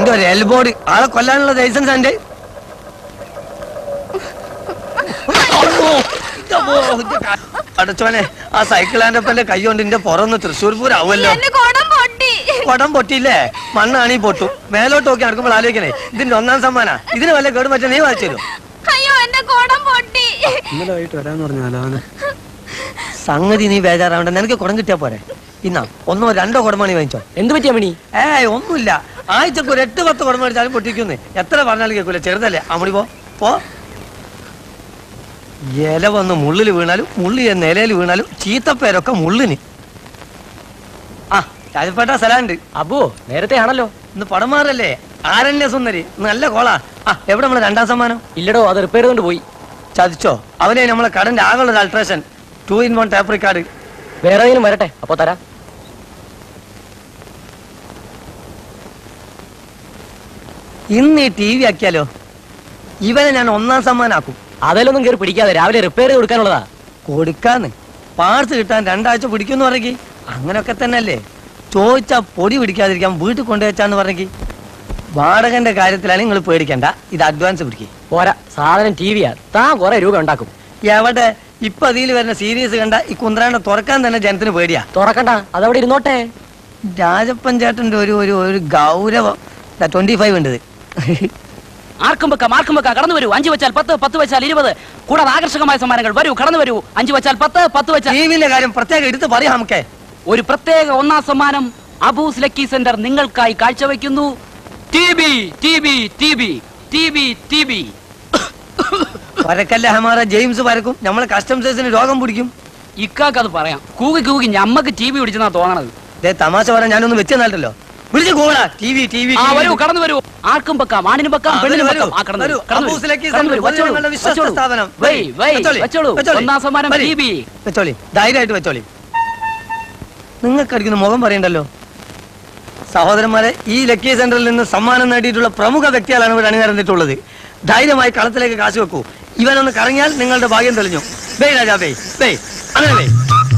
എന്റെ ഒരു എൽബോഡ് ആളെ കൊല്ലാനുള്ള ലൈസൻസ് എന്റെ അടച്ചോനെ ആ സൈക്കിളാന്റെ ഒപ്പം കൈ കൊണ്ട് എന്റെ പുറന്ന് തൃശ്ശൂർ പൂരാവുമല്ലോ എന്റെ കുടം പൊട്ടി കുടം പൊട്ടിയില്ലേ മണ്ണാണീ പൊട്ടു മേലോട്ട് നോക്കി നടക്കുമ്പോൾ ആലോചിക്കണേ ഇതിന്റെ ഒന്നാം സമ്മാനാ ഇതിന് വല്ല കേട് പറ്റാൻ നീ വായിച്ചു തരും അയ്യോ എന്റെ കുടം പൊട്ടി ഇന്നലെ വൈകിട്ട് വരാന്ന് പറഞ്ഞാലോ സംഗതി നീ ബേജാറാവണ്ട നിനക്ക് കുടം കിട്ടിയാ പോരെ ഇന്നാ ഒന്നോ രണ്ടോ കുടമണി വാങ്ങിച്ചോ എന്ത് പറ്റിയ മണി ഏയ് ഒന്നുമില്ല ആഴ്ചക്ക് ഒരു എട്ട് പത്ത് കുടം മേടിച്ചാലും പൊട്ടിക്കുന്നു എത്ര പറഞ്ഞാലും കേൾക്കൂല ചെറുതല്ലേ അമ്മടി പോ പോ ഇല വന്ന് മുള്ളിൽ വീണാലും മുള്ളി നിലയിൽ വീണാലും ചീത്തപ്പേരൊക്കെ മുള്ളിന് ആ രാജപ്പേട്ട സ്ഥലമുണ്ട് അബു നേരത്തെ ആണല്ലോ ഇന്ന് പടം മാറല്ലേ ആരണ്യ സുന്ദരി നല്ല കോളാ ആ എവിടെ നമ്മളെ രണ്ടാം സമ്മാനം ഇല്ലടോ അത് റിപ്പയർ ചെയ്തോണ്ട് പോയി ചതിച്ചോ അവനെ നമ്മളെ കടന്റെ ആകെയുള്ള ഒരു alteration two in one tape record വേറെ ഏതെങ്കിലും വരട്ടെ അപ്പൊ തരാം ഇന്ന് ഈ ടി വി ആക്കിയാലോ ഇവനെ ഞാൻ ഒന്നാം സമ്മാനാക്കും അതിലൊന്നും കയറി പിടിക്കാതെ രാവിലെ റിപ്പയർ ചെയ്ത് കൊടുക്കാനുള്ളതാ കൊടുക്കാന്ന് പാർട്സ് കിട്ടാൻ രണ്ടാഴ്ച പിടിക്കുമെന്ന് പറഞ്ഞി അങ്ങനൊക്കെ തന്നെയല്ലേ ചോദിച്ചാ പൊടി പിടിക്കാതിരിക്കാൻ വീട്ടിൽ കൊണ്ടുവച്ചാന്ന് പറഞ്ഞി വാടകന്റെ കാര്യത്തിലാണ് നിങ്ങൾ പേടിക്കണ്ട ഇത് അഡ്വാൻസ് പിടിക്കുക പോരാ സാധനം ടി വിയാ താൻ കുറെ രൂപ ഉണ്ടാക്കും എവിടെ ഇപ്പൊ അതിൽ വരുന്ന സീരീസ് കണ്ട ഈ കുന്ത്രാണ്ട തുറക്കാൻ തന്നെ ജനത്തിന് പേടിയാ തുറക്കണ്ട അതവിടെ ഇരുന്നോട്ടെ രാജപ്പൻ ചേട്ടന്റെ ഒരു ഒരു ഒരു ഗൗരവം ട്വന്റി ഫൈവ് ഉണ്ട് ഇത്. ആർക്കും വെക്കാം ആർക്കും വെക്കാം കടന്നു വരൂ അഞ്ച് വെച്ചാൽ പത്ത് പത്ത് വെച്ചാൽ ഇരുപത് കൂടാതെ ആകർഷകമായ സമ്മാനങ്ങൾ വരൂ കടന്നു വരൂ അഞ്ച് വെച്ചാൽ പത്ത് പത്ത് വെച്ചാൽ ടിവിന്റെ കാര്യം പ്രത്യേകം എടുത്ത് പറയാം നമുക്ക് ഒരു പ്രത്യേക ഒന്നാം സമ്മാനം അബൂസ് ലക്കി സെന്റർ നിങ്ങൾക്കായി കാഴ്ചവെക്കുന്നു T B T B T B T B T B വരക്കല്ല ഹമാറ ജെയിംസ് വരക്കും നമ്മളെ കസ്റ്റംസേഴ്സിന് രോഗം പിടിക്കും ഇക്കാക്ക് അത് പറയാം കൂകി കൂകി ഞമ്മക്ക് ടി ബി പിടിച്ചെന്നാ തോന്നണത് ദേ തമാശ പറയാൻ ഞാനൊന്ന് വെച്ച് തന്നിട്ടല്ലോ വിളിച്ചു കൂടാ ടി വി ടി വി ആ വരൂ കടന്നു വരൂ ആർക്കും വെക്കാം ആണിനും വെക്കാം ആ, പെണ്ണിനും വരൂ, വെക്കാം ആ കടന്നു വരൂ വരൂ. കടന്നു അബൂസ് വരൂ ലക്കി കടന്നു വരൂ സെന്റർ, വെച്ചോളൂ നിങ്ങളുടെ വിശ്വസ്ത വെച്ചോളൂ സ്ഥാപനം. വൈ വൈ വെച്ചോളി, വെച്ചോളൂ വെച്ചോളി. ഒന്നാം സമ്മാനം വരി. ടി ബി വെച്ചോളി ധൈര്യമായിട്ട് വെച്ചോളി നിങ്ങൾക്ക് അടിക്കുന്ന മുഖം പറയണ്ടല്ലോ സഹോദരന്മാരെ ഈ ലക്കി സെന്ററിൽ നിന്ന് സമ്മാനം നേടിയിട്ടുള്ള പ്രമുഖ വ്യക്തികളാണ് ഇവിടെ അണിനിരന്നിട്ടുള്ളത് ധൈര്യമായി കളത്തിലേക്ക് കാശ് വെക്കൂ ഇവനൊന്ന് കറങ്ങിയാൽ നിങ്ങളുടെ ഭാഗ്യം തെളിഞ്ഞു ബേ രാജാ ബേ ബേ അങ്ങനെ ബേ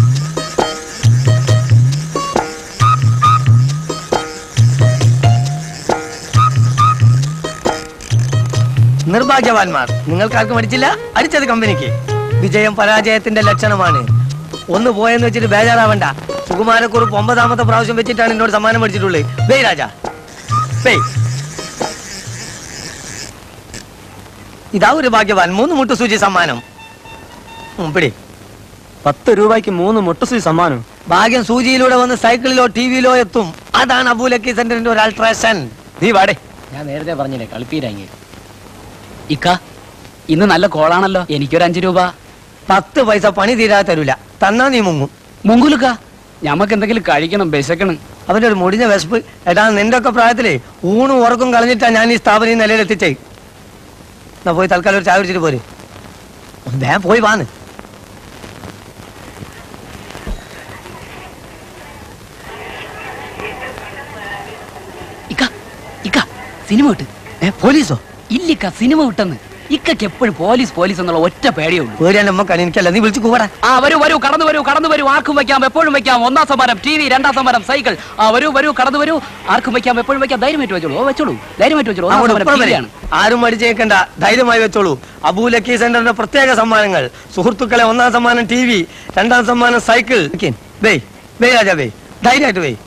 നിർഭാഗ്യവാന്മാർ നിങ്ങൾക്കാർക്കും അടിച്ചില്ല അടിച്ചത് കമ്പനിക്ക് വിജയം പരാജയത്തിന്റെ ലക്ഷണമാണ് ഒന്ന് പോയെന്ന് വെച്ചിട്ട് ബേജാറാവണ്ട സുകുമാരക്കുറിപ്പ് ഒമ്പതാമത്തെ പ്രാവശ്യം വെച്ചിട്ടാണ് എന്നോട് സമ്മാനം മേടിച്ചിട്ടുള്ളത് ബേ രാജ ബേ ഇതാ ഒരു ഭാഗ്യവാൻ മൂന്ന് മുട്ടു സൂചി സമ്മാനം ഉം, പിടി പത്ത് രൂപയ്ക്ക് മൂന്ന് മുട്ടുസി സമ്മാനം ഭാഗ്യം സൂചിയിലൂടെ വന്ന് സൈക്കിളിലോ ടി വിയിലോ എത്തും അതാണ് അബൂലക്കി സെന്ററിന്റെ ഒരു അൾട്രേഷൻ നീ വാടേ ഞാൻ നേരത്തെ പറഞ്ഞില്ലേ കളിപ്പീരാങ്ങി ഇക്ക ഇന്ന് നല്ല കോളാണല്ലോ എനിക്കൊരു അഞ്ചു രൂപ പത്ത് പൈസ പണി തീരാതെ തരൂല തന്നാ നീ മുങ്ങും മുങ്കുലുക്ക ഞമ്മക്ക് എന്തെങ്കിലും കഴിക്കണം വിശക്കണം അവന്റെ ഒരു മുടിഞ്ഞ വിശപ്പ് എടാ നിന്റെ ഒക്കെ പ്രായത്തിലേ ഊണും ഉറക്കും കളഞ്ഞിട്ടാ ഞാൻ ഈ സ്ഥാപനം ഈ നിലയിൽ എത്തിച്ചേ എന്നാ പോയി തൽക്കാലം ഒരു ചായ കുടിച്ചിട്ട് പോരെ വേഗം പോയി വാന്ന് ഇക്ക ഇക്ക സിനിമ വിട്ട് ഏ പോലീസോ ഇല്ലിക്ക സിനിമ വിട്ടെന്ന് ഇക്കക്ക് എപ്പോഴും പോലീസ് പോലീസ് എന്നുള്ള ഒറ്റ പേടിയേ ഉള്ളൂ പേടിയാൻ നമ്മക്കാണ് എനിക്കല്ല നീ വിളിച്ചു കൂടാ ആ വരൂ വരൂ കടന്നു വരൂ കടന്നു വരൂ ആർക്കും വെക്കാം എപ്പോഴും വെക്കാം ഒന്നാം സമ്മാനം ടി വി രണ്ടാം സമ്മാനം സൈക്കിൾ ആ വരൂ വരൂ കടന്നു വരൂ ആർക്കും വെക്കാം എപ്പോഴും വെക്കാം ധൈര്യമായിട്ട് വെച്ചോളൂ ഓ വെച്ചോളൂ ധൈര്യമായിട്ട് വെച്ചോളൂ ഒന്നാം അങ്ങോട്ട് സമ്മാനം ഇപ്പുറം ടി വരെ. ആണ് ആരും മടിച്ചേക്കണ്ട ധൈര്യമായി വെച്ചോളൂ അബൂലക്കി സെന്ററിന്റെ പ്രത്യേക സമ്മാനങ്ങൾ സുഹൃത്തുക്കളെ ഒന്നാം സമ്മാനം ടി വി രണ്ടാം സമ്മാനം സൈക്കിൾ വേ വേ രാജാ വേ ധൈര്യമായിട്ട് വേ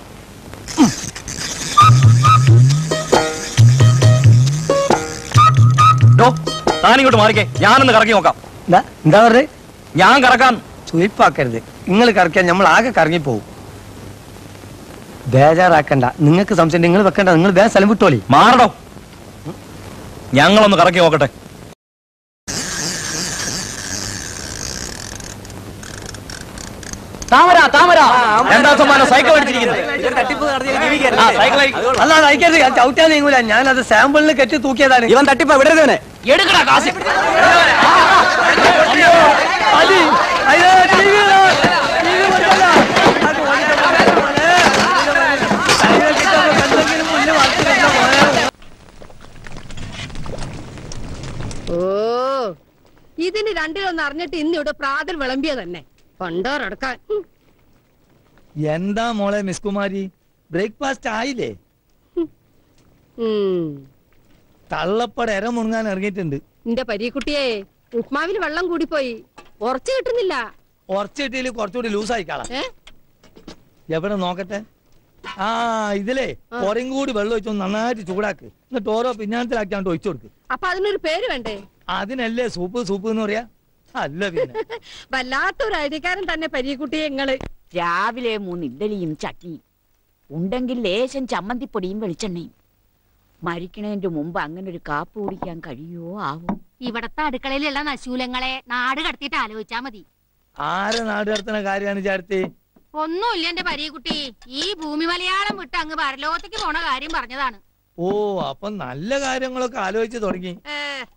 താനിങ്ങോട്ട് മാറിക്കേ ഞാനൊന്ന് കറക്കി നോക്കാം എന്താ എന്താ പറഞ്ഞേ ഞാൻ കറക്കാം ചുയിപ്പാക്കരുത് നിങ്ങൾ കറക്കിയാൽ നമ്മൾ ആകെ കറങ്ങിപ്പോവും ബേജാറാക്കണ്ട നിങ്ങൾക്ക് സംശയം നിങ്ങൾ വെക്കണ്ട നിങ്ങൾ വേറെ സ്ഥലം വിട്ടോളി മാറടോ ഞങ്ങളൊന്ന് കറക്കി നോക്കട്ടെ താമര താമര രണ്ടാം സമ്മാനം സൈക്കിൾ അടിച്ചിരിക്കുന്നത് ആ സൈക്കിൾ അല്ല അത് അയക്കരുത് ഞാൻ ചവിട്ടാൻ നീങ്ങൂല ഞാൻ അത് സാമ്പിളിന് കെട്ടി തൂക്കിയതാണ് ഇവൻ തട്ടിപ്പ വിടരുതവനെ എടുക്കടാ കാശ് അലി, അയ്യോ, TV ഇതാ, TV കൊണ്ടല്ല. അത് ഓടിക്കണ്ട മോനെ. അയ്യോ, കിട്ടുമ്പോ എന്തെങ്കിലും പുല്ല് വളർത്തി കിട്ടണം മോനെ. ഓ ഇതിന് രണ്ടിലൊന്ന് അറിഞ്ഞിട്ട് ഇന്ന് ഇവിടെ പ്രാതൽ വിളമ്പിയ തന്നെ കൊണ്ടോറടക്കാൻ ഉം. എന്താ മോളെ മിസ് കുമാരി ബ്രേക്ക്ഫാസ്റ്റ് ആയില്ലേ ഉം. തള്ളപ്പട എര മുണങ്ങാൻ ഇറങ്ങിയിട്ടുണ്ട് നിന്റെ പരീക്കുട്ടിയെ ഉപ്മാവിൽ വെള്ളം കൂടിപ്പോയി ഉറച്ചു കിട്ടുന്നില്ല കുറച്ചിട്ടിൽ കുറച്ചുകൂടി ലൂസായി കാണാം ഏ എവിടെ നോക്കട്ടെ ആ ഇതിലേ കുറയും കൂടി വെള്ളം ഒഴിച്ചു നന്നായിട്ട് ചൂടാക്ക് എന്നിട്ട് ഓരോ പിന്നാനത്തിലാക്കിയാണ്ട് ഒഴിച്ചു കൊടുക്ക് അപ്പൊ അതിനൊരു പേര് വേണ്ടേ അതിനല്ലേ സൂപ്പ് സൂപ്പ് എന്ന് പറയാ അല്ല പിന്നെ വല്ലാത്തൊരു ഐതികാരൻ തന്നെ പരീക്കുട്ടിയെ ഇങ്ങള് രാവിലെ മൂന്ന് ഇഡ്ഡലിയും ചട്നിയും ഉണ്ടെങ്കിൽ ലേശം ചമ്മന്തിപ്പൊടിയും വെളിച്ചെണ്ണയും മരിക്കണേന്റെ മുമ്പ് അങ്ങനെ ഒരു കാപ്പ് കുടിക്കാൻ കഴിയുമോ ആവോ ഇവിടത്തെ അടുക്കളയിലുള്ള നശൂലങ്ങളെ നാട് കടത്തിയിട്ട് ആലോചിച്ചാ മതി ആരെ നാട് കടത്തുന്ന കാര്യമാണ് ചാർത്തി ഒന്നുമില്ല എന്റെ പരീക്കുട്ടി ഈ ഭൂമി മലയാളം വിട്ട് അങ്ങ് പരലോകത്തേക്ക് പോണ കാര്യം പറഞ്ഞതാണ് ഓ അപ്പൊ നല്ല കാര്യങ്ങളൊക്കെ ആലോചിച്ച് തുടങ്ങി ഏ,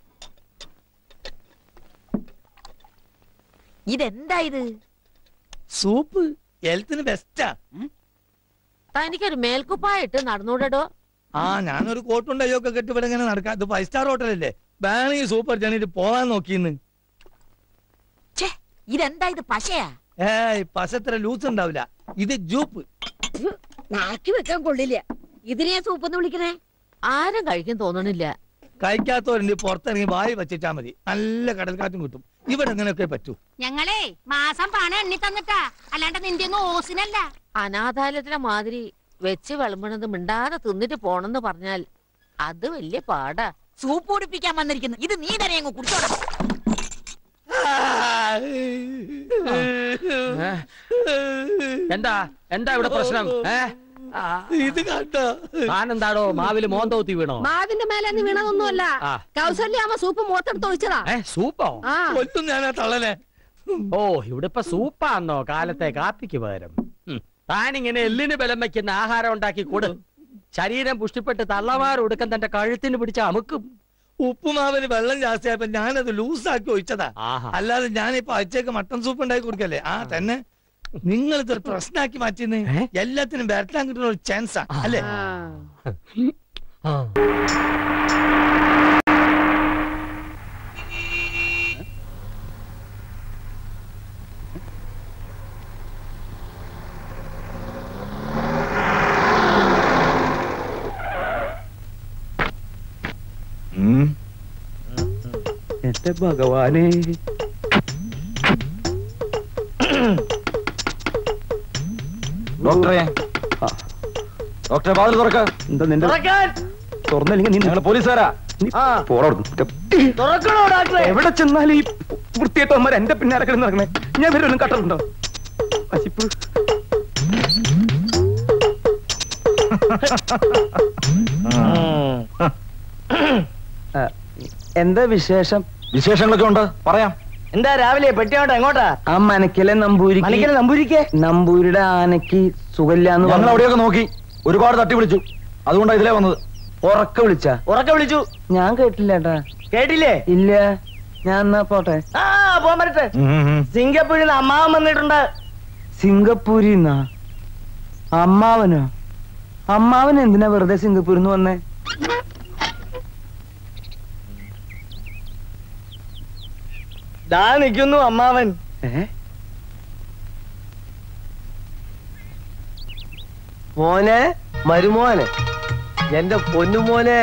ഇതെന്താ ഇത് സൂപ്പ് ഹെൽത്തിന് ബെസ്റ്റാ തനിക്കൊരു മേൽക്കുപ്പായിട്ട് നടന്നൂടോ ആ ഞാനൊരു കോട്ടുണ്ട് അയ്യൊക്കെ കെട്ടിവിടെ ഇങ്ങനെ നടക്കാം ഇത് ഫൈവ് സ്റ്റാർ ഹോട്ടലല്ലേ വേണമെങ്കിൽ സൂപ്പർ ജണിട്ട് പോവാൻ നോക്കിന്ന് ഛേ ഇതെന്താ ഇത് പശയാ ഏയ് പശത്ര ലൂസ് ഉണ്ടാവില്ല ഇത് ജൂപ്പ് നാക്കി വെക്കാൻ കൊള്ളില്ല ഇതിനെ സൂപ്പെന്ന് വിളിക്കണേ ആരും കഴിക്കാൻ തോന്നണില്ല കഴിക്കാത്തവരുണ്ട് പുറത്തിറങ്ങി വായി വെച്ചിട്ടാ മതി നല്ല കടൽക്കാറ്റും കിട്ടും ഇവിടെ ഇങ്ങനെയൊക്കെ പറ്റൂ ഞങ്ങളെ മാസം പണം എണ്ണി തന്നിട്ടാ അല്ലാണ്ട് നിന്റെ ഒന്നും ഓസിനല്ല അനാഥാലയത്തിലെ മാതിരി വെച്ച് വിളമ്പണത് മിണ്ടാതെ തിന്നിട്ട് പോണെന്ന് പറഞ്ഞാൽ അത് വലിയ പാടാ സൂപ്പ് കുടിപ്പിക്കാൻ വന്നിരിക്കുന്നു ഇത് നീ തന്നെ അങ്ങ് കുടിച്ചോടാ എന്താ എന്താ ഇവിടെ പ്രശ്നം ഏ ഇത് കണ്ടോ താനെന്താടോ മാവില് മോന്തോത്തി വീണോ മാവിന്റെ മേലെ നിന്ന് വീണതൊന്നുമല്ല ആ. കൗസല്യാമ്മ സൂപ്പ് മോത്തെടുത്ത് ഒഴിച്ചതാ ഏ സൂപ്പോ ആ കൊല്ലും ഞാനാ തള്ളനെ ഓ ഇവിടെ ഇപ്പൊ സൂപ്പാന്നോ കാലത്തെ കാപ്പിക്ക് പകരം ഉം. താനിങ്ങനെ എല്ലിന് ബലം വെക്കുന്ന ആഹാരം ഉണ്ടാക്കി കൊടു ശരീരം പുഷ്ടിപ്പെട്ട് തള്ളമാർ ഒടുക്കം തന്റെ കഴുത്തിന് പിടിച്ച അമുക്കും ഉപ്പുമാവിന് വെള്ളം ജാസ്തിയായപ്പോ ഞാനത് ലൂസാക്കി ഒഴിച്ചതാ ആഹാ. അല്ലാതെ ഞാനിപ്പോ അച്ഛക്ക് മട്ടൻ സൂപ്പ് ഉണ്ടാക്കി കൊടുക്കല്ലേ ആ തന്നെ നിങ്ങൾ ഇതൊരു പ്രശ്നമാക്കി മാറ്റിന്ന് ഏ? എല്ലാത്തിനും വരട്ടാൻ കിട്ടുന്ന ഒരു ചാൻസാ അല്ലേ ആ. എന്റെ ഭഗവാനെ ഡോക്ടറെ ഡോക്ടറെ വാതിൽ തുറക്ക എന്താ നിന്റെ തുറന്നില്ലെങ്കിൽ നീ ഞങ്ങൾ പോലീസുകാരാ എവിടെ ചെന്നാലും ഈ വൃത്തിയേട്ടവന്മാർ എന്റെ പിന്നാലെ കിടന്ന് നടക്കണേ ഞാൻ വരും കട്ടറുണ്ടോ പശിപ്പ് എന്താ വിശേഷം വിശേഷങ്ങളൊക്കെ ഉണ്ട് പറയാം എന്താ രാവിലെ പെട്ടിയോട്ടെ എങ്ങോട്ടാ ആ മനക്കിലെ നമ്പൂരി മനക്കിലെ നമ്പൂരിക്കേ നമ്പൂരിയുടെ ആനക്ക് സുഖമില്ലാന്ന് ഞങ്ങൾ പറഞ്ഞു അവിടെയൊക്കെ നോക്കി ഒരുപാട് തട്ടി വിളിച്ചു അതുകൊണ്ടാണ് ഇതിലേ വന്നത് ഉറക്ക വിളിച്ച ഉറക്ക വിളിച്ചു ഞാൻ കേട്ടില്ല ഏട്ടാ കേട്ടില്ലേ ഇല്ല ഞാൻ എന്നാ പോട്ടെ ആ പോകാൻ പറ്റട്ടെ സിംഗപ്പൂരിൽ നിന്ന് അമ്മാവൻ വന്നിട്ടുണ്ട് സിംഗപ്പൂരിന്നാ അമ്മാവനോ അമ്മാവൻ എന്തിനാ വെറുതെ സിംഗപ്പൂരിൽ നിന്ന് വന്നേ ദാ നിൽക്കുന്നു അമ്മാവൻ ഏ മോനെ മരുമോനെ എന്റെ പൊന്നുമോനെ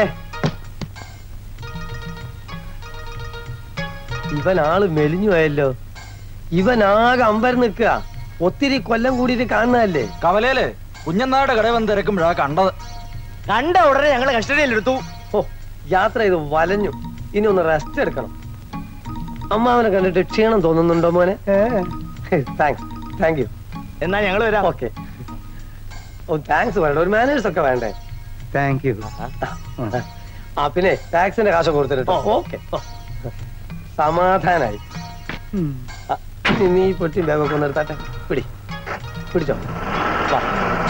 ഇവൻ ആള് മെലിഞ്ഞു പോയല്ലോ ഇവൻ ആകെ അമ്പരം നിൽക്കുക ഒത്തിരി കൊല്ലം കൂടിയിട്ട് കാണുന്നതല്ലേ കവലയില് കുഞ്ഞനാട് കടയിൽ വന്ന് തിരക്കുമ്പോഴാ കണ്ടത് കണ്ട ഉടനെ ഞങ്ങളെ കസ്റ്റഡിയിലെടുത്തു ഓ യാത്ര ചെയ്ത് വലഞ്ഞു ഇനി ഒന്ന് റെസ്റ്റ് എടുക്കണം അമ്മാവനെ കണ്ടിട്ട് ക്ഷീണം തോന്നുന്നുണ്ടോ മോനെ താങ്ക്സ് താങ്ക് യു എന്നാ ഞങ്ങൾ വരാം ഓക്കെ ഓ താങ്ക്സ് വേണ്ട ഒരു മാനേഴ്സ് ഒക്കെ വേണ്ടേ താങ്ക് യു ആ പിന്നെ ടാക്സിന്റെ കാശ് കൊടുത്തിട്ടോ ഓക്കെ സമാധാനായി ആ, ഇനി നീ ഈ പൊട്ടി ബാഗൊക്കെ ഒന്ന് എടുത്താട്ടെ പിടി പിടിച്ചോ വാ.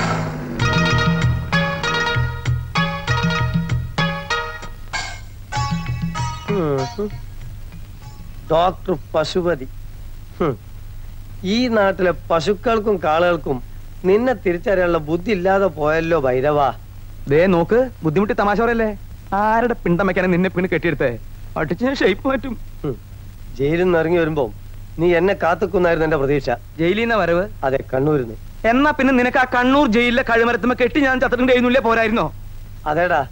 ഉം, ഉം. ഡോക്ടർ പശുപതി ഹും. ഈ നാട്ടിലെ പശുക്കൾക്കും കാളുകൾക്കും നിന്നെ തിരിച്ചറിയാനുള്ള ബുദ്ധി ഇല്ലാതെ പോയല്ലോ ഭൈരവാ ദേ നോക്ക് ബുദ്ധിമുട്ടി തമാശ പറയല്ലേ ആരുടെ പിണ്ടം വെക്കാനും നിന്നെ പിന്നെ കെട്ടിയെടുത്തേ അടിച്ച് ഞാൻ ഷേപ്പ് മാറ്റും ഹും. ജയിലിൽ നിന്ന് ഇറങ്ങി വരുമ്പോ നീ എന്നെ കാത്തുക്കുന്നായിരുന്നു എന്റെ പ്രതീക്ഷ ജയിലിൽ നിന്ന് വരവ് അതെ കണ്ണൂരിന്ന് എന്നാ പിന്നെ നിനക്ക് ആ കണ്ണൂർ ജയിലിലെ കഴിമരത്തുമ്പോ കെട്ടി ഞാൻ ചത്തിട്ടുണ്ട് എഴുന്നില്ലേ പോരായിരുന്നോ അതേടാ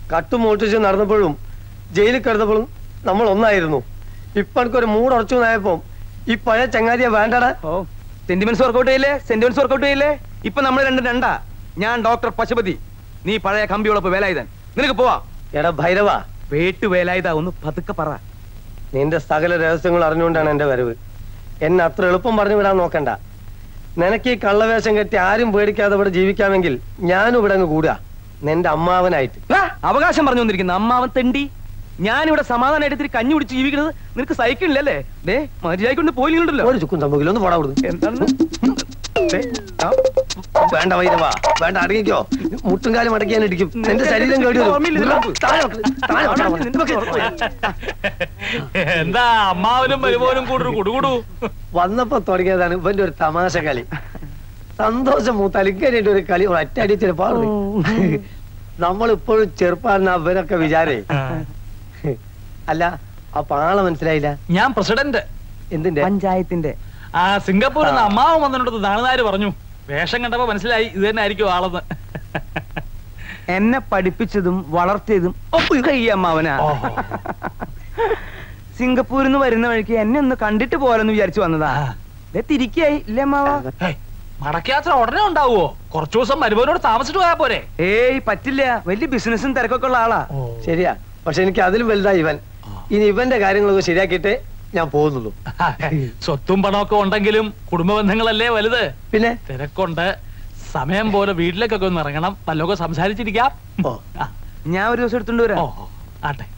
കട്ടും മോട്ടിച്ച് നടന്നപ്പോഴും ജയിലിൽ കിടന്നപ്പോഴും നമ്മൾ ഒന്നായിരുന്നു ഇപ്പൊ എനിക്കൊരു മൂടുറച്ചു നായപ്പോ ഈ പഴയ ചങ്ങാതിയെ വേണ്ടടാ ഓ സെന്റിമെന്റ്സ് വർക്കൗട്ട് ചെയ്യില്ലേ സെന്റിമെന്റ്സ് വർക്കൗട്ട് ചെയ്യില്ലേ ഇപ്പൊ നമ്മൾ രണ്ട് രണ്ടാ ഞാൻ ഡോക്ടർ പശുപതി നീ പഴയ കമ്പിയോളപ്പ് വേലായുധൻ നിനക്ക് പോവാ എടാ ഭൈരവ വേട്ടു വേലായുധ ഒന്ന് പതുക്കെ പറ നിന്റെ സകല രഹസ്യങ്ങൾ അറിഞ്ഞുകൊണ്ടാണ് എന്റെ വരവ് എന്നെ അത്ര എളുപ്പം പറഞ്ഞു വിടാൻ നോക്കണ്ട നിനക്ക് ഈ കള്ളവേഷം കെട്ടി ആരും പേടിക്കാതെ ഇവിടെ ജീവിക്കാമെങ്കിൽ ഞാനും ഇവിടെ അങ്ങ് കൂടുക നിന്റെ അമ്മാവനായിട്ട് ആ, അവകാശം പറഞ്ഞു വന്നിരിക്കുന്ന അമ്മാവൻ തെണ്ടി ഞാനിവിടെ സമാധാനമായിട്ട് ഇത്തിരി കഞ്ഞി കുടിച്ച് ജീവിക്കുന്നത് നിനക്ക് സഹിക്കണില്ലല്ലേ ദേ മര്യാദ പോയില്ലല്ലോ ഒരു ചുക്കും സംഭവിക്കില്ല ഒന്ന് പോടാ അവിടുന്ന് എന്താണ് ദേ, ആ, വേണ്ട വൈരവ വേണ്ട അടങ്ങിക്കോ മുട്ടും കാലം അടക്കിയാൻ ഇടിക്കും നിന്റെ ശരീരം കേടി വരും. ഓർമ്മയില്ല ഇതിനകത്ത്. താഴെ വെക്ക്, താഴെ വെക്കണം അവനെ. നിനക്ക് ഉറപ്പായി. എന്താ അമ്മാവനും മരുമോനും കൂടു കുടുകുടു വന്നപ്പോ തുടങ്ങിയതാണ് ഇവന്റെ ഒരു തമാശ കളി സന്തോഷം മൂത്താൽ ഇങ്ങനെ ഒരു കളി ഒറ്റടി ചെറുപ്പാണ് നമ്മൾ ഇപ്പോഴും ചെറുപ്പാണെന്ന് അവരൊക്കെ വിചാരേ അല്ല അപ്പൊ ആളെ മനസ്സിലായില്ല ഞാൻ പ്രസിഡന്റ് എന്തിന്റെ പഞ്ചായത്തിന്റെ ആ സിംഗപ്പൂരിൽ നിന്ന് അമ്മാവൻ വന്നിട്ട് നാളുനാര് പറഞ്ഞു വേഷം കണ്ടപ്പോ മനസ്സിലായി ഇത് തന്നെ ആയിരിക്കും ആളെന്ന് എന്നെ പഠിപ്പിച്ചതും വളർത്തിയതും ഒക്കെ ഈ അമ്മാവനാ ഓഹോ. സിംഗപ്പൂരിൽ നിന്ന് വരുന്ന വഴിക്ക് എന്നെ ഒന്ന് കണ്ടിട്ട് പോരെന്ന് വിചാരിച്ചു വന്നതാ ആ. ദേ തിരിക്കായി ഇല്ലേ അമ്മാവ ഹേയ്, മടക്കയാത്ര ഉടനെ ഉണ്ടാവുമോ കുറച്ചു ദിവസം മരുമോനോട് താമസിച്ചിട്ട് പോയാ പോരെ ഏയ് പറ്റില്ല വലിയ ബിസിനസ്സും തിരക്കൊക്കെ ഉള്ള ആളാ ശരിയാ പക്ഷെ എനിക്ക് അതിലും വലുതായി ഇവൻ ഇനി ഇവന്റെ കാര്യങ്ങളൊക്കെ ശരിയാക്കിയിട്ടേ ഞാൻ പോകുന്നുള്ളൂ സ്വത്തും പണമൊക്കെ ഉണ്ടെങ്കിലും കുടുംബ ബന്ധങ്ങളല്ലേ വലുത് പിന്നെ തിരക്കുണ്ട് സമയം പോലെ വീട്ടിലേക്കൊക്കെ ഒന്ന് ഇറങ്ങണം വല്ലതൊക്കെ സംസാരിച്ചിരിക്കാം ഓ ആ, ഞാൻ ഒരു ദിവസം എടുത്തോണ്ട് ഓ വരാം ഓ, ആട്ടെ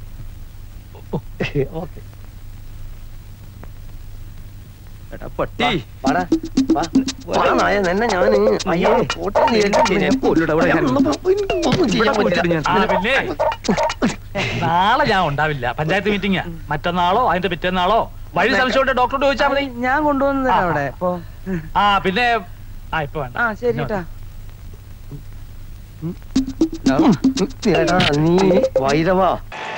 ഓക്കെ എടാ പട്ടി വാടാ, വാ. വാടാ നായ, നിന്നെ ഞാന് അയ്യോ, പോട്ടെ നീ എന്നെ ഞാൻ കൊല്ലുടാ, ഇവിടെ ഞാൻ. ഒന്നും ഒന്നും ചെയ്യാൻ ഇവിടെ പറ്റില്ല. കൊല്ലിട്ട് ആ പിന്നെ നാളെ ഞാൻ ഉണ്ടാവില്ല പഞ്ചായത്ത് മീറ്റിംഗ് മറ്റന്നാളോ അതിന്റെ പിറ്റേന്നാളോ വഴി സംശയമുണ്ട് ഡോക്ടറോട് ചോദിച്ചാൽ മതി ഞാൻ കൊണ്ടുവന്നു ആ, അവിടെ ഇപ്പൊ ആ പിന്നെ ആ ഇപ്പൊ വേണ്ട ആ ശരി ട്ടാ. എടാ, നീ വൈരവാ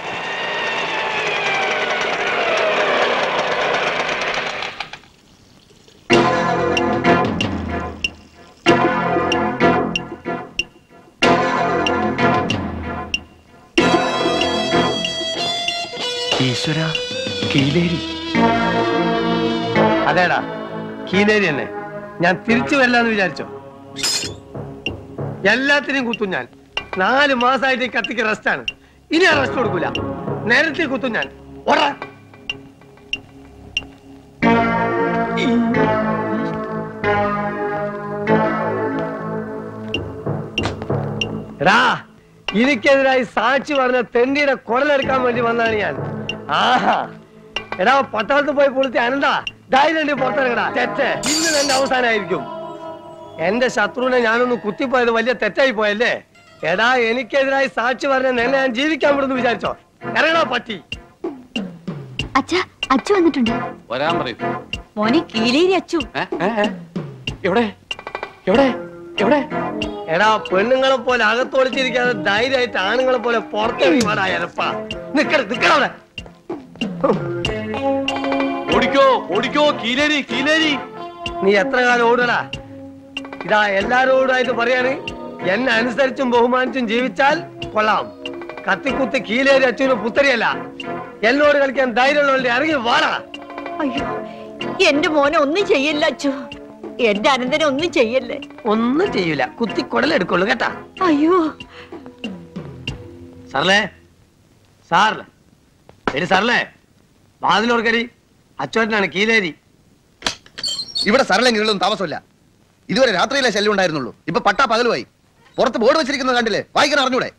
ഈശ്വര കീലേരി അതേടാ കീലേരി തന്നെ ഞാൻ തിരിച്ചു വരില്ലാന്ന് വിചാരിച്ചോ എല്ലാത്തിനെയും കുത്തും ഞാൻ നാല് മാസമായിട്ട് ഈ കത്തിക്ക് റെസ്റ്റാണ് ഇനി ആ റെസ്റ്റ് കൊടുക്കൂല നേരത്തെ കുത്തും ഞാൻ ഓടാ എടാ എനിക്കെതിരായി സാക്ഷി പറഞ്ഞ തെണ്ടിയുടെ കുടലെടുക്കാൻ വേണ്ടി വന്നാണ് ഞാൻ ആഹാ എടാ പട്ടാളത്ത് പോയി പൊളിത്തി അനന്ത ധൈര്യം പുറത്തിറങ്ങടാ തെറ്റ് ഇന്ന് എന്റെ അവസാനമായിരിക്കും എന്റെ ശത്രുവിനെ ഞാനൊന്ന് കുത്തിപ്പോയത് വലിയ തെറ്റായി പോയല്ലേ എടാ എനിക്കെതിരായി സാക്ഷി പറഞ്ഞ നിന്നെ ഞാൻ ജീവിക്കാൻ വിടുന്നു വിചാരിച്ചോ ഇറങ്ങടാ പറ്റി അച്ഛ അച്ചു വന്നിട്ടുണ്ട് വരാൻ പറയൂ മോനെ കീലേരി അച്ചു ഏ? ഏ? ഏ? എവിടെ എവിടെ എവിടെ എടാ പെണ്ണുങ്ങളെ പോലെ അകത്തൊളിച്ചിരിക്കാതെ ധൈര്യമായിട്ട് ആണുങ്ങളെ പോലെ പുറത്തിറങ്ങി വാടാ എരപ്പാ നിക്കട നിക്കടവിടെ ഓടിക്കോ ഓടിക്കോ കീലേരി കീലേരി നീ എത്ര കാലം ഓടടാ ഇതാ എല്ലാരോടായിട്ട് പറയാണ് എന്നെ അനുസരിച്ചും ബഹുമാനിച്ചും ജീവിച്ചാൽ കൊള്ളാം കത്തിക്കുത്തി കീലേരി അച്ഛന് പുത്തരിയല്ല എന്നോട് കളിക്കാൻ ധൈര്യമുള്ളവരുടെ ഇറങ്ങി വാടാ അയ്യോ എന്റെ മോനെ ഒന്നും ചെയ്യല്ല അച്ചു എന്റെ അനന്തനെ ഒന്നും ചെയ്യല്ലേ ഒന്നും ചെയ്യൂല കുത്തി കുടലെടുക്കുള്ളൂ കേട്ടാ അയ്യോ സാറല്ലേ സാറല്ലേ എടി സാറല്ലേ വാതിലോർക്കരി അച്ചോട്ടനാണ് കീലേരി ഇവിടെ സരളെങ്കിലും താമസമില്ല ഇതുവരെ രാത്രിയിലെ ശല്യം ഉണ്ടായിരുന്നുള്ളൂ ഇപ്പൊ പട്ടാ പകലുമായി പുറത്ത് ബോർഡ് വെച്ചിരിക്കുന്നത് കണ്ടില്ലേ വായിക്കാൻ അറിഞ്ഞൂടെ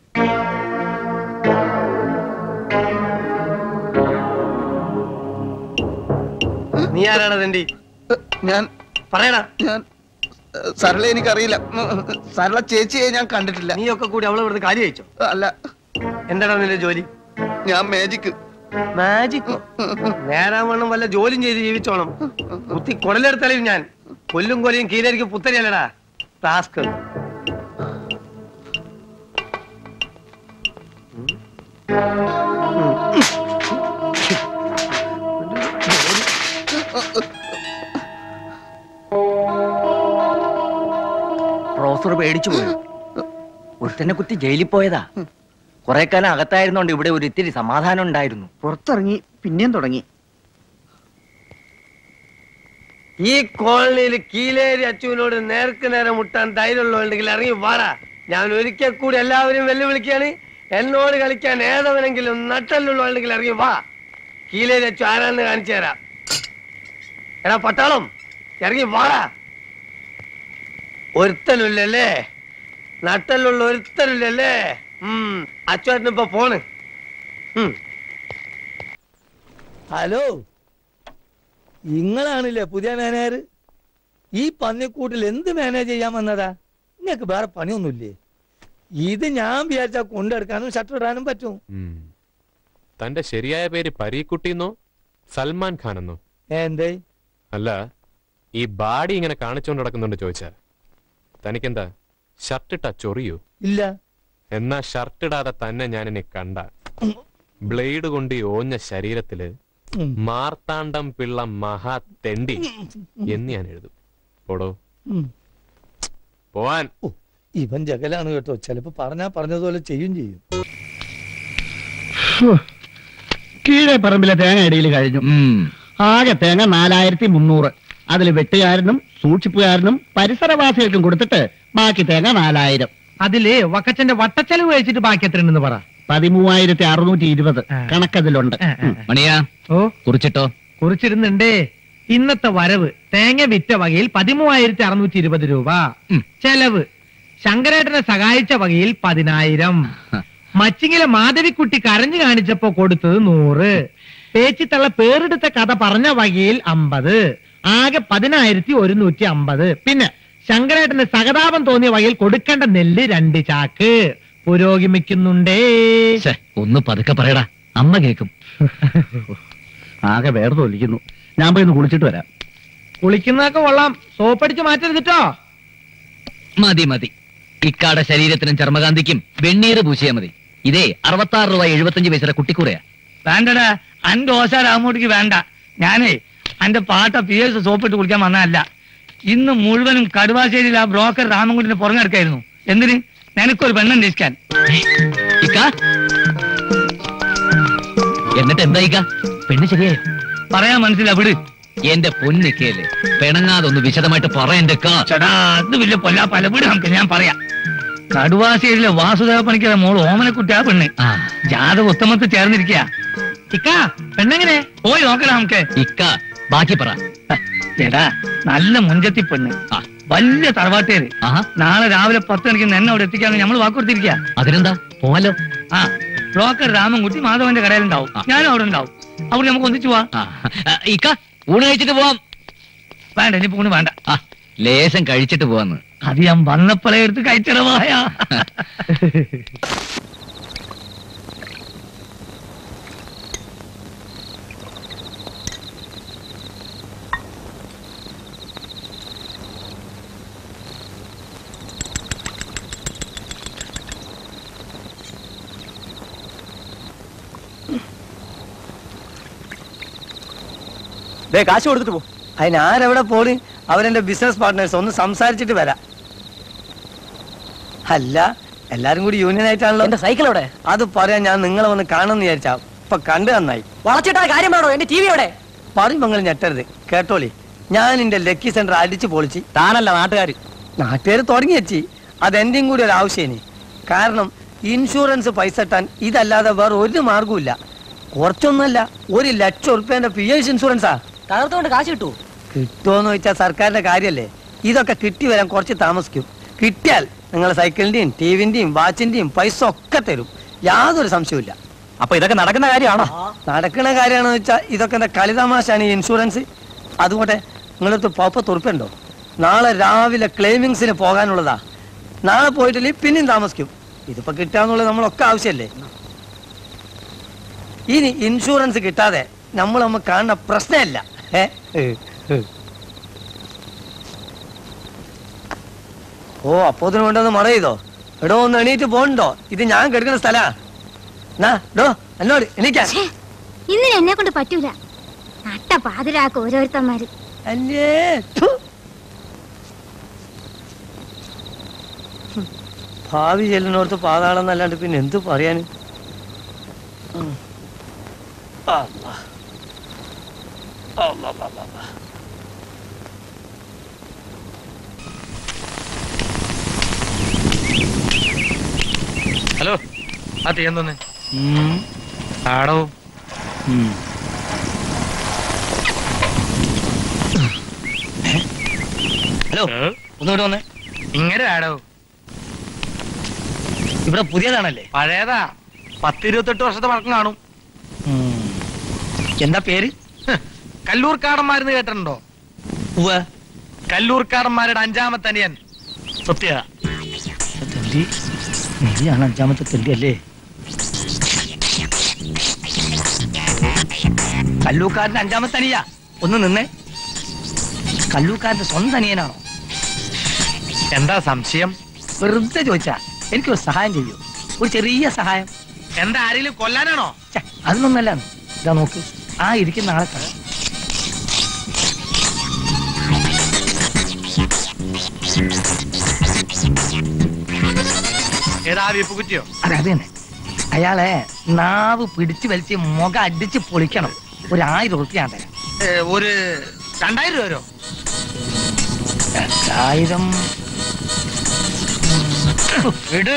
നീ ആരാണ് തെണ്ടി ഏ, ഞാൻ പറയടാ ഞാൻ ഏ, സരളെ എനിക്കറിയില്ല ഉം, സരള ചേച്ചിയെ ഞാൻ കണ്ടിട്ടില്ല നീ ഒക്കെ കൂടി അവളെ ഇവിടുന്ന് കാര്യം അയച്ചോ അല്ല എന്താണ് നിന്റെ ജോലി ഞാൻ മാജിക് മാജിക് നേരാൻ വണ്ണം വല്ല ജോലിയും ചെയ്ത് ജീവിച്ചോണം കുത്തി കുടലെടുത്തലയും ഞാൻ കൊല്ലും കൊലയും കീഴരിക്ക് പുത്തരിയല്ലടാ ടാസ്ക് പ്രൊഫസർ പേടിച്ചു പോയി ഒരുത്തനെ കുത്തി ജയിലിൽ പോയതാ കുറെ കാലം അകത്തായിരുന്നോണ്ട് ഇവിടെ ഒരു ഇത്തിരി സമാധാനം ഉണ്ടായിരുന്നു പുറത്തിറങ്ങി പിന്നെയും തുടങ്ങി ഈ കോളനിയിൽ കീലേരി അച്ചുവിനോട് നേർക്ക് നേരെ മുട്ടാൻ ധൈര്യമുള്ളവരുണ്ടെങ്കിൽ ഇറങ്ങി വാടാ ഞാൻ ഒരിക്കൽ കൂടി എല്ലാവരും വെല്ലുവിളിക്കാണ് എന്നോട് കളിക്കാൻ ഏതവനെങ്കിലും നട്ടല്ലുള്ളവരുണ്ടെങ്കിൽ ഇറങ്ങി വാ കീലേരി അച്ചു ആരാന്ന് കാണിച്ചു തരാം എടാ പട്ടാളം ഇറങ്ങി വാടാ ഒരുത്തനുള്ളല്ലേ നട്ടലുള്ള ഒരുത്തനുള്ളല്ലേ ഉം അച്ചുവേട്ടനിപ്പോ പോണ് ഉം ഹലോ നിങ്ങളാണില്ലേ പുതിയ മാനേജർ ഈ പന്നിക്കൂട്ടിൽ എന്ത് മാനേജ് ചെയ്യാൻ വന്നതാ നിങ്ങൾക്ക് വേറെ പണിയൊന്നുമില്ലേ ഇത് ഞാൻ വിചാരിച്ചാ കൊണ്ടെടുക്കാനും ഷട്ടർ ഇടാനും പറ്റും ഉം. തന്റെ ശരിയായ പേര് പരീക്കുട്ടിന്നോ സൽമാൻ ഖാൻ എന്നോ എന്തേ അല്ല ഈ ബാഡി ഇങ്ങനെ കാണിച്ചോണ്ട് നടക്കുന്നുണ്ട് ചോദിച്ചാ തനിക്കെന്താ ഷർട്ട് ഇട്ടാ ചൊറിയോ ഇല്ല എന്നാ ഷർട്ട് ഇടാതെ തന്നെ ഞാൻ ഇനി കണ്ട ബ്ലേഡ് കൊണ്ട് ഈ ഓഞ്ഞ ശരീരത്തില് ഉം. മാർത്താണ്ഡം പിള്ള മഹാ തെണ്ടി എന്ന് ഞാൻ എഴുതും പോടോ ഉം. പോവാൻ ഇവൻ ജഗലാണ് കേട്ടോ ചിലപ്പോ പറഞ്ഞാ പറഞ്ഞതുപോലെ ചെയ്യും ചെയ്യും കീഴെ പറമ്പിലെ തേങ്ങ ഇടയിൽ കഴിഞ്ഞു ആകെ തേങ്ങ നാലായിരത്തി മുന്നൂറ് അതിൽ വെട്ടുകാരനും സൂക്ഷിപ്പുകാരനും പരിസരവാസികൾക്കും കൊടുത്തിട്ട് ബാക്കി തേങ്ങ നാലായിരം അതില് വക്കച്ചന്റെ വട്ടച്ചെലവ് കഴിച്ചിട്ട് ബാക്കി എത്രയുണ്ടെന്ന് പറ പതിമൂവായിരത്തി അറുന്നൂറ്റി ഇരുപത് കണക്കതിലുണ്ട് മണിയാ ഓ കുറിച്ചിട്ടോ കുറിച്ചിരുന്നുണ്ടേ ഇന്നത്തെ വരവ് തേങ്ങ വിറ്റ വകയിൽ പതിമൂവായിരത്തി അറുന്നൂറ്റി ഇരുപത് രൂപ ചെലവ് ശങ്കരേട്ടനെ സഹായിച്ച വകയിൽ പതിനായിരം മച്ചിങ്ങിലെ മാധവിക്കുട്ടി കരഞ്ഞു കാണിച്ചപ്പോ കൊടുത്തത് നൂറ് പേച്ചിത്തള്ള പേരെടുത്ത കഥ പറഞ്ഞ വകയിൽ അമ്പത് ആകെ പതിനായിരത്തി ഒരുന്നൂറ്റി അമ്പത് പിന്നെ ശങ്കരേട്ടന് സഹതാപം തോന്നിയ വകയിൽ കൊടുക്കേണ്ട നെല്ല് രണ്ട് ചാക്ക് പുരോഗമിക്കുന്നുണ്ടേ ഒന്ന് പതുക്കെ പറയടാ അമ്മ കേക്കും ആകെ വേർതൊലിക്കുന്നു ഞാൻ പോയി ഒന്ന് കുളിച്ചിട്ട് വരാം കുളിക്കുന്നതൊക്കെ കൊള്ളാം സോപ്പടിച്ച് മാറ്റരുതിട്ടോ മതി മതി ഇക്കാടെ ശരീരത്തിനും ചർമ്മകാന്തിക്കും വെണ്ണീര് പൂശിയാ മതി ഇതേ അറുപത്താറ് രൂപ എഴുപത്തഞ്ച് പൈസയുടെ കുട്ടിക്കൂറയാ വേണ്ടടാ അന്റെ ഓശ രാമൂട്ടിക്ക് വേണ്ട ഞാനേ അന്റെ പാട്ട പി എസ് സോപ്പിട്ട് കുളിക്കാൻ വന്നതല്ല ഇന്ന് മുഴുവനും കടുവാശ്ശേരിയിൽ ആ ബ്രോക്കർ രാമൻകുട്ടിനെ പുറങ്ങെടുക്കായിരുന്നു എന്തിന് നിനക്കൊരു പെണ്ണന്വേഷിക്കാൻ എന്നിട്ട് എന്താ ഇക്ക പെണ്ണ് ശരിയായോ പറയാൻ മനസ്സിലാ വിട് എന്റെ പൊന്നിക്കയല്ലേ പിണങ്ങാതെ ഒന്ന് വിശദമായിട്ട് പറയന്റെ ചേട്ടാ അത് വലിയ പൊല്ലാ പല വിട് നമുക്ക് ഞാൻ പറയാം കടുവാശ്ശേരിയിലെ വാസുദേവ പണിക്കര മോള് ഓമനക്കുട്ടി ആ പെണ്ണ് ജാതക ഉത്തമത്തിൽ ചേർന്നിരിക്കുക ഇക്ക പെണ്ണെങ്ങനെ പോയി നോക്കണം നമുക്ക് ഇക്ക ബാക്കി പറ ചേട്ടാ നല്ല മുഞ്ചത്തി പെണ്ണ് വലിയ തറവാട്ടേര് നാളെ രാവിലെ പത്ത് മണിക്ക് എന്നെ അവിടെ എത്തിക്കാൻ നമ്മൾ വാക്കുകൊടുത്തിരിക്കുക അതിനെന്താ പോവാലോ ആ ബ്രോക്കർ രാമൻകുട്ടി മാധവന്റെ കടയിലുണ്ടാവും ഞാനും അവിടെ ഉണ്ടാവും അവിടെ നമുക്ക് ഒന്നിച്ചു പോവാം ഇക്ക ഊണ് കഴിച്ചിട്ട് പോവാം വേണ്ട ഇനി ഊണ് വേണ്ട ലേശം കഴിച്ചിട്ട് പോവാന്ന് അത് ഞാൻ വന്നപ്പോഴേ എടുത്ത് കഴിച്ചിടവായ ദേ കാശ് കൊടുത്തിട്ട് പോ അതിന് ആരെവിടെ പോണ് അവരെന്റെ ബിസിനസ് പാർട്ട്നേഴ്സ് ഒന്ന് സംസാരിച്ചിട്ട് വരാം അല്ല എല്ലാരും കൂടി യൂണിയൻ ആയിട്ടാണല്ലോ എന്റെ സൈക്കിൾ എവിടെ അത് പറയാൻ ഞാൻ നിങ്ങളെ വന്ന് കാണുമെന്ന് വിചാരിച്ചാ ഇപ്പൊ കണ്ടു നന്നായി വളച്ചിട്ടാ കാര്യം വേണോ എന്റെ ടി വി എവിടെ പറയും നിങ്ങൾ ഞെട്ടരുത് കേട്ടോളി ഞാൻ എന്റെ ലക്കി സെന്റർ അടിച്ചു പൊളിച്ച് താനല്ല നാട്ടുകാർ നാട്ടുകാർ തുടങ്ങി വെച്ചി അതെന്റെയും കൂടി ഒരു ആവശ്യമേ കാരണം ഇൻഷുറൻസ് പൈസ ഇട്ടാൻ ഇതല്ലാതെ വേറെ ഒരു മാർഗവും കുറച്ചൊന്നുമല്ല ഒരു ലക്ഷം ഉറുപ്പ്യന്റെ പി എസ് ഇൻഷുറൻസാ തകർത്തുകൊണ്ട് കാശ് കിട്ടുമോ കിട്ടുമോന്ന് ചോദിച്ചാൽ സർക്കാരിന്റെ കാര്യല്ലേ ഇതൊക്കെ കിട്ടി വരാൻ കുറച്ച് താമസിക്കും കിട്ടിയാൽ നിങ്ങൾ സൈക്കിളിന്റെയും ടിവിന്റെയും വാച്ചിന്റെയും പൈസ ഒക്കെ തരും യാതൊരു സംശയവുമില്ല അപ്പൊ ഇതൊക്കെ നടക്കുന്ന കാര്യമാണോ നടക്കുന്ന കാര്യമാണെന്ന് വെച്ചാൽ ഇതൊക്കെ എന്താ കളിതമാശാണ് ഈ ഇൻഷുറൻസ് അതുകൊണ്ട് നിങ്ങളടുത്ത് പോപ്പ തുറപ്പുണ്ടോ നാളെ രാവിലെ ക്ലെയിമിങ്സിന് പോകാനുള്ളതാ നാളെ പോയിട്ടില്ലെങ്കിൽ പിന്നെയും താമസിക്കും ഇതിപ്പോ കിട്ടാന്നുള്ളത് നമ്മളൊക്കെ ആവശ്യമല്ലേ ഇനി ഇൻഷുറൻസ് കിട്ടാതെ നമ്മൾ നമ്മ കാണുന്ന പ്രശ്നമല്ല ഏ ഏ, ഏ. ഓ അപ്പോത്തിന് കൊണ്ടൊന്ന് മറ ചെയ്തോ എടോ ഒന്ന് എണീറ്റ് പോണ്ടോ ഇത് ഞാൻ കിടക്കുന്ന സ്ഥലാ നാ ഡോ എന്നോട് എണീക്കാൻ ഇന്നിന് എന്നെ കൊണ്ട് പറ്റൂല നട്ട പാതിരാക്ക് ഓരോരുത്തന്മാര് അല്ലേ ഥു. ഭാവി ചെല്ലിനോർത്ത് പാതാളം എന്നല്ലാണ്ട് പിന്നെ എന്ത് പറയാന് ഉം. അല്ലാ. അല്ലാ, അല്ലാ, അല്ലാ. ഹലോ ആ തീയൻ തന്നെ ആടോ ഹലോ ഒന്നുകൂടെ വന്നേ ഇങ്ങനെ ആടോ ഇവിടെ പുതിയതാണല്ലേ പഴയതാ പത്തിരുപത്തെട്ട് വർഷത്തെ പഴക്കം കാണും എന്താ പേര് കല്ലൂർക്കാടന്മാരെന്ന് കേട്ടിട്ടുണ്ടോ കല്ലൂർക്കാടന്മാരുടെ അഞ്ചാമത്തെ അനിയൻ സത്യ തെണ്ടി നീയാണ് അഞ്ചാമത്തെ തെണ്ടി അല്ലേ കല്ലൂക്കാരന്റെ അഞ്ചാമത്തെ അനിയ ഒന്ന് നിന്നേ കല്ലൂക്കാരന്റെ സ്വന്തം അനിയനാണോ എന്താ സംശയം വെറുതെ ചോദിച്ചാ എനിക്കൊരു സഹായം ചെയ്യൂ ഒരു ചെറിയ സഹായം എന്താ ആരെങ്കിലും കൊല്ലാനാണോ ഛെ, അതൊന്നല്ല ഇതാ നോക്ക് ആ ഇരിക്കുന്ന ആളെ കാണാം ഏതാ വീപ്പ് കുറ്റിയോ അതെ അത് തന്നെ അയാളെ നാവ് പിടിച്ചു വലിച്ച് മുഖം അടിച്ച് പൊളിക്കണം ഒരു ആയിരം ഉറുപ്പ്യ ഞാൻ തരാം ഏ, ഒരു രണ്ടായിരം രൂപ വരോ രണ്ടായിരം ഇട്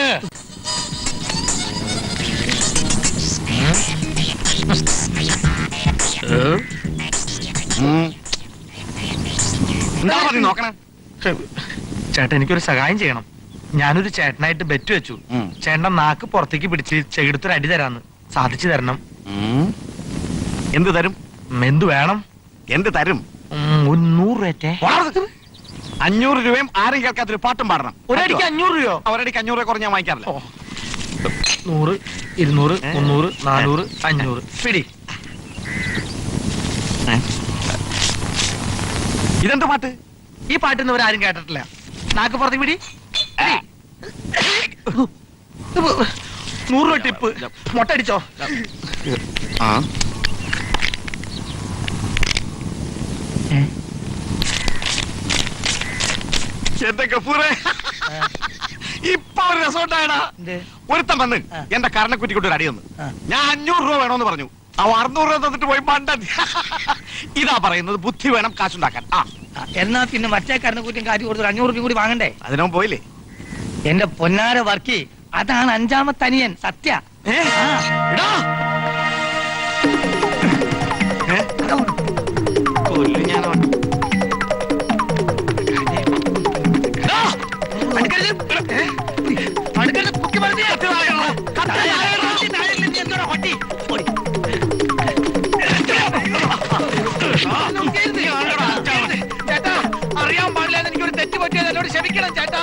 എന്താ പറഞ്ഞു നോക്കണേ ചേട്ടൻ എനിക്കൊരു സഹായം ചെയ്യണം ഞാനൊരു ചേട്ടനായിട്ട് ബെറ്റ് വെച്ചു ചേട്ടന്റെ നാക്ക് പുറത്തേക്ക് പിടിച്ച് ചെകിടത്തൊരു അടി തരാന്ന് സാധിച്ചു തരണം എന്ത് തരും എന്ത് വേണം എന്ത് തരും ഒരു നൂറ് രൂപ അഞ്ഞൂറ് രൂപയും ആരും കേൾക്കാത്തൊരു പാട്ടും പാടണം ഒരടിക്ക് അഞ്ഞൂറ് രൂപയോ ഒരടിക്ക് അഞ്ഞൂറ് രൂപ കുറഞ്ഞാൽ വാങ്ങിക്കാറില്ല നൂറ് ഇരുന്നൂറ് മുന്നൂറ് നാനൂറ് അഞ്ഞൂറ് പിടി ഇതെന്ത് പാട്ട് ഈ പാട്ടിന്ന് ഇവരാരും കേട്ടിട്ടില്ല നാക്ക് പുറത്ത് പിടി നൂറ് രൂപ ടിപ്പ് മുട്ട അടിച്ചോ ആ എന്റെ കപ്പൂറെ ഇപ്പൊ ഒരു രസമുണ്ടായടാ ഒരുത്തൻ വന്ന് എന്റെ കരണക്കുറ്റി കൊണ്ട് ഒരു അടി തന്നു ഞാൻ അഞ്ഞൂറ് രൂപ വേണമെന്ന് പറഞ്ഞു അവ അറുന്നൂറ് രൂപ തന്നിട്ട് പോയി മണ്ടൻ ഇതാ പറയുന്നത് ബുദ്ധി വേണം കാശുണ്ടാക്കാൻ ആ എന്നാ പിന്നെ മറ്റേ കരുന്ന കുറ്റിയും കാറ്റ് കൊടുത്തു അഞ്ഞൂറ് രൂപ കൂടി വാങ്ങണ്ടേ അതിനോ പോയില്ലേ എന്റെ പൊന്നാര വർക്കി അതാണ് അഞ്ചാമത്തെ അനിയൻ സത്യ ആ. കൊല്ലു ഞാൻ അവനെ. ചേട്ടാ അറിയാൻ പാടില്ല എനിക്കൊരു തെറ്റ് പറ്റിയത് എന്നോട് ക്ഷമിക്കണം ചേട്ടാ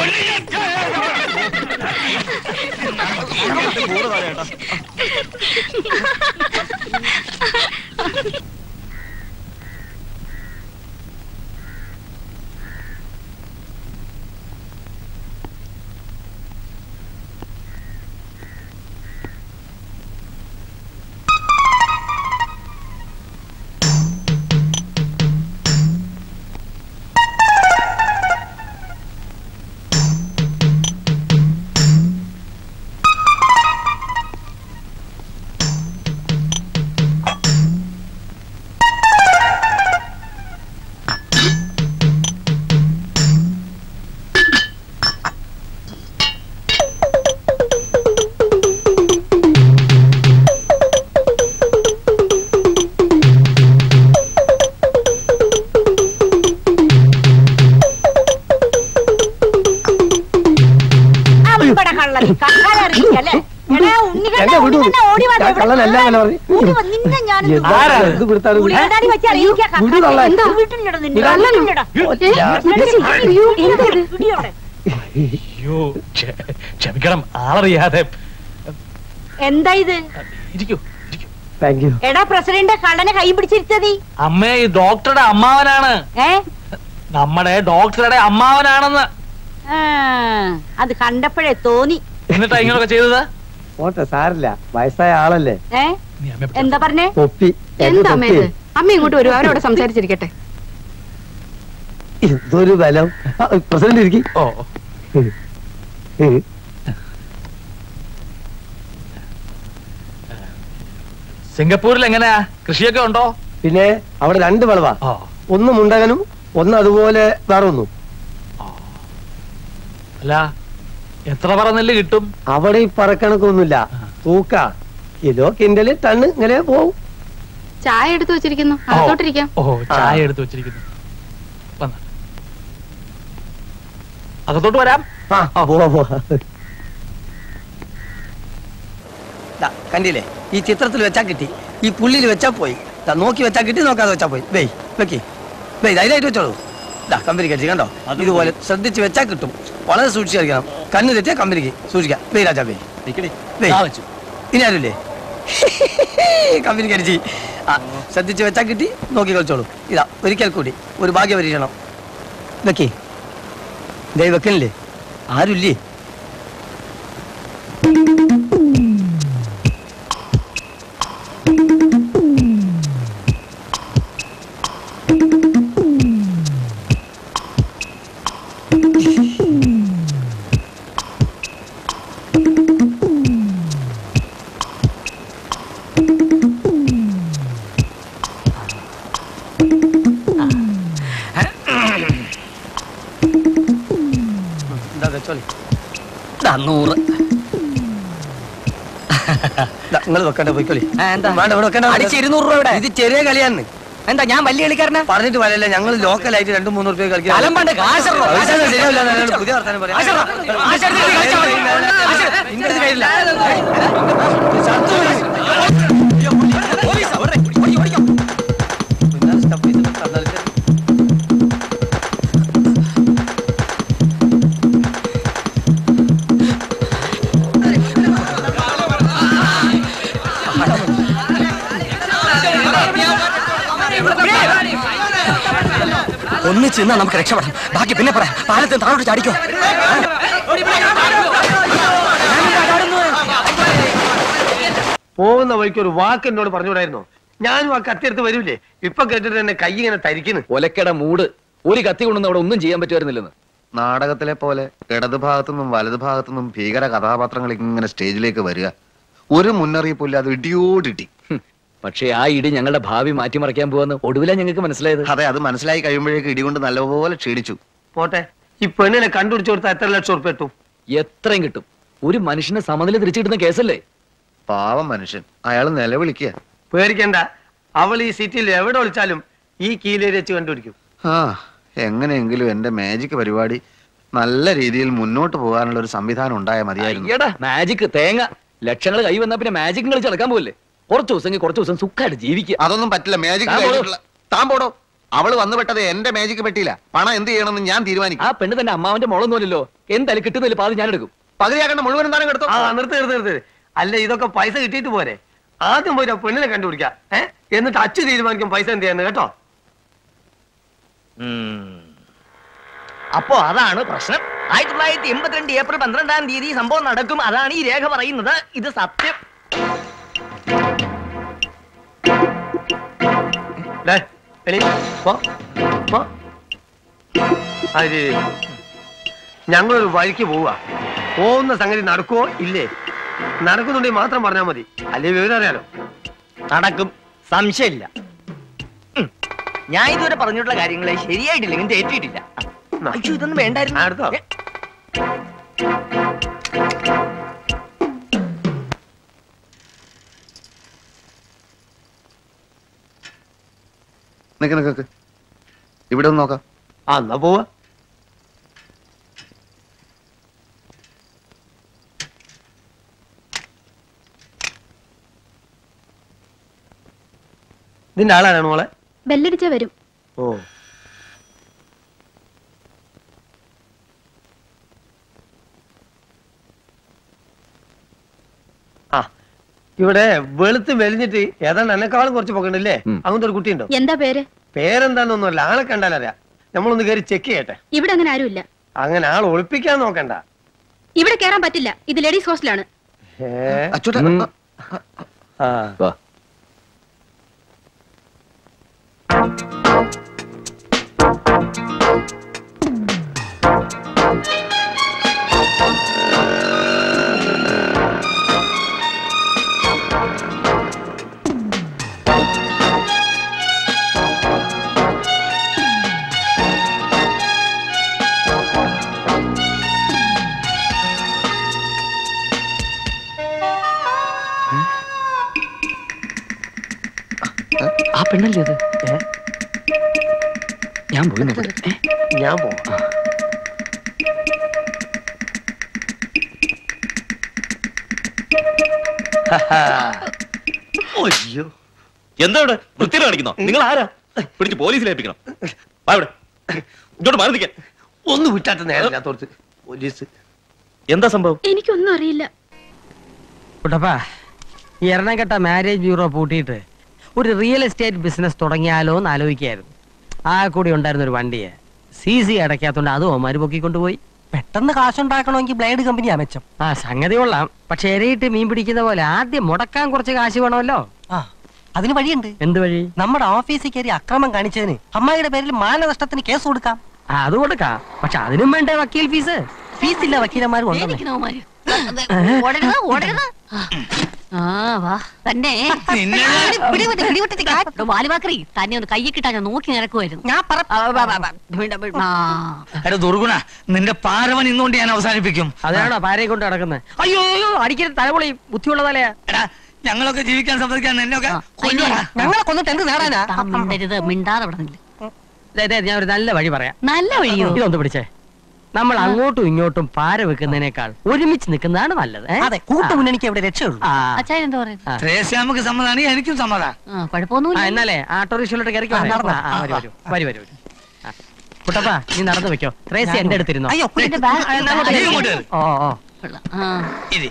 അമ്പട കള്ളൻ കള്ളറിയിക്കല്ലേ എടാ ഉണ്ണികണ്ണ എന്നെ വിടൂ. ഉണ്ണികണ്ണ ഓടി വാ ഞാൻ കള്ളനല്ല അങ്ങനെ പറഞ്ഞു. ഓടി വാ, നിന്നെ ഞാൻ എന്താ ഇത് കൊടുത്താലും വിടൂ. ഉള്ളിയടാടി വെച്ച് അറിയിക്കാ വിടൂ കള്ളൻ. എന്താ വീട്ടിലുണ്ടോ നിന്റെ വിടാൻ. വീട്ടിലുണ്ടോ? ഞാൻ- പിടി അവിടെ. അയ്യോ ക്ഷ- ക്ഷമിക്കണം ആളറിയാതെ എന്താ ഇത് ഇരിക്കൂ താങ്ക് യു എടാ പ്രസിഡന്റ് കള്ളനെ കൈ പിടിച്ചിരുത്തതി അമ്മേ ഈ ഡോക്ടറുടെ അമ്മാവനാണ് ഏ നമ്മുടെ ഡോക്ടറുടെ അമ്മാവനാണെന്ന് ആ, അത് കണ്ടപ്പോഴേ തോന്നി എന്നിട്ടാ ഇങ്ങനൊക്കെ ചെയ്തത് ഓട്ടെ സാരില്ല വയസ്സായ ആളല്ലേ ഏ എന്താ പറഞ്ഞേ തൊപ്പി എന്റെ എന്താ അമ്മ തൊപ്പി. ഇത് അമ്മ ഇങ്ങോട്ട് വരൂ അവരോട് സംസാരിച്ചിരിക്കട്ടെ ഇതൊരു ബലം ആ, പ്രസിഡന്റ് ഇരിക്കും ഓ സിംഗപ്പൂരിൽ എങ്ങനെയാ കൃഷിയൊക്കെ ഉണ്ടോ പിന്നെ അവിടെ രണ്ട് വിളവാ ഒന്ന് മുണ്ടകനും ഒന്ന് അതുപോലെ വേറെ ഒന്നും അല്ല എത്ര പറ നെല്ല് കിട്ടും അവിടെ ഈ പറക്കണക്കൊന്നുമില്ല തൂക്ക കിലോ കിൻഡല് ടണ്ണ് ഇങ്ങനെ പോവും ചായ എടുത്തു വെച്ചിരിക്കുന്നു അകത്തോട്ടിരിക്കാം ഓ ചായ എടുത്ത് വെച്ചിരിക്കുന്നു വന്ന അകത്തോട്ട് വരാം ആ പോവാ പോവാ ദാ, കണ്ടില്ലേ ഈ ചിത്രത്തിൽ വെച്ചാ കിട്ടി ഈ പുള്ളിയിൽ വെച്ചാ പോയി ദാ, നോക്കി വെച്ചാ കിട്ടി നോക്കാതെ വെച്ചാ പോയി വെയ് വെക്കി വെയ് ധൈര്യമായിട്ട് വെച്ചോളൂ ദാ കമ്പനി കടിച്ച് കണ്ടോ ഇതുപോലെ ശ്രദ്ധിച്ച് വെച്ചാ കിട്ടും വളരെ സൂക്ഷിച്ച് കളിക്കണം കണ്ണ് തെറ്റിയാ കമ്പനിക്ക് സൂക്ഷിക്കാം വെയ് രാജാ വെയ് വെയ് ദാ വെച്ചു. ഇനി ആരുമില്ലേ കമ്പനി കടിച്ച് ആ ശ്രദ്ധിച്ച് വെച്ചാ കിട്ടി നോക്കി കളിച്ചോളൂ ഇതാ ഒരിക്കൽ കൂടി ഒരു ഭാഗ്യ പരീക്ഷണം വെക്കേ ദേ വെക്കണില്ലേ ആരുമില്ലേ എന്താ വെച്ചോളി നൂറ് നിങ്ങൾ വെക്കണ്ട പോയിക്കോളി എന്താ? വേണ്ട ഇവിടെ വെക്കണ്ട അടിച്ച് ഇരുന്നൂറ് രൂപ ഇവിടെ. ഇത് ചെറിയ കളിയാന്ന് എന്താ ഞാൻ വലിയ കളിക്കാരനാ പറഞ്ഞിട്ട് വരല്ല ഞങ്ങൾ ലോക്കലായിട്ട് രണ്ടു മൂന്ന് റുപ്യ കളിക്കാം അലമ്പണ്ട്, കാശെറോ. പൈസ ഒന്നും ശരിയാവില്ല എന്നാണ് പുതിയ വർത്താനം പറയാം ആശാ, ആശാ, ഇത് കളിച്ചാ മതി. ആശാ, ഇന്റെ അടുത്ത് കയ്യിലില്ല. പിന്നെ step ചെയ്തിട്ട് തന്നാലും ശരി. ഒന്നിച്ച് നിന്നാ നമുക്ക് രക്ഷപ്പെടാം ബാക്കി പിന്നെ പറയാം പാലത്തിന് താഴോട്ട് ചാടിക്കോ പോകുന്ന വഴിക്ക് ഒരു വാക്ക് എന്നോട് പറഞ്ഞുകൂടായിരുന്നോ ഞാനും ആ കത്തിയെടുത്ത് വരൂലേ ഇപ്പൊ കേട്ടിട്ട് എന്നെ കൈ ഇങ്ങനെ തരിക്കുന്നു ഒലക്കട മൂട് ഒരു കത്തി കൊണ്ടൊന്നും അവിടെ ഒന്നും ചെയ്യാൻ പറ്റുമായിരുന്നില്ലെന്ന് നാടകത്തിലെ പോലെ ഇടത് ഭാഗത്തുനിന്നും വലത് ഭാഗത്തുനിന്നും ഭീകര കഥാപാത്രങ്ങൾ ഇങ്ങനെ സ്റ്റേജിലേക്ക് വരിക ഒരു മുന്നറിയിപ്പില്ലാതെ ഇടിയോടിട്ടി പക്ഷേ ആ ഇടി ഞങ്ങളുടെ ഭാവി മാറ്റിമറിക്കാൻ പോവാന്ന് ഒടുവിലാ ഞങ്ങൾക്ക് മനസ്സിലായത് അതെ അത് മനസ്സിലായി കഴിയുമ്പോഴേക്ക് ഇടികൊണ്ട് നല്ലപോലെ ക്ഷീണിച്ചു പോട്ടെ ഈ പെണ്ണിനെ കണ്ടുപിടിച്ചു കൊടുത്താൽ എത്ര ലക്ഷം ഉറുപ്പ് എത്തും എത്രയും കിട്ടും ഒരു മനുഷ്യനെ സമനില തിരിച്ചു കിട്ടുന്ന കേസല്ലേ പാവം മനുഷ്യൻ അയാൾ നിലവിളിക്കുക പേടിക്കണ്ട അവൾ ഈ സിറ്റിയിൽ എവിടെ വിളിച്ചാലും ഈ കീലേരി വെച്ച് കണ്ടുപിടിക്കും ആ എങ്ങനെയെങ്കിലും എന്റെ മാജിക് പരിപാടി നല്ല രീതിയിൽ മുന്നോട്ട് പോകാനുള്ള ഒരു സംവിധാനം ഉണ്ടായാൽ മതിയായിരുന്നു അയ്യടാ മാജിക് തേങ്ങ ലക്ഷങ്ങൾ കൈ വന്നാ പിന്നെ മാജിക് കളിച്ച് നടക്കാൻ പോവല്ലേ കുറച്ച് ദിവസം കുറച്ച് ദിവസം സുഖമായിട്ട് ജീവിക്കുക അതൊന്നും പറ്റില്ല മാജിക് താൻ പോടോ. കഴിഞ്ഞിട്ടുള്ള താൻ പോടോ അവള് വന്നു പെട്ടത് എന്റെ മാജിക് പറ്റിയില്ല പണം എന്ത് ചെയ്യണമെന്ന് ഞാൻ തീരുമാനിക്കും ആ പെണ്ണ് തന്നെ അമ്മാവന്റെ മുളൊന്നുമല്ലോ എന്തായാലും കിട്ടുന്നില്ല പാതി ഞാൻ എടുക്കും പകുതിയാക്കണ്ട മുഴുവൻ താനും എടുത്തോ ആ നിർത്ത് നിർത്ത് നിർത്ത് അല്ല ഇതൊക്കെ പൈസ കിട്ടിയിട്ട് പോരെ ആദ്യം പോയിട്ട് ആ പെണ്ണിനെ കണ്ടുപിടിക്കാം ഏ എന്നിട്ട് അച്ചു തീരുമാനിക്കും പൈസ എന്ത് ചെയ്യാന്ന് കേട്ടോ അപ്പോ അതാണ് പ്രശ്നം ആയിരത്തി തൊള്ളായിരത്തി എൺപത്തിരണ്ട് ഏപ്രിൽ പന്ത്രണ്ടാം തീയതി ഈ സംഭവം നടക്കും അതാണ് ഈ രേഖ പറയുന്നത് ഇത് സത്യം ദേ, എലി, പോ, പോ. ആ, ശരി, ശരി. ഞങ്ങളൊരു വഴിക്ക് പോവുക പോകുന്ന സംഗതി നടക്കുവോ ഇല്ലേ നടക്കുന്നുണ്ടെങ്കിൽ മാത്രം പറഞ്ഞാൽ മതി അല്ലേ വിവരം അറിയാലോ നടക്കും സംശയമില്ല ഉം. ഞാൻ ഇതുവരെ പറഞ്ഞിട്ടുള്ള കാര്യങ്ങളെ ശരിയായിട്ടില്ലെങ്കിൽ തെറ്റിയിട്ടില്ല അയ്യോ ഇതൊന്നും വേണ്ടായിരുന്നു അടുത്തോ ഏ, നിക്ക് നിക്ക് നിക്ക്. ഇവിടെ ഒന്ന് നോക്കാം ആ എന്നാ പോവാ ഇതിന്റെ ആളാണ് മോളെ ബെല്ലടിച്ച വരും ഓ ആ ഇവിടെ വെളുത്ത് മെലിഞ്ഞിട്ട് ഏതാണ്ട് എന്നെക്കാളും കുറച്ച് പൊക്കണ്ടല്ലേ അങ്ങനത്തെ ഒരു കുട്ടിയുണ്ടോ എന്താ പേര് പേരെന്താന്നൊന്നുമല്ല ആളെ കണ്ടാലറിയാം നമ്മളൊന്ന് കയറി ചെക്ക് ചെയ്യട്ടെ ഇവിടെ അങ്ങനെ ആരുമില്ല അങ്ങനെ ആൾ ഒളിപ്പിക്കാൻ നോക്കണ്ട ഇവിടെ കേറാൻ പറ്റില്ല ഇത് ലേഡീസ് ഹോസ്റ്റലാണ് ഏ? അച്ചോട്ടാ ഉം. ആ ആ പെണ്ണല്ലേ ഇത് ഞാൻ പോയി നോക്കട്ടെ ഏ? ഞാൻ പോവാം അയ്യോ എന്താ ഇവിടെ വൃത്തിയിൽ കാണിക്കുന്നോ നിങ്ങൾ ആരാ പിടിച്ച് പോലീസിൽ ഏൽപ്പിക്കണം വാ ഇവിടെ ഇങ്ങോട്ട് മാറി നിൽക്കാൻ ഒന്ന് വിട്ടാത്ത നേരമില്ലാത്തോർത്ത് പോലീസ് എന്താ സംഭവം എനിക്കൊന്നും അറിയില്ല കുട്ടപ്പാ ഈ എറണാകട്ട മാരേജ് ബ്യൂറോ പൂട്ടിയിട്ട് ഒരു റിയൽ എസ്റ്റേറ്റ് ബിസിനസ് തുടങ്ങിയാലോ എന്ന് ആലോചിക്കായിരുന്നു ആ കൂടി ഉണ്ടായിരുന്ന ഒരു വണ്ടിയെ സി സി അടയ്ക്കാത്തോണ്ട് അതും അവന്മാര് പൊക്കിക്കൊണ്ടുപോയി പെട്ടെന്ന് കാശുണ്ടാക്കണമെങ്കിൽ ബ്ലേഡ് കമ്പനിയാ മെച്ചം ആ സംഗതി കൊള്ളാം പക്ഷെ എരയിട്ട് മീൻ പിടിക്കുന്ന പോലെ ആദ്യം മുടക്കാൻ കുറച്ച് കാശ് വേണമല്ലോ ആ അതിന് വഴിയുണ്ട് എന്ത് വഴി നമ്മുടെ ഓഫീസിൽ കയറി അക്രമം കാണിച്ചതിന് അമ്മായിയുടെ പേരിൽ മാനനഷ്ടത്തിന് കേസ് കൊടുക്കാം ആ, അത് കൊടുക്കാം പക്ഷെ അതിനും വേണ്ടേ വക്കീൽ ഫീസ് ഫീസ് ഇല്ല വക്കീലന്മാർ കൊണ്ടുവന്നേ പേടിക്കണവന്മാര്. ഓടരുത് ഓടരുത് ആ വാ തന്നെ വാലുവാക്കറി തന്നെ ഒന്ന് കയ്യിൽ കിട്ടാൻ ഞാൻ നോക്കി നടക്കുമായിരുന്നു ഞാൻ എടാ ദുർഗുണ നിന്റെ പാരവൻ ഇന്നുകൊണ്ട് ഞാൻ അവസാനിപ്പിക്കും അതാണോ പാരയെ കൊണ്ട് നടക്കുന്നത് അയ്യോ അയ്യോ അടിക്കരുത് തലപൊളി ബുദ്ധിയുള്ള തലയാ എടാ ഞങ്ങളൊക്കെ ജീവിക്കാൻ സമ്മതിക്കാൻ എന്നൊക്കെ ഞങ്ങളെ കൊന്നിട്ട് എന്ത് നേടാനാ മിണ്ടരുത് മിണ്ടാതെ അവിടെ നില്ല്. ദേ, ദേ, ഞാൻ ഒരു നല്ല വഴി പറയാം നല്ല വഴിയോ ഇതൊന്ന് പിടിച്ചേ നമ്മൾ അങ്ങോട്ടും ഇങ്ങോട്ടും പാര വെക്കുന്നതിനേക്കാൾ ഒരുമിച്ച് നിൽക്കുന്നതാണ് നല്ലത് ഏ? അതെ കൂട്ടുമുന്നണിക്ക് എവിടെ രക്ഷയുള്ളൂ ആ. അച്ഛൻ എന്താ പറയുന്നത് ത്രേസ്യാമക്ക് സമ്മതാണ് എനിക്കും സമ്മതാ ആ കുഴപ്പമൊന്നുമില്ല ആ, എന്നാലേ ആട്ടോറിക്ഷയിലോട്ട് കയറി ആ, നടന്നോ. വരൂ വരൂ വരൂ വരൂ വരൂ. ആ. കുട്ടപ്പാ നീ നടന്നു വെക്കോ ത്രേസി ഞാൻ എന്റെ അടുത്തിരുന്നോ അയ്യോ, ദേ, എന്റെ ബാഗ് ആ, എന്നാ അങ്ങോട്ട് നീ കയറി. ഇങ്ങോട്ട് കയറി. ഓ ഓ ആ ഇരി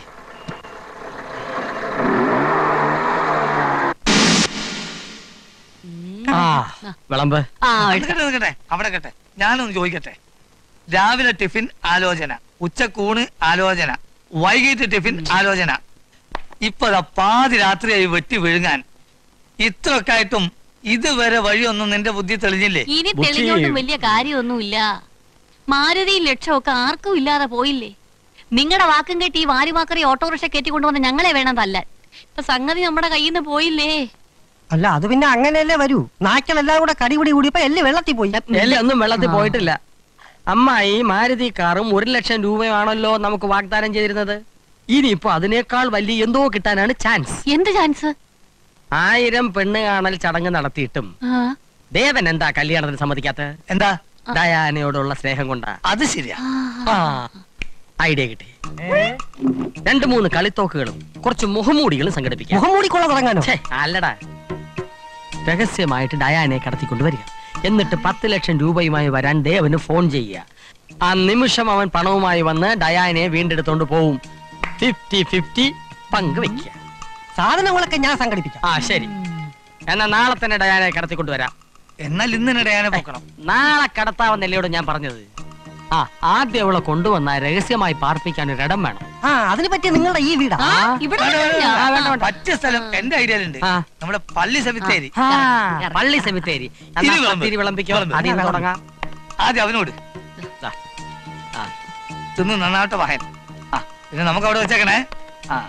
ആ വിളമ്പ് ആ നിൽക്കട്ടെ നിൽക്കട്ടെ അവിടെ കട്ടെ ഞാനൊന്ന് ചോദിക്കട്ടെ രാവിലെ ടിഫിൻ ആലോചന ഉച്ചക്കൂണ് ആലോചന വൈകിട്ട് ടിഫിൻ ആലോചന ഇപ്പതാ പാതി രാത്രിയായി വെട്ടി വിഴുങ്ങാൻ ഇത്രയൊക്കെ ആയിട്ടും ഇതുവരെ വഴിയൊന്നും നിന്റെ ബുദ്ധി തെളിഞ്ഞില്ലേ ഇനി തെളിഞ്ഞോണ്ടും വലിയ കാര്യമൊന്നുമില്ല മാരുതിയും ലക്ഷമൊക്കെ ആർക്കും ഇല്ലാതെ പോയില്ലേ നിങ്ങളുടെ വാക്കും കേട്ട് ഈ വാരിമാക്കറി ഓട്ടോറിക്ഷ കയറ്റിക്കൊണ്ടുവന്ന് ഞങ്ങളെ വേണം തല്ലാൻ ഇപ്പൊ സംഗതി നമ്മുടെ കയ്യിൽ നിന്ന് പോയില്ലേ അല്ല അത് പിന്നെ അങ്ങനെയല്ലേ വരൂ നായ്ക്കളെല്ലാം കൂടെ കടിപിടി കൂടിയപ്പോ എല്ലാം വെള്ളത്തിൽ പോയി എല്ലാം ഒന്നും വെള്ളത്തിൽ പോയിട്ടില്ല അമ്മായി മാരുതി കാറും ഒരു ലക്ഷം രൂപയാണല്ലോ നമുക്ക് വാഗ്ദാനം ചെയ്തിരുന്നത് ഇനിയിപ്പോ അതിനേക്കാൾ വലിയ എന്തോ കിട്ടാനാണ് ചാൻസ് എന്ത് ചാൻസ് ആയിരം പെണ്ണ് കാണൽ ചടങ്ങ് നടത്തിയിട്ടും ദേവൻ എന്താ കല്യാണത്തിന് സമ്മതിക്കാത്ത എന്താ ഡയാനയോടുള്ള സ്നേഹം കൊണ്ടാ അത് ശരിയാ ഐഡിയ കിട്ടി രണ്ട് മൂന്ന് കളിത്തോക്കുകളും കുറച്ച് മുഖംമൂടികളും സംഘടിപ്പിക്കാം മുഖംമൂടിക്കൊള്ള തുടങ്ങാനോ ഛേ, അല്ലടാ രഹസ്യമായിട്ട് ഡയാനെ കടത്തിക്കൊണ്ടുവരിക എന്നിട്ട് പത്ത് ലക്ഷം രൂപയുമായി വരാൻ ദേവന് ഫോൺ ചെയ്യുക ആ നിമിഷം അവൻ പണവുമായി വന്ന് ഡയാനെ വീണ്ടെടുത്തോണ്ട് പോവും ഫിഫ്റ്റി ഫിഫ്റ്റി പങ്കുവെക്കുക സാധനങ്ങളൊക്കെ ഞാൻ സംഘടിപ്പിക്കാം ആ ശരി എന്നാ നാളെ തന്നെ ഡയാനെ കടത്തിക്കൊണ്ടുവരാം എന്നാൽ ഇന്ന് തന്നെ ഡയാനെ പൊക്കണം നാളെ കടത്താവെന്നല്ലയോട് ഞാൻ പറഞ്ഞത് ആ ആദ്യം അവളെ കൊണ്ടുവന്ന രഹസ്യമായി പാർപ്പിക്കാൻ ഒരിടം വേണം ആ അതിന് പറ്റിയ നിങ്ങളുടെ ഈ വീടാ ആ, ഇവിടെ വേണ്ട, വേണ്ട, ഇല്ല. വേണ്ട. ആ, വേണ്ട, വേണ്ട. പറ്റിയ സ്ഥലം എന്റെ ഐഡിയയിലുണ്ട് ആ. നമ്മുടെ പള്ളി സെമിത്തേരി ആ, പള്ളി സെമിത്തേരി എന്നാ തിരി വിളമ്പ്. തിരി വിളമ്പിക്കോ വിളമ്പ്. അതിൽ നിന്ന് തുടങ്ങാം ആദ്യം അവനോട് ദാ. ആ. തിന്ന് നന്നാവട്ടെ വാഹൻ ആ പിന്നെ നമുക്ക് അവിടെ വെച്ചേക്കണേ ആ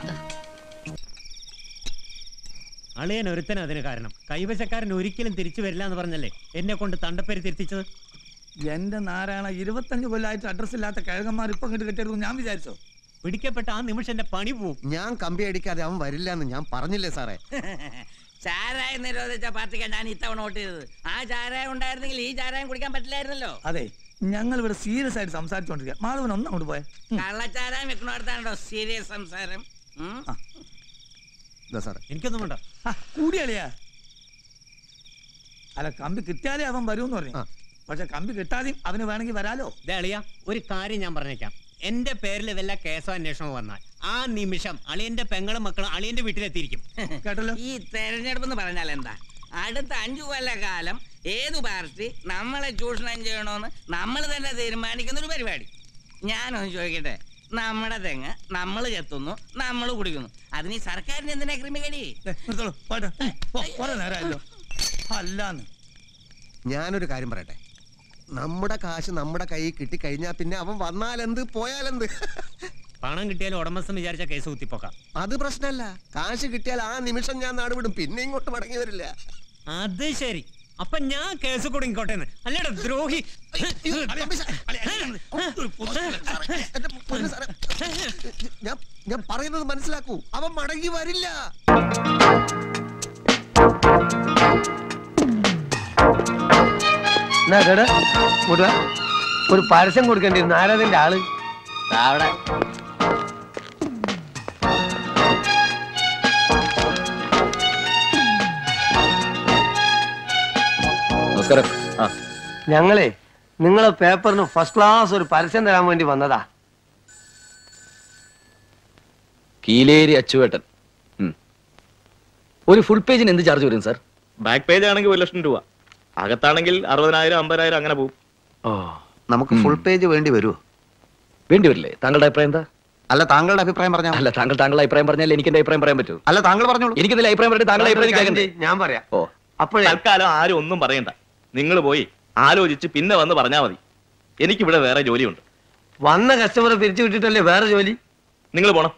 അളിയൻ ഒരുത്തൻ അതിന് കാരണം കൈവശക്കാരൻ ഒരിക്കലും തിരിച്ചു വരില്ല എന്ന് പറഞ്ഞല്ലേ എന്നെ കൊണ്ട് തണ്ടപ്പേര് തിരുത്തിച്ചത് എന്റെ നാരായണ ഇരുപത്തഞ്ച് കൊല്ലമായിട്ട് അഡ്രസ് ഇല്ലാത്ത കിഴങ്ങന്മാർ ഇപ്പൊ ഇങ്ങോട്ട് കെട്ടിയെടുക്കും ഞാൻ വിചാരിച്ചോ പിടിക്കപ്പെട്ട ആ നിമിഷം എന്റെ പണി പോവും ഞാൻ കമ്പി അടിക്കാതെ അവൻ വരില്ല എന്ന് ഞാൻ പറഞ്ഞില്ലേ സാറേ ചാരായം നിരോധിച്ച പാർട്ടിക്ക് ഞാൻ ഇത്തവണ വോട്ട് ചെയ്തത് ആ ചാരായം ഉണ്ടായിരുന്നെങ്കിൽ ഈ ചാരായം കുടിക്കാൻ പറ്റില്ലായിരുന്നല്ലോ അതെ ഞങ്ങൾ ഇവിടെ സീരിയസ് ആയിട്ട് സംസാരിച്ചോണ്ടിരിക്കുക മാധവൻ ഒന്ന് അങ്ങോട്ട് പോയെ കള്ളച്ചാരായം വെക്കണോടത്താണോ സീരിയസ് സംസാരം ഉം? ഇതാ സാറേ എനിക്കൊന്നും വേണ്ട കൂടിയളിയാ അല്ല കമ്പി കിട്ടിയാലേ അവൻ വരൂന്ന് പറഞ്ഞു പക്ഷെ കമ്പി കിട്ടാതെയും അവന് വേണമെങ്കിൽ വരാലോ ദേ അളിയ ഒരു കാര്യം ഞാൻ പറഞ്ഞേക്കാം എന്റെ പേരിൽ വല്ല കേസോ അന്വേഷണമോ വന്നാൽ ആ നിമിഷം അളിയന്റെ പെങ്ങളും മക്കളും അളിയന്റെ വീട്ടിലെത്തിയിരിക്കും കേട്ടല്ലോ ഈ തെരഞ്ഞെടുപ്പ് എന്ന് പറഞ്ഞാൽ എന്താ അടുത്ത അഞ്ചു കൊല്ലക്കാലം ഏതു പാർട്ടി നമ്മളെ ചൂഷണം ചെയ്യണമെന്ന് നമ്മൾ തന്നെ തീരുമാനിക്കുന്ന ഒരു പരിപാടി ഞാനൊന്ന് ചോദിക്കട്ടെ നമ്മുടെ തെങ്ങ് നമ്മൾ ചെത്തുന്നു നമ്മൾ കുടിക്കുന്നു അതിന് ഈ സർക്കാരിന് എന്തിനാ ക്രിമികടി ദേ, നിർത്തോളൂ പോട്ടെ പോ, കുറെ നേരമായല്ലോ അല്ലാന്ന് ഞാനൊരു കാര്യം പറയട്ടെ നമ്മുടെ കാശ് നമ്മുടെ കയ്യിൽ കിട്ടിക്കഴിഞ്ഞാ പിന്നെ അവൻ വന്നാലെന്ത് പോയാലെന്ത് പണം കിട്ടിയാലും ഉടമസ്ഥൻ വിചാരിച്ച കേസ് കുത്തിപ്പോക്കാം അത് പ്രശ്നമല്ല കാശ് കിട്ടിയാൽ ആ നിമിഷം ഞാൻ നാട് വിടും പിന്നെ ഇങ്ങോട്ട് മടങ്ങി വരില്ല അത് ശരി അപ്പൊ ഞാൻ കേസ് കൊടുങ്ങിക്കോട്ടെ അല്ലേടാ ദ്രോഹി ഞാൻ ഞാൻ പറയുന്നത് മനസ്സിലാക്കൂ അവൻ മടങ്ങി വരില്ല എന്നാ കേട് ഇങ്ങോട്ട് വാ. ഒരു പരസ്യം കൊടുക്കേണ്ടിരുന്നു ആരാതിന്റെ ആള് അവിടെ നമസ്കാരം ആ ഞങ്ങളെ നിങ്ങളെ പേപ്പറിന് ഫസ്റ്റ് ക്ലാസ് ഒരു പരസ്യം തരാൻ വേണ്ടി വന്നതാ കീലേരി അച്ചുവേട്ടൻ ഉം. ഒരു ഫുൾ പേജിന് എന്ത് ചാർജ് വരും സാർ ബാക്ക് പേജ് ആണെങ്കിൽ ഒരു ലക്ഷം രൂപ അകത്താണെങ്കിൽ അറുപതിനായിരം അമ്പതിനായിരം അങ്ങനെ പോകും ഓ നമുക്ക് ഫുൾ പേജ് വേണ്ടി വരുമോ വേണ്ടി വരില്ലേ താങ്കളുടെ അഭിപ്രായം എന്താ അല്ല താങ്കളുടെ അഭിപ്രായം പറഞ്ഞാൽ അല്ല താങ്കൾ താങ്കളുടെ അഭിപ്രായം പറഞ്ഞാൽ എനിക്ക് എന്റെ അഭിപ്രായം പറയാൻ പറ്റൂ അല്ല താങ്കൾ പറഞ്ഞോളൂ എനിക്ക് ഇതിൽ അഭിപ്രായം പറഞ്ഞിട്ട് താങ്കളുടെ അഭിപ്രായം കേൾക്കണ്ടേ ഞാൻ പറയാം ഓ അപ്പോഴേ തൽക്കാലം ആരും ഒന്നും പറയണ്ട നിങ്ങൾ പോയി ആലോചിച്ച് പിന്നെ വന്ന് പറഞ്ഞാൽ മതി എനിക്കിവിടെ വേറെ ജോലിയുണ്ട് വന്ന കസ്റ്റമറെ പിരിച്ചു വിട്ടിട്ടല്ലേ വേറെ ജോലി നിങ്ങൾ പോണം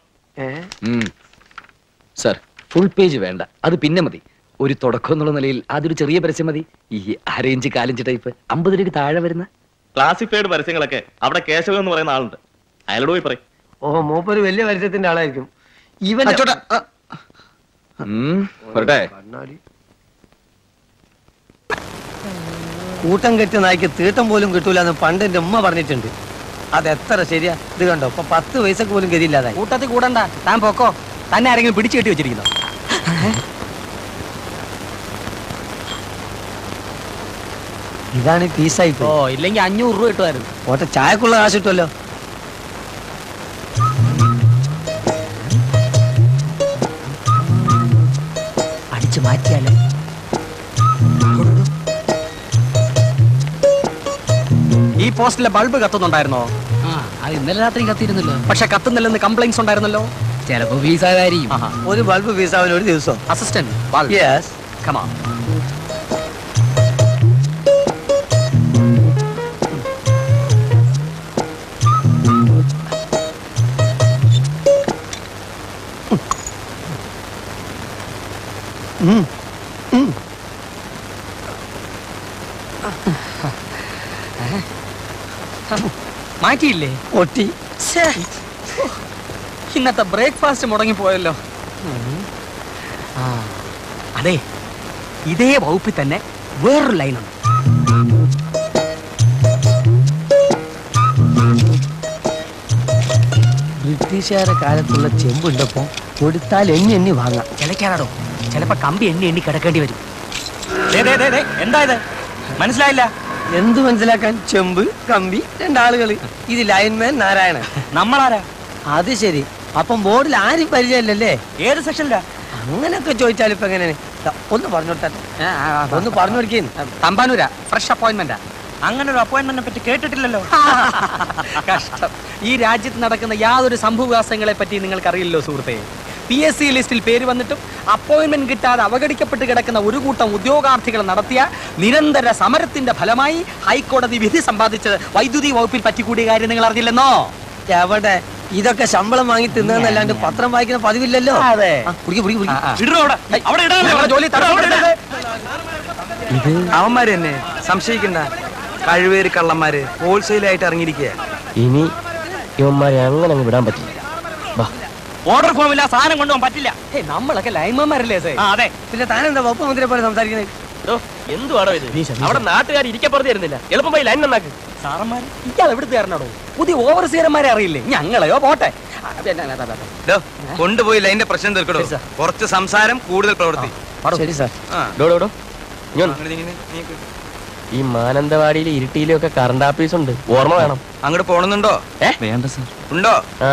സാർ ഫുൾ പേജ് വേണ്ട അത് പിന്നെ മതി ഒരു തുടക്കം എന്നുള്ള നിലയിൽ അതൊരു ചെറിയ പരസ്യം മതി ഈ അരയിഞ്ച് കാലിഞ്ച് ടൈപ്പ് അമ്പത് രൂപയ്ക്ക് താഴെ വരുന്ന ക്ലാസിഫൈഡ് പരസ്യങ്ങളൊക്കെ അവിടെ കേശവൻ എന്ന് പറയുന്ന ആളുണ്ട് അയാളോട് പോയി പറയും ഓ മൂപ്പൊരു വലിയ പരസ്യത്തിന്റെ ആളായിരിക്കും ഇവൻ ഉം, വരട്ടെ കൂട്ടം കെട്ടിയ നായ്ക്ക് തീട്ടം പോലും കിട്ടൂല എന്ന് പണ്ട് എന്റെ ഉമ്മ പറഞ്ഞിട്ടുണ്ട് അത് എത്ര ശരിയാ ഇത് കണ്ടോ ഇപ്പൊ പത്ത് പൈസക്ക് പോലും ഗതിയില്ലാതായി കൂട്ടത്തിൽ കൂടണ്ട താൻ പൊക്കോ തന്നെ ആരെങ്കിലും പിടിച്ചു കെട്ടി വെച്ചിരിക്കുന്നു ഇതാണ് ഈ പീസായി ഓ ഇല്ലെങ്കിൽ അഞ്ഞൂറ് രൂപ കിട്ടുമായിരുന്നു ഓട്ടെ ചായക്കുള്ള കാശ് കിട്ടുമല്ലോ അടിച്ചു മാറ്റിയാലോ ഈ പോസ്റ്റിലെ ബൾബ് കത്തുന്നുണ്ടായിരുന്നോ അത് ഇന്നലെ രാത്രി കത്തിയിരുന്നല്ലോ പക്ഷെ കത്തുന്നില്ലെന്ന് കംപ്ലൈൻസ് ഉണ്ടായിരുന്നല്ലോ ചിലപ്പോ വീസാകാരിയും ഒരു ബൾബ് പീസാവിന് ഒരു ദിവസം അസിസ്റ്റന്റ് യെസ് കമാ മാറ്റിയില്ലേ ഒട്ടി ഛേ, ഇന്നത്തെ ബ്രേക്ക്ഫാസ്റ്റ് മുടങ്ങിപ്പോയല്ലോ ആ, അതെ ഇതേ വകുപ്പിൽ തന്നെ വേറൊരു ലൈനുണ്ട് ബ്രിട്ടീഷുകാരുടെ കാലത്തുള്ള ചെമ്പുണ്ടപ്പോ കൊടുത്താൽ എണ്ണി എണ്ണി വാങ്ങാം ചിലക്കാടോ ചിലപ്പോ കമ്പി എണ്ണി എണ്ണി കിടക്കേണ്ടി വരും ദേ, ദേ, ദേ, ദേ, എന്താ ഇത് മനസ്സിലായില്ല എന്ത് മനസ്സിലാക്കാൻ ചെമ്പ് കമ്പി രണ്ടാളുകള് ഇത് ലൈൻമാൻ നാരായണൻ നമ്മളാരാ അത് ശരി അപ്പം ബോർഡിൽ ആരും പരിചയമില്ലല്ലേ ഏത് സെക്ഷനിലാ അങ്ങനെയൊക്കെ ചോദിച്ചാൽ ഇപ്പൊ എങ്ങനെയാണ് ദാ, ഒന്ന് പറഞ്ഞു കൊടുത്താൽ ഒന്ന് പറഞ്ഞു കൊടുക്കേ തമ്പാനൂരാ ഫ്രഷ് അപ്പോയിന്റ്മെന്റാ അങ്ങനെ ഒരു അപ്പോയിന്റ്മെന്റിനെ പറ്റി കേട്ടിട്ടില്ലല്ലോ കഷ്ടം ഈ രാജ്യത്ത് നടക്കുന്ന യാതൊരു സംഭവവികാസങ്ങളെ പറ്റി നിങ്ങൾക്ക് അറിയില്ലല്ലോ സുഹൃത്തെ പി എസ് സി ലിസ്റ്റിൽ പേര് വന്നിട്ടും അപ്പോയിന്റ്മെന്റ് കിട്ടാതെ അവഗണിക്കപ്പെട്ട് കിടക്കുന്ന ഒരു കൂട്ടം ഉദ്യോഗാർത്ഥികൾ നടത്തിയ നിരന്തര സമരത്തിന്റെ ഫലമായി ഹൈക്കോടതി വിധി സമ്പാദിച്ചത് വൈദ്യുതി വകുപ്പിൽ പറ്റിക്കൂടിയ കാര്യം നിങ്ങൾ അറിഞ്ഞില്ലെന്നോ എവിടെ ഇതൊക്കെ ശമ്പളം വാങ്ങി തിന്നല്ലാണ്ട് പത്രം വായിക്കുന്ന പതിവില്ലല്ലോ അതെ കുടിക്ക് കുടിക്ക് കുടിക്ക് ഇടണോ അവിടെ? അവിടെ ഇടാനല്ലേ പറഞ്ഞത്? ജോലി തടസ്സപ്പെടുത്തരുത്. ഇത് അവന്മാര് തന്നെ സംശയിക്കണ്ട കഴിവേറി കള്ളന്മാര് ഹോൾസെയിൽ ആയിട്ട് ഇറങ്ങിയിരിക്കുക ഇനി ഇവന്മാരെ അങ്ങനെ അങ്ങ് വിടാൻ പറ്റില്ല ഓർഡർ ഫോമില്ല സാധനം കൊണ്ടുപോകാൻ പറ്റില്ല ഏയ്, നമ്മളൊക്കെ ലൈൻമാന്മാരല്ലേ സേ അതെ പിന്നെ താനെന്താ വകുപ്പ് മന്ത്രിയെ പോലെ സംസാരിക്കുന്നത് എന്തുവാടോ ഇത് അവിടെ നാട്ടുകാർ ഇരിക്കപ്പുറത്ത് തരുന്നില്ല എളുപ്പം പോയി ലൈൻ നന്നാക്ക് സാറന്മാര് ഇയാൾ എവിടുത്തെ കാരണോ പുതിയ ഓവർസീയർമാരെ അറിയില്ലേ ഞങ്ങളെയോ പോട്ടെ ആ, പിന്നെ, അതെ, അതെ, അതെ. ഡോ, കൊണ്ടുപോയി ലൈന്റെ പ്രശ്നം തീർക്കടോ കുറച്ച് സംസാരം കൂടുതൽ പ്രവൃത്തി ശരി സാർ ആ. ഡോ, ഡോ, ഡോ. ഇങ്ങോട്ട്. അങ്ങട് നീങ്ങ്, നീക്ക്. ഈ മാനന്തവാടിയിലും ഇരുട്ടിയിലും ഒക്കെ കറണ്ട് ആഫീസ് ഉണ്ട് ഓർമ്മ വേണം അങ്ങോട്ട് പോണെന്നുണ്ടോ വേണ്ട സാർ ഉണ്ടോ ആ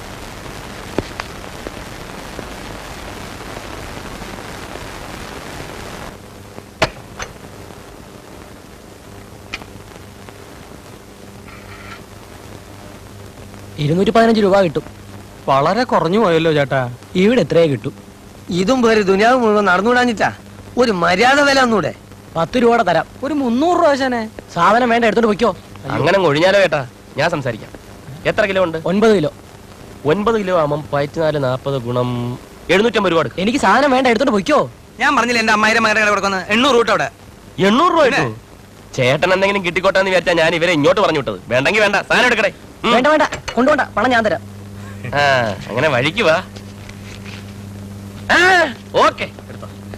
ഇരുന്നൂറ്റി പതിനഞ്ച് രൂപ കിട്ടും വളരെ കുറഞ്ഞു പോയല്ലോ ചേട്ടാ ഇവിടെ എത്രയേ കിട്ടും ഇതും പേര് ദുനിയാവ് മുഴുവൻ നടന്നുകൂടാഞ്ഞിട്ടാ ഒരു മര്യാദ വില ഒന്നൂടെ പത്ത് രൂപയുടെ തരാം ഒരു മുന്നൂറ് രൂപ ശനെ സാധനം വേണ്ട എടുത്തോണ്ട് പൊയ്ക്കോ അങ്ങനെ ഒഴിഞ്ഞാലോ ചേട്ടാ ഞാൻ സംസാരിക്കാം എത്ര കിലോ ഉണ്ട് ഒൻപത് കിലോ ഒൻപത് കിലോ ആകുമ്പം പയറ്റിനാല് നാൽപ്പത് ഗുണം എഴുന്നൂറ്റമ്പത് രൂപ എടുക്കും എനിക്ക് സാധനം വേണ്ട എടുത്തോണ്ട് പൊയ്ക്കോ ഞാൻ പറഞ്ഞില്ല എന്റെ അമ്മായിരം മകനെ കൊടുക്കുന്നത് എണ്ണൂറ് രൂപ അവിടെ എണ്ണൂറ് രൂപ കിട്ടും ചേട്ടൻ എന്തെങ്കിലും കിട്ടിക്കോട്ടെ എന്ന് വിചാരിച്ചാ ഞാൻ ഇവരെ ഇങ്ങോട്ട് പറഞ്ഞു വിട്ടത് വേണ്ടെങ്കിൽ വേണ്ട സാധനം എടുക്കടേ വേണ്ട വേണ്ട കൊണ്ടുപോണ്ട പണം ഞാൻ തരാം ആ അങ്ങനെ വഴിക്ക് വാ ഓക്കെ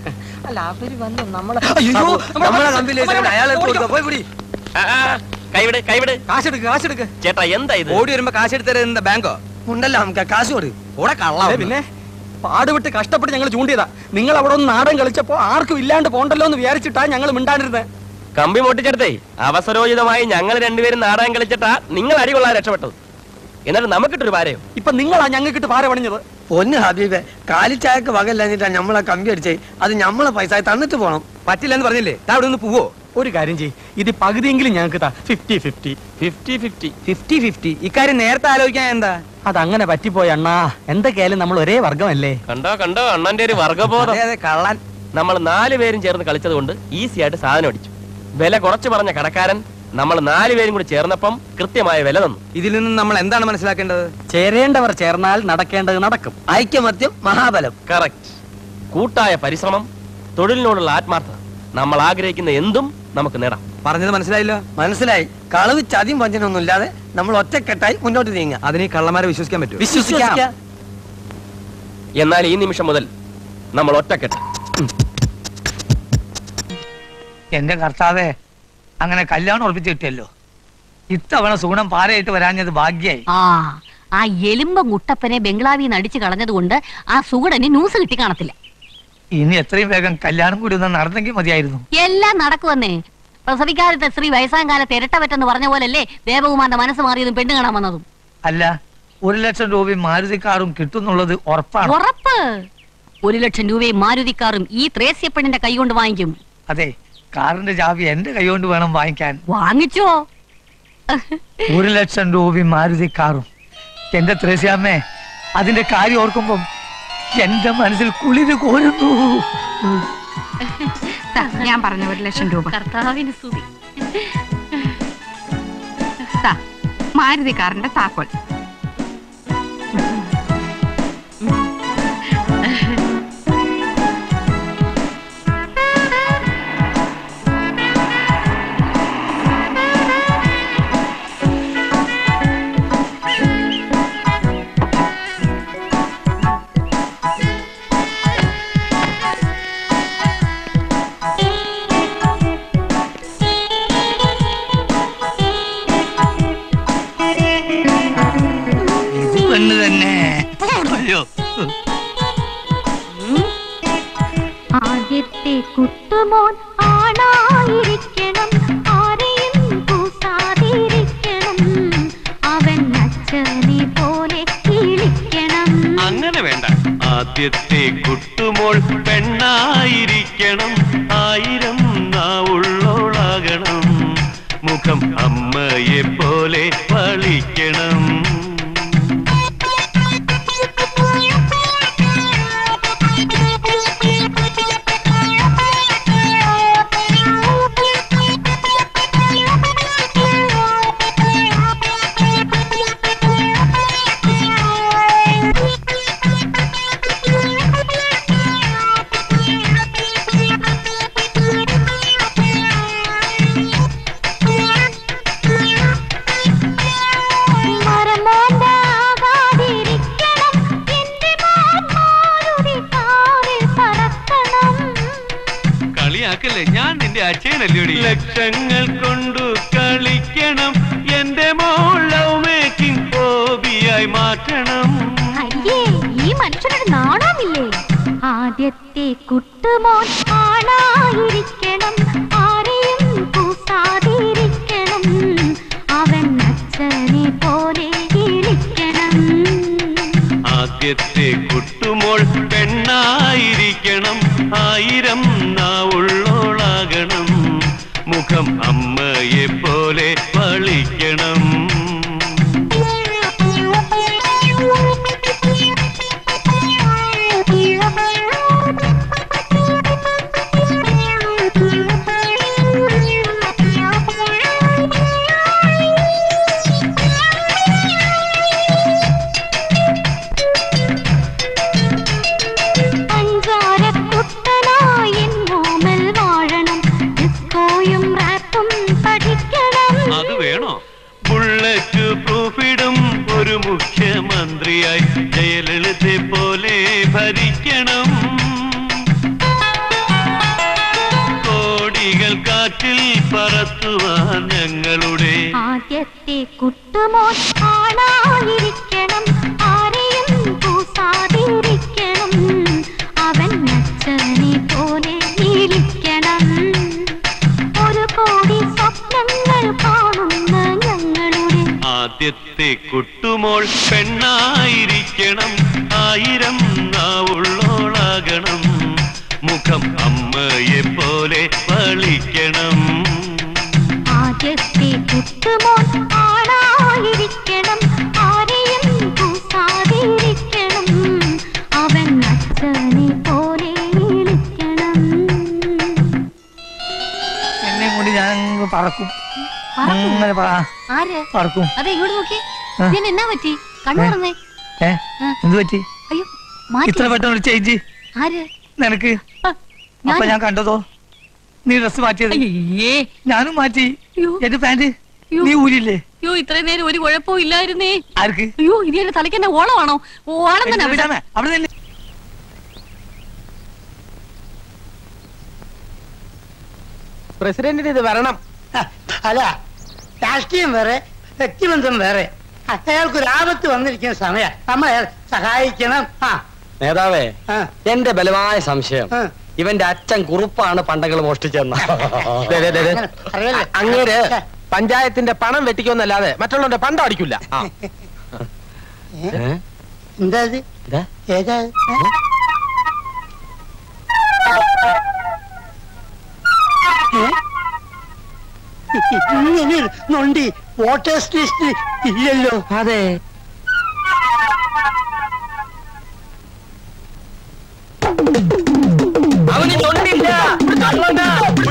അല്ല അവര് വന്ന് നമ്മളെ അയ്യോ നമ്മളെ കമ്പിയിലേക്ക് അയാളെ കൊടുക്ക പോയി പിടി കൈവിട് കൈവിട് കാശെടുക്ക് കാശെടുക്ക് ചേട്ടാ എന്താ ഇത് ഓടി വരുമ്പോ കാശ് എടുത്തരുന്ന ബാങ്കോ ഉണ്ടല്ലോ നമുക്ക് കാശ് കൊടു ഓടെ കള്ള പിന്നെ പാടുപെട്ട് കഷ്ടപ്പെട്ട് ഞങ്ങൾ ചൂണ്ടിയതാ നിങ്ങൾ അവിടെ ഒന്ന് നാടൻ കളിച്ചപ്പോ ആർക്കും ഇല്ലാണ്ട് പോണ്ടല്ലോ എന്ന് വിചാരിച്ചിട്ടാ ഞങ്ങൾ മിണ്ടാണ്ടിരുന്നത് കമ്പി പൊട്ടിച്ചെടുത്തേ അവസരോചിതമായി ഞങ്ങൾ രണ്ടുപേരും നാടകം കളിച്ചിട്ടാ നിങ്ങൾ അടി കൊള്ളാൻ രക്ഷപ്പെട്ടത് എന്നിട്ട് നമുക്കിട്ടൊരു പാരയോ ഇപ്പൊ നിങ്ങളാ ഞങ്ങൾക്കിട്ട് പാര പണിഞ്ഞത് പൊന്ന് ഹബീബെ കാലിച്ചായക്ക് വകയില്ലാഞ്ഞിട്ടാ നമ്മളെ കമ്പി അടിച്ചേ അത് നമ്മളെ പൈസ തന്നിട്ട് പോണം പറ്റില്ലെന്ന് പറഞ്ഞില്ലേ താ അവിടെ നിന്ന് പോവോ ഒരു കാര്യം ചെയ് ഇത് പകുതിയെങ്കിലും ഞങ്ങൾക്ക് താ fifty fifty fifty fifty fifty fifty ഇക്കാര്യം നേരത്തെ ആലോചിക്കാൻ എന്താ അതങ്ങനെ പറ്റിപ്പോയി അണ്ണാ എന്തൊക്കെയായാലും നമ്മൾ ഒരേ വർഗമല്ലേ കണ്ടോ കണ്ടോ അണ്ണന്റെ ഒരു വർഗബോധം കള്ളൻ നമ്മൾ നാല് പേരും ചേർന്ന് കളിച്ചത് കൊണ്ട് ഈസി ആയിട്ട് സാധനം അടിച്ചു വില കുറച്ച് പറഞ്ഞ കടക്കാരൻ നമ്മൾ നാല് പേരും കൂടി ചേർന്നപ്പം കൃത്യമായ വില തന്നു ഇതിൽ നിന്ന് നമ്മൾ എന്താണ് മനസ്സിലാക്കേണ്ടത് ചേരേണ്ടവർ ചേർന്നാൽ നടക്കേണ്ടത് നടക്കും ഐക്യമത്യം മഹാബലം കറക്റ്റ് കൂട്ടായ പരിശ്രമം തൊഴിലിനോടുള്ള ആത്മാർത്ഥത നമ്മൾ ആഗ്രഹിക്കുന്ന എന്തും നമുക്ക് നേടാം പറഞ്ഞത് മനസ്സിലായില്ലോ മനസ്സിലായി കളവ് ചതിയും വഞ്ചനൊന്നും ഇല്ലാതെ നമ്മൾ ഒറ്റക്കെട്ടായി മുന്നോട്ട് നീങ്ങുക അതിന് ഈ കള്ളന്മാരെ വിശ്വസിക്കാൻ പറ്റും വിശ്വസിക്കാം എന്നാൽ ഈ നിമിഷം മുതൽ നമ്മൾ ഒറ്റക്കെട്ട് എന്റെ കർത്താവേ അങ്ങനെ കല്യാണം ഉറപ്പിച്ച് കിട്ടിയല്ലോ ഇത്തവണ സൂണം പാരയിട്ട് വരാഞ്ഞത് ഭാഗ്യായി ആ ആ എലുമ്പം കുട്ടപ്പനെ ബംഗ്ലാവിൽ നിന്ന് അടിച്ചു കളഞ്ഞത് കൊണ്ട് ആ സുഗടന് ന്യൂസ് കിട്ടി കാണത്തില്ല ഇനി എത്രയും വേഗം കല്യാണം കൂടി ഒന്ന് നടന്നെങ്കിൽ മതിയായിരുന്നു എല്ലാം നടക്കുവന്നേ പ്രസവിക്കാലത്തെ സ്ത്രീ വയസ്സാം കാലത്ത് ഇരട്ടപറ്റെന്ന് പറഞ്ഞ പോലല്ലേ ദേവകുമാറിന്റെ മനസ്സ് മാറിയതും പെണ്ണ് കാണാൻ വന്നതും അല്ല ഒരു ലക്ഷം രൂപയും മാരുതി കാറും കിട്ടുന്നുള്ളത് ഉറപ്പാണ് ഉറപ്പ് ഒരു ലക്ഷം രൂപയും മാരുതിക്കാറും ഈ ത്രേസ്യപ്പെണ്ണിന്റെ കൈ കൊണ്ട് വാങ്ങിക്കും അതെ കാറിന്റെ ചാവി എന്റെ കൈകൊണ്ട് വേണം വാങ്ങിക്കാൻ വാങ്ങിച്ചോ ഒരു ലക്ഷം രൂപയും മാരുതി കാറും എന്റെ ത്രേസ്യാമ്മേ അതിന്റെ കാര്യം ഓർക്കുമ്പം എന്റെ മനസ്സിൽ കുളിര് കോരുന്നു ദാ, ഞാൻ പറഞ്ഞ ഒരു ലക്ഷം രൂപ കർത്താവിന് സ്തുതി ദാ, മാരുതി കാറിന്റെ താക്കോൽ ഇത് പെണ്ണ് തന്നെ അയ്യോ ആദ്യത്തെ കുട്ടുമോൻ ആണായിരിക്കണം ആരെയും കൂസാതിരിക്കണം അവൻ അച്ഛനെ പോലെ കിളിക്കണം അങ്ങനെ വേണ്ട ആദ്യത്തെ കുട്ടുമോൾ പെണ്ണായിരിക്കണം ആയിരം നാവുള്ളോളാകണം മുഖം അമ്മയെ പോലെ പളിക്കണം മരമോണ്ടാകാതിരിക്കണം എന്റെ മോൻ മാരുതി കാറിൽ പറക്കണം കളിയാക്കല്ലേ ഞാൻ നിന്റെ അച്ഛനല്ലയോടി ലക്ഷങ്ങൾ കൊണ്ടു കളിക്കണം എന്റെ മോൾ ലവ് മേക്കിംഗ് ഹോബിയായി മാറ്റണം അയ്യേ ഈ മനുഷ്യനൊരു നാണമില്ലേ ആദ്യത്തെ കുട്ടുമോൻ ആണായിരിക്കണം ആരെയും കൂസാതിരിക്കണം അവൻ അച്ഛനെ പോലെ കിളിക്കണം ആദ്യത്തെ കുട്ടുമോൾ പെണ്ണായിരിക്കണം ആയിരം നാവുള്ളോളാകണം മുഖം അമ്മയെ പോലെ പളിക്കണം അഞ്ചാരക്കുട്ടനായി എൻ നടത്തുവാൻ ഞങ്ങളുടെ ആദ്യത്തെ കുട്ടുമോൻ ആണായിരിക്കണം ആരെയും കൂസാതിരിക്കണം അവൻ അച്ഛനെ പോലെ ഇരിക്കണം ഒരു കോടി സ്വപ്നങ്ങൾ കാണുന്ന ഞങ്ങളുടെ ആദ്യത്തെ കുട്ടുമോൾ പെണ്ണായിരിക്കണം ആയിരം നാവുള്ളോളാകണം മുഖം അമ്മയെ പോലെ വളിക്കണം ആദ്യത്തെ കുട്ടുമോൻ ആണായിരിക്കണം ആരെയും കൂസാതിരിക്കണം അവൻ അച്ഛനെ പോലെ ഇരിക്കണം എന്നെ കൊണ്ട് ഞാൻ അങ്ങ് പറക്കും പറക്കും? അങ്ങനെ പറ ആര് പറക്കും അതെ ഇങ്ങോട്ട് നോക്കി ആ. ഇതിന് എന്നാ പറ്റി കണ്ണു ഏ? തുറന്നേ ഏ എന്ത് പറ്റി അയ്യോ മാറ്റി ഇത്ര പെട്ടെന്ന് ഒരു ചേഞ്ച് ആര് നിനക്ക് അപ്പൊ ഞാൻ കണ്ടതോ നീ ഡ്രസ് മാറ്റിയത് ഞാനും മാറ്റി എന്റെ പാന്റ് നീ ഊരില്ലേ അയ്യോ ഇത്രയും നേരം ഒരു കുഴപ്പവും ഇല്ലായിരുന്നേ ആർക്ക് അയ്യോ ഇനി എന്റെ തലയ്ക്ക് എന്നെ ഓളമാണോ ഓളം തന്നെ അവിടെ ശ്യാമേ, അവിടെ നില്ല്. പ്രസിഡന്റിന് ഇത് വരണം അല്ല രാഷ്ട്രീയം വേറെ വ്യക്തിബന്ധം വേറെ അയാൾക്കൊരു ആപത്ത് വന്നിരിക്കുന്ന സമയ നമ്മൾ അയാളെ സഹായിക്കണം ആ നേതാവേ എന്റെ ബലമായ സംശയം ഇവന്റെ അച്ഛൻ കുറുപ്പാണ് പണ്ടങ്ങൾ മോഷ്ടിച്ചെന്ന ദേ, ദേ, ദേ, ദേ. അറിയാലോ. അങ്ങേര് പഞ്ചായത്തിന്റെ പണം വെട്ടിക്കൊന്നല്ലാതെ മറ്റുള്ളവന്റെ പണ്ടം അടിക്കില്ല ആ. ഏ? എന്താ ഇത് ഇതാ? ഏതാ ഇത്? ഏ? ഇങ്ങനെ ഒരു നൊണ്ടി വോട്ടേഴ്സ് ലിസ്റ്റ് ഇല്ലല്ലോ അതെ അവന് തൊണ്ടില്ല കള്ളനാ.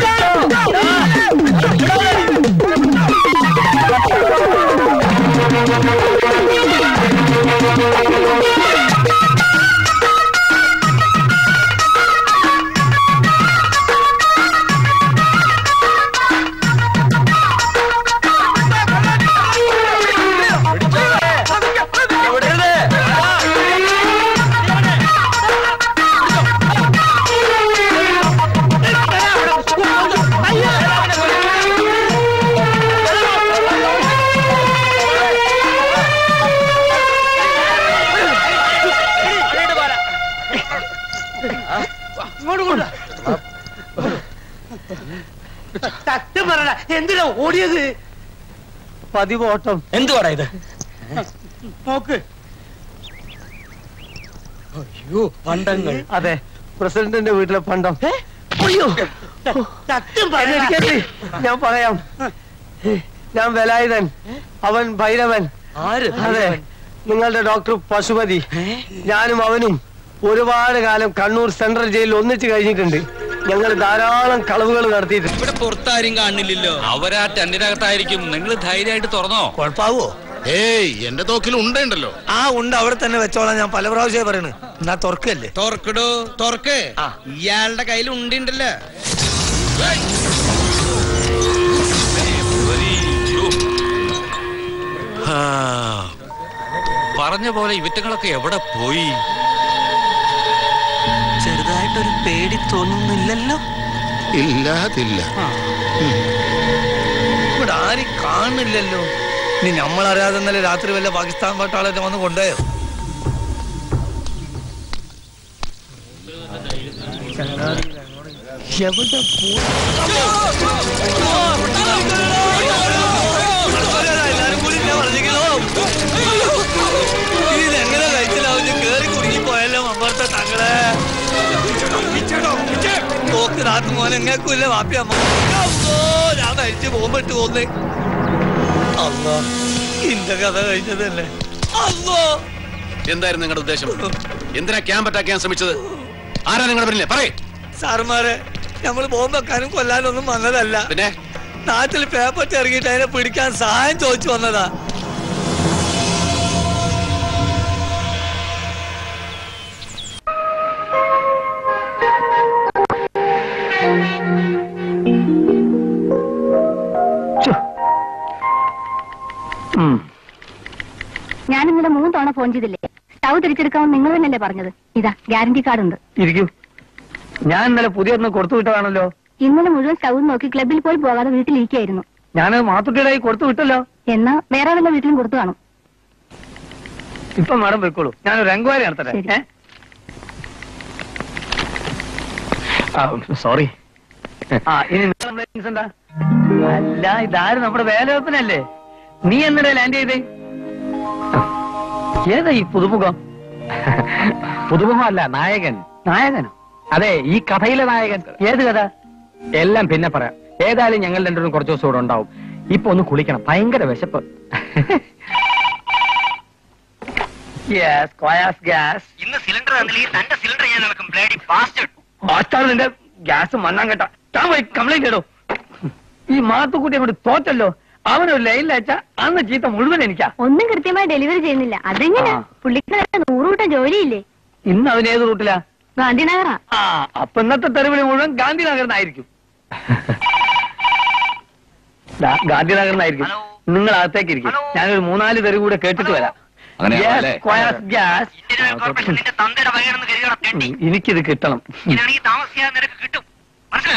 ഇങ്ങോട്ട് കൊണ്ടുവാ. സത്യം പറയണ എന്തിനാ ഓടിയത് പതിവ് ഓട്ടം എന്തുവാടാ ഇത് നോക്ക് അയ്യോ പണ്ടങ്ങൾ അതെ പ്രസിഡന്റിന്റെ വീട്ടിലെ പണ്ടം അയ്യോ സത്യം പറയണ എനിക്കല്ലേ? ഞാൻ പറയാം ഞാൻ വേലായുധൻ അവൻ ഭൈരവൻ ആര് അതെ നിങ്ങളുടെ ഡോക്ടർ പശുപതി ഞാനും അവനും ഒരുപാട് കാലം കണ്ണൂർ സെൻട്രൽ ജയിലിൽ ഒന്നിച്ച് കഴിഞ്ഞിട്ടുണ്ട് ഞങ്ങൾ ധാരാളം കളവുകൾ നടത്തിയിട്ടുണ്ട് ഇവിടെ പുറത്താരും കാണില്ലല്ലോ അവരാ ടെന്റിനകത്തായിരിക്കും നിങ്ങൾ ധൈര്യമായിട്ട് തുറന്നോ കുഴപ്പാവോ ഏയ് എന്റെ തോക്കിൽ ഉണ്ടല്ലോ ആ ഉണ്ട് അവിടെ തന്നെ വെച്ചോളാം ഞാൻ പല പ്രാവശ്യമായി പറയണ് എന്നാ തുറക്കല്ലേ തുറക്കടോ തുറക്ക് ഇയാളുടെ കയ്യിൽ ഉണ്ടല്ലോ പറഞ്ഞ പോലെ ഇവറ്റങ്ങളൊക്കെ എവിടെ പോയി ചെറുതായിട്ടൊരു പേടി തോന്നുന്നില്ലല്ലോ ഇല്ലാതില്ല ഇവിടെ ആരും കാണുന്നില്ലല്ലോ ഇനി നമ്മളറിയാതെ ഇന്നലെ രാത്രി വല്ല പാകിസ്ഥാൻ പട്ടാളത്തെ വന്ന് കൊണ്ടുപോയോ എവിടെ പോയി ഇതെങ്ങനെ കഴിച്ചിലാവും കേറി കുടുങ്ങി പോയല്ലോ അമ്പറത്തെ തങ്ങളെ നോക്ക് നാട്ടു മോനെ എങ്ങേക്കൂല്ലേ വാപ്പി അമ്മ അമ്മോ, ഞാൻ കഴിച്ച് പോകുമ്പോട്ട് പോന്നേ അമ്മ ഇന്റെ കഥ കഴിഞ്ഞതല്ലേ അമ്മോ എന്തായിരുന്നു നിങ്ങളുടെ ഉദ്ദേശം എന്തിനാ ക്യാമ്പ് അറ്റാക്ക് ചെയ്യാൻ ശ്രമിച്ചത് ആരാ നിങ്ങളുടെ പിന്നിലെ പറയേ സാറുമാരെ നമ്മൾ ബോംബ് വെക്കാനും കൊല്ലാനൊന്നും വന്നതല്ല പിന്നെ നാട്ടിൽ പേപ്പർ ഇറങ്ങിയിട്ട് അതിനെ പിടിക്കാൻ സഹായം ചോദിച്ചു വന്നതാ ഞാൻ ഇന്നലെ മൂന്ന് തവണ ഫോൺ ചെയ്തില്ലേ സ്റ്റൗ തിരിച്ചെടുക്കാമെന്ന് നിങ്ങൾ തന്നെയല്ലേ പറഞ്ഞത് ഇതാ ഗ്യാരണ്ടി കാർഡ് ഉണ്ട് ഇരിക്കും ഞാൻ ഇന്നലെ പുതിയൊന്ന് കൊടുത്തു വിട്ടതാണല്ലോ ഇന്നലെ മുഴുവൻ സ്റ്റൗ നോക്കി ക്ലബിൽ പോയി പോകാതെ വീട്ടിലിരിക്കായിരുന്നു ഞാനത് മാത്തുട്ടിയുടെ കയ്യിൽ കൊടുത്തു വിട്ടല്ലോ എന്നാ വേറെ വല്ല വീട്ടിലും കൊടുത്തു കാണും ഇപ്പൊ മാഡം പോയിക്കോളൂ ഞാനൊരു എൻക്വയറി നടത്തട്ടെ ഏ? സോറി ആ ഇനി നിങ്ങളുടെ complaints എന്താ അല്ല ഇതാരും നമ്മുടെ വേലവെപ്പനല്ലേ നീ എന്നിടെ ലാൻഡ് ചെയ്തേ ഏതാ ഈ പുതുമുഖം പുതുമുഖമല്ല നായകൻ നായകനോ അതെ ഈ കഥയിലെ നായകൻ ഏത് കഥ എല്ലാം പിന്നെ പറയാം ഏതായാലും ഞങ്ങൾ രണ്ടുപേരും കുറച്ച് ദിവസം ഇവിടെ ഉണ്ടാവും ഇപ്പൊ ഒന്ന് കുളിക്കണം ഭയങ്കര വിശപ്പ് യെസ് കോയാസ് ഗ്യാസ് ഇന്ന് സിലിണ്ടർ തന്നില്ലെങ്കിൽ തന്റെ സിലിണ്ടർ ഞാൻ നടക്കും ബ്ലേഡി ഫാസ്റ്റ് ഹോസ്റ്റാണ് നിന്റെ ഗ്യാസ് മണ്ണാൻ കേട്ട താൻ പോയി കംപ്ലൈന്റ് ഇടോ ഈ മാത്തുക്കുട്ടി അങ്ങോട്ട് തോറ്റല്ലോ അവനൊരു ലൈനിൽ അയച്ച അന്ന് ചീത്ത മുഴുവൻ എനിക്കാ ഒന്നും കൃത്യമായി ഡെലിവറി ചെയ്യുന്നില്ല അതെങ്ങനെ പുള്ളിക്കാരുടെ നൂറുകൂട്ടം ജോലിയില്ലേ ഇന്ന് അവൻ ഏത് റൂട്ടിലാ ഗാന്ധിനഗറാ ആ അപ്പൊ ഇന്നത്തെ തെരുവിളി മുഴുവൻ ഗാന്ധിനഗറിനായിരിക്കും ദാ, ഗാന്ധിനഗറിനായിരിക്കും നിങ്ങൾ അകത്തേക്ക് ഇരിക്കും ഞാനൊരു മൂന്നാല് തെരുവ് കൂടെ കേട്ടിട്ട് വരാം അങ്ങനെയാണോ അല്ലേ? Yes, Koyas gas. നിന്റെ തന്തയുടെ വകയാണെന്ന് കരുതണം തെണ്ടി ഉം, എനിക്കിത് കിട്ടണം ഇങ്ങനെയാണെങ്കിൽ താമസിയാതെ നിനക്ക് കിട്ടും മനസ്സിലായോ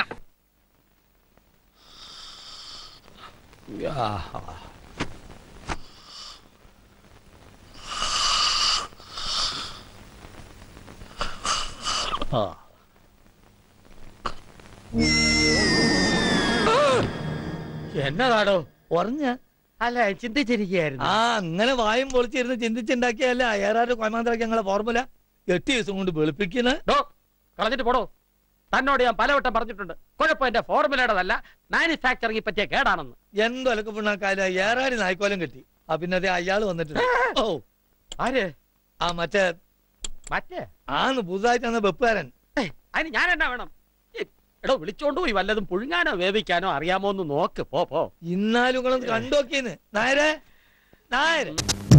എന്നതാടോ ഉറഞ്ഞ അല്ല ചിന്തിച്ചിരിക്കുകയായിരുന്നു ആ അങ്ങനെ വായും പൊളിച്ചിരുന്ന് ചിന്തിച്ചുണ്ടാക്കിയല്ലേ അയ്യാറാറ് കൊയമാന്തരാക്കി ഞങ്ങളെ ഫോർമുല എട്ട് ദിവസം കൊണ്ട് വെളുപ്പിക്കുന്ന ഡോ കളഞ്ഞിട്ട് പോടോ തന്നോട് ഞാൻ പലവട്ടം പറഞ്ഞിട്ടുണ്ട് കുഴപ്പം എന്റെ ഫോർമുലയുടേതല്ല മാനുഫാക്ചറിംഗ് പറ്റിയ കേടാണെന്ന് എന്തോ അലക്ക് പിണ്ണാക്കാല ഏറാടി നായ്ക്കോലം കെട്ടി ആ പിന്നെ അതേ അയാള് വന്നിട്ടുണ്ട് ഓ ആര് ആ മറ്റേ മറ്റേ ആന്ന് പുതുതായിട്ട് വന്ന വെപ്പുകാരൻ അതിന് ഞാൻ എന്നാ വേണം ഈ, എടോ വിളിച്ചോണ്ട് പോയി വല്ലതും പുഴുങ്ങാനോ വേവിക്കാനോ അറിയാമോ എന്ന് നോക്ക് പോ പോ ഇന്നാലും നിങ്ങളൊന്ന് കണ്ടോക്കിന്ന് നായരെ നായരെ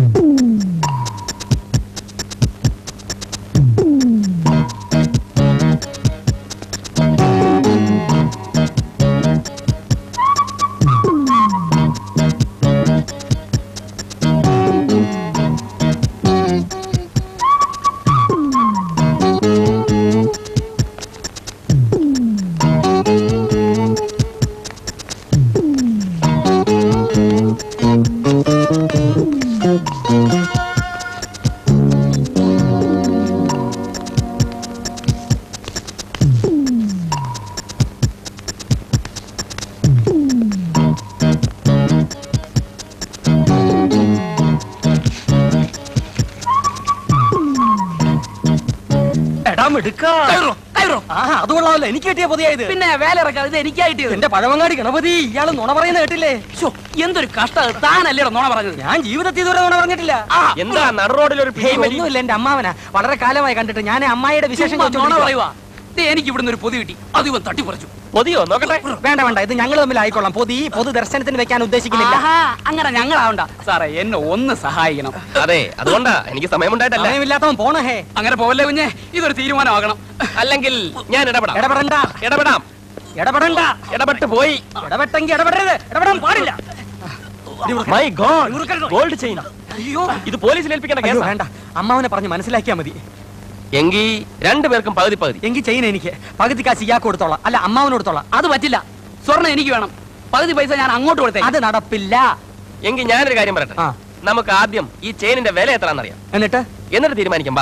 എടാ മിടുക്ക അത് കൊള്ളാമല്ലോ എനിക്ക് കിട്ടിയ പുതിയത് പിന്നെ വേല ഇറക്കാം ഇത് എനിക്ക് കിട്ടിയത് എന്റെ പഴവങ്ങാടി ഗണപതി ഇയാള് നുണ പറയുന്ന കേട്ടില്ലേ ശ്ശോ, എന്തൊരു കഷ്ടം താനല്ലേ നുണ പറഞ്ഞത് ഞാൻ ജീവിതത്തിൽ ഇതുവരെ നുണ പറഞ്ഞിട്ടില്ല എന്താ നട റോഡിൽ ഒരു ഹേയ്, ഒന്നുമില്ല എന്റെ അമ്മാവനാ വളരെ കാലമായി കണ്ടിട്ട് ഞാൻ അമ്മായിയുടെ വിശേഷം ചുമ്മാ നുണ പറയുവാ എനിക്ക് ഇവിടുന്ന് ഒരു പൊതി കിട്ടി അത് ഇവൻ തട്ടിപ്പറിച്ചു പൊതിയോ നോക്കട്ടെ വേണ്ട വേണ്ട ഇത് ഞങ്ങൾ തമ്മിൽ ആയിക്കൊള്ളാം പൊതി പൊതു ദർശനത്തിന് വെക്കാൻ ഉദ്ദേശിക്കുന്നില്ല അങ്ങനെ ഞങ്ങളാവണ്ട സാറേ എന്നെ ഒന്ന് സഹായിക്കണം അതെ അതുകൊണ്ടാ എനിക്ക് സമയമുണ്ടായിട്ടല്ല സമയമില്ലാത്തവൻ പോണ ഹേ അങ്ങനെ പോവല്ലേ കുഞ്ഞെ ഇതൊരു തീരുമാനമാകണം അല്ലെങ്കിൽ ഞാൻ ഇടപെടാം ഇടപെടണ്ട ഇടപെടാം ഇടപെടണ്ട ഇടപെട്ട് പോയി ഇടപെട്ടെങ്കിൽ ഇടപെടരുത് ഇടപെടാൻ പാടില്ല മൈ ഗോഡ് ഗോൾഡ് ചെയിൻ അയ്യോ ഇത് പോലീസിൽ ഏൽപ്പിക്കേണ്ട അയ്യോ, കേസാ വേണ്ട അമ്മാവനെ പറഞ്ഞ് മനസ്സിലാക്കിയാ മതി എങ്കിൽ രണ്ടുപേർക്കും പകുതി പകുതി എങ്കിൽ ചെയിൻ എനിക്ക് പകുതി കാശ് ഇയാൾക്ക് കൊടുത്തോളാം അല്ല അമ്മാവന് കൊടുത്തോളാം അത് പറ്റില്ല സ്വർണ്ണം എനിക്ക് വേണം പകുതി പൈസ ഞാൻ അങ്ങോട്ട് കൊടുത്തേ അത് നടപ്പില്ല എങ്കിൽ ഞാനൊരു കാര്യം പറയട്ടെ നമുക്ക് ആദ്യം ഈ ചെയിനിന്റെ വില എത്രയാണെന്നറിയാം എന്നിട്ട് എന്നിട്ട് തീരുമാനിക്കാം ബാ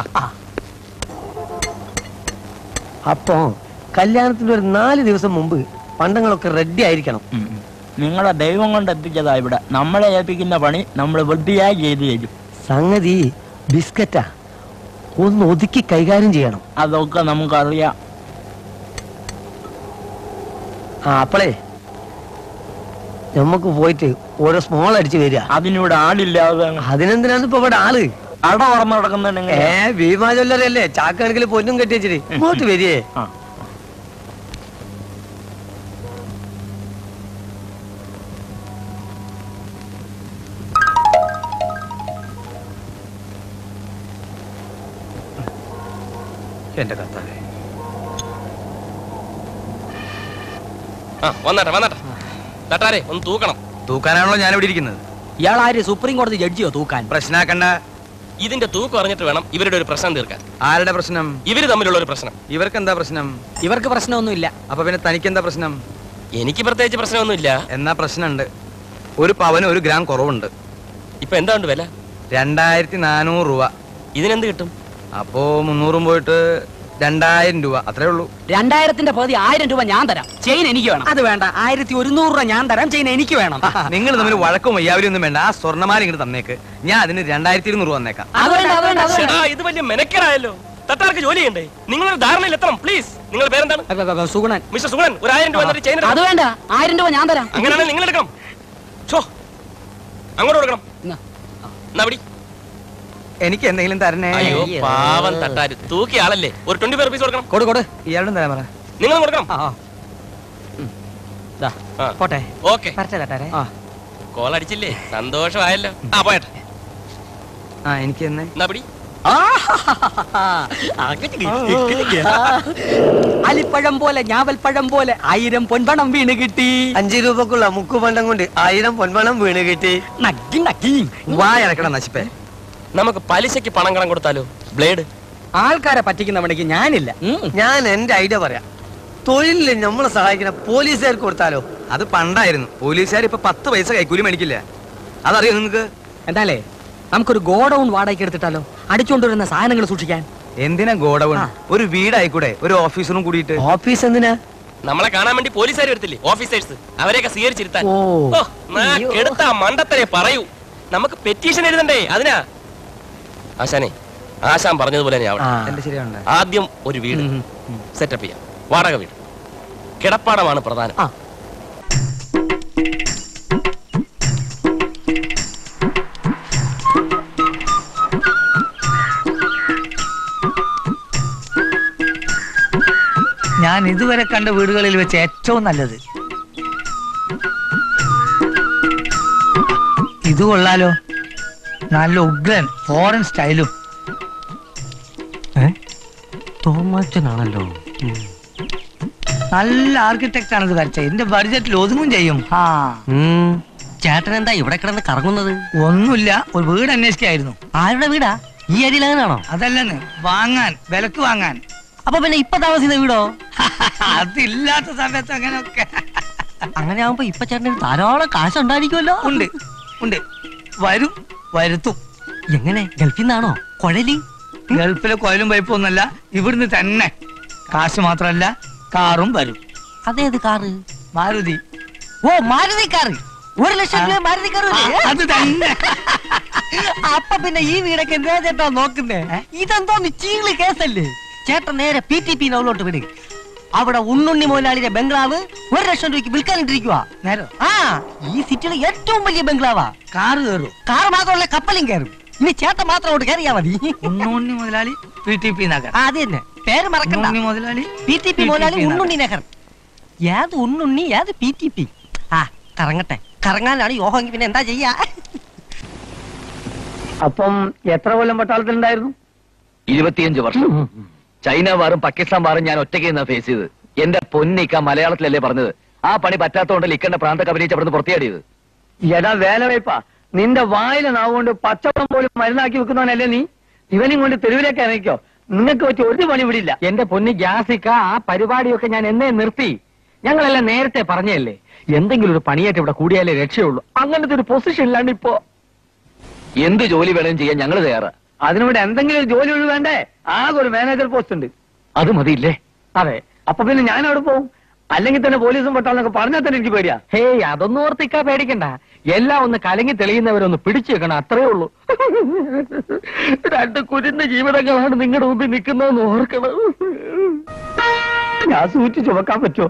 അപ്പോ കല്യാണത്തിന്റെ ഒരു നാല് ദിവസം മുമ്പ് പണ്ടങ്ങളൊക്കെ റെഡി ആയിരിക്കണം നിങ്ങളെ ദൈവം കൊണ്ട് എത്തിച്ചതാ ഇവിടെ നമ്മളെ ഏൽപ്പിക്കുന്ന പണി നമ്മൾ വൃത്തിയായി ചെയ്തു തരും സംഗതി ബിസ്ക്കറ്റാ ഒന്ന് ഒതുക്കി കൈകാര്യം ചെയ്യണം അതൊക്കെ നമുക്കറിയാം ആ അപ്പളേ നമുക്ക് പോയിട്ട് ഓരോ സ്മോൾ അടിച്ച് വരിക അതിനിവിടെ ആളില്ലാതെ അതിനെന്തിനാണ് ഇപ്പൊ ഇവിടെ ആള് അട ഓർമ്മ നടക്കുന്നുണ്ടെങ്കിൽ ഏ ഭീമാ ജ്വല്ലരല്ലേ ചാക്കണക്കിൽ പൊന്നും കെട്ടി വെച്ചിട്ട് ഇങ്ങോട്ട് വരികേ എന്റെ കർത്താവേ ആ വന്നാട്ടെ വന്നാട്ടെ തട്ടാരെ ഒന്ന് തൂക്കണം തൂക്കാനാണല്ലോ ഞാൻ ഇവിടെ ഇരിക്കുന്നത് ഇയാൾ ആര് സുപ്രീം കോടതി ജഡ്ജിയോ തൂക്കാൻ പ്രശ്നാക്കണ്ട ഇതിന്റെ തൂക്കം അറിഞ്ഞിട്ട് വേണം ഇവരുടെ ഒരു പ്രശ്നം തീർക്കാൻ ആരുടെ പ്രശ്നം ഇവര് തമ്മിലുള്ള ഒരു പ്രശ്നം ഇവർക്ക് എന്താ പ്രശ്നം ഇവർക്ക് പ്രശ്നമൊന്നുമില്ല അപ്പൊ പിന്നെ തനിക്ക് എന്താ പ്രശ്നം എനിക്ക് പ്രത്യേകിച്ച് പ്രശ്നമൊന്നുമില്ല എന്നാ പ്രശ്നമുണ്ട് ഒരു പവന് ഒരു ഗ്രാം കുറവുണ്ട് ഇപ്പൊ എന്താ ഉണ്ട് വില രണ്ടായിരത്തി നാനൂറ് രൂപ ഇതിനെന്ത് കിട്ടും അപ്പോ മുന്നൂറും പോയിട്ട് രണ്ടായിരം രൂപ അത്രേ ഉള്ളൂ രണ്ടായിരത്തിന്റെ പകുതി ആയിരം രൂപ ഞാൻ തരാം ചെയിൻ എനിക്ക് വേണം അത് വേണ്ട ആയിരത്തി ഒരുന്നൂറ് രൂപ ഞാൻ തരാം ചെയിൻ എനിക്ക് വേണം നിങ്ങൾ തമ്മിൽ വഴക്കും വയ്യാവരും ഒന്നും വേണ്ട ആ സ്വർണ്ണമാല ഇങ്ങോട്ട് തന്നേക്ക് ഞാൻ അതിന് രണ്ടായിരത്തി ഇരുന്നൂറ് രൂപ തന്നേക്കാം അത് വേണ്ട അത് വേണ്ട അത് വേണ്ട ചേട്ടാ, ഇത് വലിയ മെനക്കേടായല്ലോ തട്ടാർക്ക് ജോലി ചെയ്യണ്ടേ നിങ്ങളൊരു ധാരണയിൽ എത്തണം പ്ലീസ് നിങ്ങളുടെ പേരെന്താണ് സുഗുണൻ മിസ്റ്റർ സുഗുണൻ ഒരു ആയിരം രൂപ എന്നിട്ട് ചെയിൻ അത് വേണ്ട ആയിരം രൂപ ഞാൻ തരാം അങ്ങനെയാണെങ്കിൽ നിങ്ങൾ എടുക്കണം ഛോ, അങ്ങോട്ട് കൊടുക്കണം എന്നാ പിടി. എനിക്ക് എന്തെങ്കിലും തരണേ അയ്യോ പാവം തട്ടാര് തൂക്കിയ ആളല്ലേ ഒരു ട്വന്റി ഫൈവ് റുപ്പീസ് കൊടുക്കണം കൊടു കൊടു ഇയാളുടെ തരാൻ പറ നിങ്ങൾ കൊടുക്കണം പോട്ടെ ഓക്കെ പറിച്ച തട്ടാരെ കോൾ അടിച്ചില്ലേ സന്തോഷമായല്ലോ ആ പോയട്ടെ ആ എനിക്ക് തന്നെ എന്നാ പിടി അലിപ്പഴം പോലെ ഞാവൽപ്പഴം പോലെ ആയിരം പൊൻപണം വീണ് കിട്ടി അഞ്ചു രൂപക്കുള്ള മുക്കുപണ്ടം കൊണ്ട് ആയിരം പൊൻപണം വീണ് കിട്ടി നക്കി നക്കി വായ അടക്കണം നശിപ്പേ നമുക്ക് പലിശയ്ക്ക് പണം കടം കൊടുത്താലോ ബ്ലേഡ് ആൾക്കാരെ പറ്റിക്കുന്ന പണിക്ക് ഞാനില്ല ഞാൻ എന്റെ ഐഡിയ പറയാം തൊഴിലിൽ നമ്മളെ സഹായിക്കുന്ന പോലീസുകാർക്ക് കൊടുത്താലോ അത് പണ്ടായിരുന്നു പോലീസുകാർ ഇപ്പൊ പത്ത് പൈസ കൈക്കൂലി മേടിക്കില്ല അതറിയോ നിങ്ങക്ക് എന്താലേ നമുക്കൊരു ഗോഡൌൺ വാടകയ്ക്ക് എടുത്തിട്ടാലോ അടിച്ചുകൊണ്ടുവരുന്ന സാധനങ്ങൾ സൂക്ഷിക്കാൻ എന്തിനാ ഗോഡൌൺ ഒരു വീടായിക്കൂടെ ഒരു ഓഫീസറും കൂടിയിട്ട് ഓഫീസ് എന്തിനാ നമ്മളെ കാണാൻ വേണ്ടി പോലീസുകാർ വരത്തില്ലേ ഓഫീസേഴ്സ് അവരെയൊക്കെ സ്വീകരിച്ചിരുത്താൻ ഓ. ഓ, നാക്കെടുത്ത ആ മണ്ടത്തരെ പറയൂ നമുക്ക് പെറ്റീഷൻ എഴുതണ്ടേ അതിനാ ആശാനെ ആശാൻ പറഞ്ഞതുപോലെ തന്നെ ആവട്ടെ എന്റെ ശരിയാണ് ആദ്യം ഒരു വീട് സെറ്റപ്പ് ചെയ്യാം വാടക വീട് കിടപ്പാടമാണ് പ്രധാനം ഞാൻ ഇതുവരെ കണ്ട വീടുകളിൽ വെച്ച് ഏറ്റവും നല്ലത് ഇത് കൊള്ളാലോ നല്ല ഉഗ്രൻ ഫോറിൻ സ്റ്റൈലും തോമാച്ചനാണല്ലോ നല്ല ആർക്കിടെക്ട് ആണ് ഇത് വരച്ചത് എന്റെ ബഡ്ജറ്റിൽ ഒതുങ്ങും ചെയ്യും ആ ചേട്ടൻ എന്താ ഇവിടെ കിടന്ന് കറങ്ങുന്നത് ഒന്നുമില്ല ഒരു വീട് അന്വേഷിക്കായിരുന്നു ആരുടെ വീടാ ഈ ഏരിയയിൽ അങ്ങനെയാണോ അതല്ലെന്ന് വാങ്ങാൻ വിലക്ക് വാങ്ങാൻ അപ്പൊ പിന്നെ ഇപ്പൊ താമസിക്കുന്ന വീടോ അതില്ലാത്ത സമയത്ത് അങ്ങനെയൊക്കെ അങ്ങനെ ആവുമ്പോ ഇപ്പൊ ചേട്ടന് ധാരാളം കാശ് ഉണ്ടായിരിക്കുമല്ലോ ഉണ്ട് ഉണ്ട് വരും വരുത്തും എങ്ങനെ ഗൾഫിൽ നിന്നാണോ കുഴലി ഗൾഫിലെ കോയിലും പൈപ്പും ഒന്നല്ല ഇവിടുന്ന് തന്നെ കാശ് മാത്രമല്ല കാറും വരും അതേത് കാറ് മാരുതി ഓ മാരുതി കാറ് ഒരു ലക്ഷം രൂപ മാരുതി കാറ് വരില്ലേ? അത് തന്നെ അപ്പൊ പിന്നെ ഈ വീടൊക്കെ എന്താ ചേട്ടാ നോക്കുന്നേ ഇതെന്തോ ചീള് കേസല്ലേ ചേട്ടൻ നേരെ പി ടി പി നോളോട്ട് വിട് അവിടെ ഉണ്ണുണ്ണി മുതലാളിയുടെ ബംഗ്ലാവ് ഒരു ലക്ഷം രൂപയ്ക്ക് വിൽക്കാനിട്ടിരിക്കുക നേരോ ആ ഈ സിറ്റിയിലെ ഏറ്റവും വലിയ ബംഗ്ലാവാ കാറ് കയറും കാർ മാത്രമല്ല കപ്പലും കയറും ഇനി ചേട്ടൻ മാത്രം അങ്ങോട്ട് കയറിയാ മതി ഉണ്ണുണ്ണി മുതലാളി പി ടി പി നഗർ ആ, അത് തന്നെ പേര് മറക്കണ്ട ഉണ്ണുണ്ണി മുതലാളി പി ടി പി മുതലാളി നഗർ. ഉണ്ണുണ്ണി നഗർ ഏത് ഉണ്ണുണ്ണി ഏത് പി ടി പി ആ കറങ്ങട്ടെ കറങ്ങാനാണ് യോഗമെങ്കിൽ പിന്നെ എന്താ ചെയ്യാ അപ്പം എത്ര കൊല്ലം പട്ടാളത്തിലുണ്ടായിരുന്നു ഇരുപത്തിയഞ്ച് വർഷം ചൈന വാറും പാകിസ്ഥാൻ വാറും ഞാൻ ഒറ്റയ്ക്ക് നിന്നാ ഫേസ് ചെയ്ത് എന്റെ പൊന്നിക്ക മലയാളത്തിലല്ലേ പറഞ്ഞത് ആ പണി പറ്റാത്തോണ്ട് ലിക്കന്റെ പ്രാന്തക്ക് അഭിനയിച്ച് അവിടുന്ന് പുറത്തിയാടിയത് എടാ വേല വയ്പാ നിന്റെ വായിലെ നാവുകൊണ്ട് പച്ചവളം പോലും മരുന്നാക്കി വെക്കുന്നവനല്ലേ നീ ഇവനും കൊണ്ട് തെരുവിലേക്ക് ഇറങ്ങിക്കോ നിങ്ങൾക്ക് പറ്റിയ ഒരു പണി വിടില്ല എന്റെ പൊന്നി ഗ്യാസിക്ക ആ പരിപാടിയൊക്കെ ഞാൻ എന്നേ നിർത്തി ഞങ്ങളെല്ലാം നേരത്തെ പറഞ്ഞല്ലേ എന്തെങ്കിലും ഒരു പണിയായിട്ട് ഇവിടെ കൂടിയാലേ രക്ഷയുള്ളൂ അങ്ങനത്തെ ഒരു പൊസിഷൻ ഇല്ലാണ്ട് ഇപ്പോ എന്ത് ജോലി വേണമെങ്കിലും ചെയ്യാൻ ഞങ്ങൾ തയ്യാറാ അതിനിവിടെ എന്തെങ്കിലും ഒരു ജോലി ഒഴിവ് വേണ്ടേ ആകെ ഒരു മാനേജർ പോസ്റ്റ് ഉണ്ട് അത് മതിയില്ലേ അതെ അപ്പൊ പിന്നെ ഞാൻ അവിടെ പോകും അല്ലെങ്കിൽ തന്നെ പോലീസും പട്ടാളെന്നൊക്കെ പറഞ്ഞാൽ തന്നെ എനിക്ക് പേടിയാ ഹേയ് അതൊന്നും ഓർത്തിക്കാ പേടിക്കണ്ട എല്ലാം ഒന്ന് കലങ്ങി തെളിയുന്നവരൊന്ന് പിടിച്ചു വെക്കണം അത്രേ ഉള്ളൂ രണ്ട് കുരുന്ന ജീവിതങ്ങളാണ് നിങ്ങളുടെ മുമ്പിൽ നിൽക്കുന്നതെന്ന് ഓർക്കണം ഞാൻ സൂറ്റ് ചുമക്കാൻ പറ്റുമോ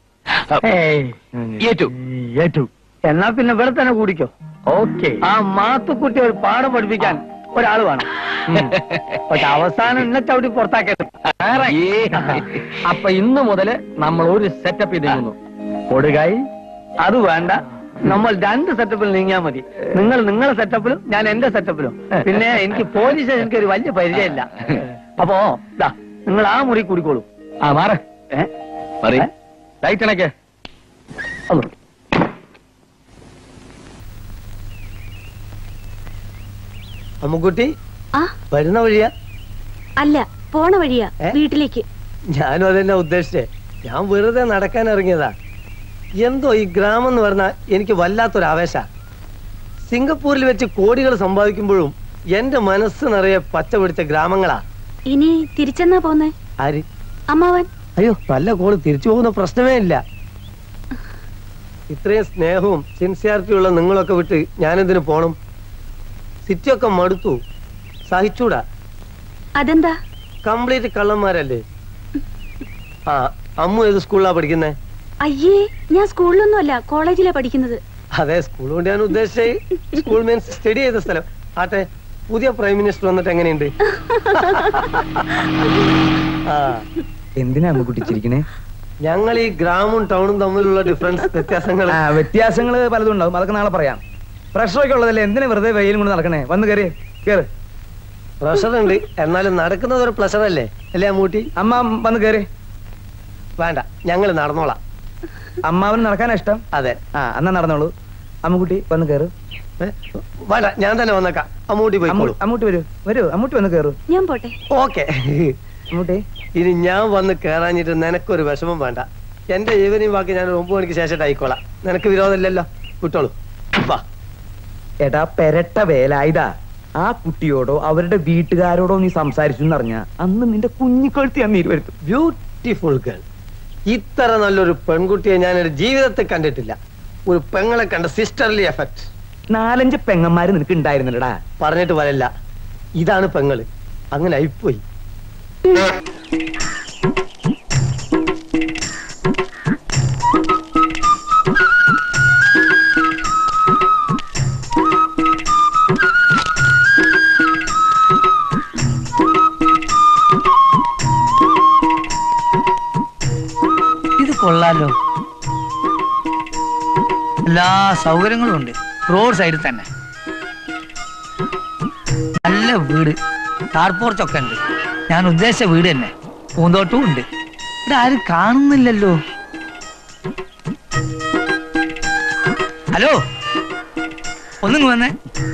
ഏറ്റു ഏറ്റു എന്നാ പിന്നെ ഇവിടെ തന്നെ കൂടിക്കോ ഓക്കെ ആ മാത്തുക്കുട്ടി ഒരു പാഠം പഠിപ്പിക്കാൻ ഒരാൾ വേണം പക്ഷെ അവസാനം എന്നെ ചവിട്ടി പുറത്താക്കരുത് അപ്പൊ ഇന്നു മുതല് നമ്മൾ ഒരു സെറ്റപ്പ് ചെയ്തിരുന്നു കൊടുകായി അത് വേണ്ട നമ്മൾ രണ്ട് സെറ്റപ്പിൽ നീങ്ങിയാൽ മതി നിങ്ങൾ നിങ്ങളുടെ സെറ്റപ്പിലും ഞാൻ എന്റെ സെറ്റപ്പിലും പിന്നെ എനിക്ക് പോലീസ് എനിക്ക് ഒരു വലിയ പരിചയമില്ല അപ്പോ ദാ നിങ്ങൾ ആ മുറി കൂടിക്കോളൂ ആ മാറ ഏ മറി ലൈറ്റ് അണക്കേ അല്ലോ അമ്മുക്കുട്ടി ആ വരുന്ന വഴിയാ അല്ല പോണ വഴിയാ വീട്ടിലേക്ക് ഞാനും അതെന്നെ ഉദ്ദേശിച്ചേ ഞാൻ വെറുതെ നടക്കാൻ ഇറങ്ങിയതാ എന്തോ ഈ ഗ്രാമം എന്ന് പറഞ്ഞാൽ എനിക്ക് വല്ലാത്തൊരു ആവേശ സിംഗപ്പൂരിൽ വെച്ച് കോടികൾ സമ്പാദിക്കുമ്പോഴും എന്റെ മനസ്സ് നിറയെ പച്ച പിടിച്ച ഗ്രാമങ്ങളാ ഇനി തിരിച്ചെന്നാ പോന്നേ ആര് അമ്മാവൻ അയ്യോ നല്ല കോള് തിരിച്ചു പോകുന്ന പ്രശ്നമേ ഇല്ല ഇത്രയും സ്നേഹവും സിൻസിയാരിറ്റിയും ഉള്ള നിങ്ങളൊക്കെ വിട്ട് ഞാനെന്തിനു പോണം സിറ്റിയൊക്കെ മടുത്തു സഹിച്ചൂടാ അതെന്താ കംപ്ലീറ്റ് കള്ളന്മാരല്ലേ ആ അമ്മു ഏത് സ്കൂളിലാ പഠിക്കുന്നേ അയ്യേ ഞാൻ സ്കൂളിലൊന്നും അല്ല കോളേജിലാ പഠിക്കുന്നത് അതെ സ്കൂൾ കൊണ്ട് ഞാൻ ഉദ്ദേശിച്ച സ്കൂൾ മീൻസ് സ്റ്റഡി ചെയ്ത സ്ഥലം ആട്ടെ പുതിയ പ്രൈം മിനിസ്റ്റർ വന്നിട്ട് എങ്ങനെയുണ്ട് ആ എന്തിനാ അമ്മുക്കുട്ടി ചിരിക്കണേ ഞങ്ങൾ ഈ ഗ്രാമവും ടൗണും തമ്മിലുള്ള ഡിഫറൻസ് വ്യത്യാസങ്ങൾ ആ വ്യത്യാസങ്ങൾ പലതും ഉണ്ടാവും അതൊക്കെ നാളെ പറയാം പ്രഷറൊക്കെ ഉള്ളതല്ലേ എന്തിനാ വെറുതെ വെയിലും കൊണ്ട് നടക്കണേ വന്ന് കയറി കേറ് പ്രഷർ ഉണ്ട് എന്നാലും നടക്കുന്നത് ഒരു പ്ലഷർ അല്ലേ അല്ലേ അമ്മൂട്ടി അമ്മ വന്ന് കയറി വേണ്ട ഞങ്ങൾ നടന്നോളാം അമ്മാവന് നടക്കാനാ ഇഷ്ടം അതെ ആ എന്നാ നടന്നോളൂ അമ്മുക്കുട്ടി വന്ന് കയറ് വേണ്ട ഞാൻ തന്നെ വന്നേക്കാം അമ്മൂട്ടി പോയിക്കോളൂ അമ്മൂട്ടി വരൂ വരൂ അമ്മൂട്ടി വന്ന് കയറൂ ഞാൻ പോട്ടെ ഓക്കെ അമ്മൂട്ടി ഇനി ഞാൻ വന്ന് കേറാഞ്ഞിട്ട് നിനക്കൊരു വിഷമം വേണ്ട എന്റെ ഈവനിങ് ബാക്കി ഞാൻ ഒരു ഒമ്പത് മണിക്ക് ശേഷം ആയിക്കോളാം നിനക്ക് വിരോധമില്ലല്ലോ വിട്ടോളൂ വാ എടാ പെരട്ട വേലായുധാ ആ കുട്ടിയോടോ അവരുടെ വീട്ടുകാരോടോ നീ സംസാരിച്ചു എന്നറിഞ്ഞ അന്ന് നിന്റെ കുഞ്ഞിക്കഴുത്തി ഞാൻ നീരുവരുത്തും ബ്യൂട്ടിഫുൾ ഗേൾ ഇത്ര നല്ലൊരു പെൺകുട്ടിയെ ഞാൻ ഒരു ജീവിതത്തിൽ കണ്ടിട്ടില്ല ഒരു പെങ്ങളെ കണ്ട സിസ്റ്റർലി എഫക്ട് നാലഞ്ച് പെങ്ങന്മാര് നിനക്ക് ഉണ്ടായിരുന്നില്ലടാ പറഞ്ഞിട്ട് വരല്ല ഇതാണ് പെങ്ങള് അങ്ങനെ ആയിപ്പോയി ഇത് കൊള്ളാലോ എല്ലാ സൗകര്യങ്ങളും ഉണ്ട് റോഡ് സൈഡിൽ തന്നെ നല്ല വീട് കാർ പോർച്ചൊക്കെ ഉണ്ട് ഞാൻ ഉദ്ദേശിച്ച വീട് തന്നെ പൂന്തോട്ടവും ഉണ്ട് ഇവിടെ ആരും കാണുന്നില്ലല്ലോ ഹലോ ഒന്നിങ്ങ് വന്നേ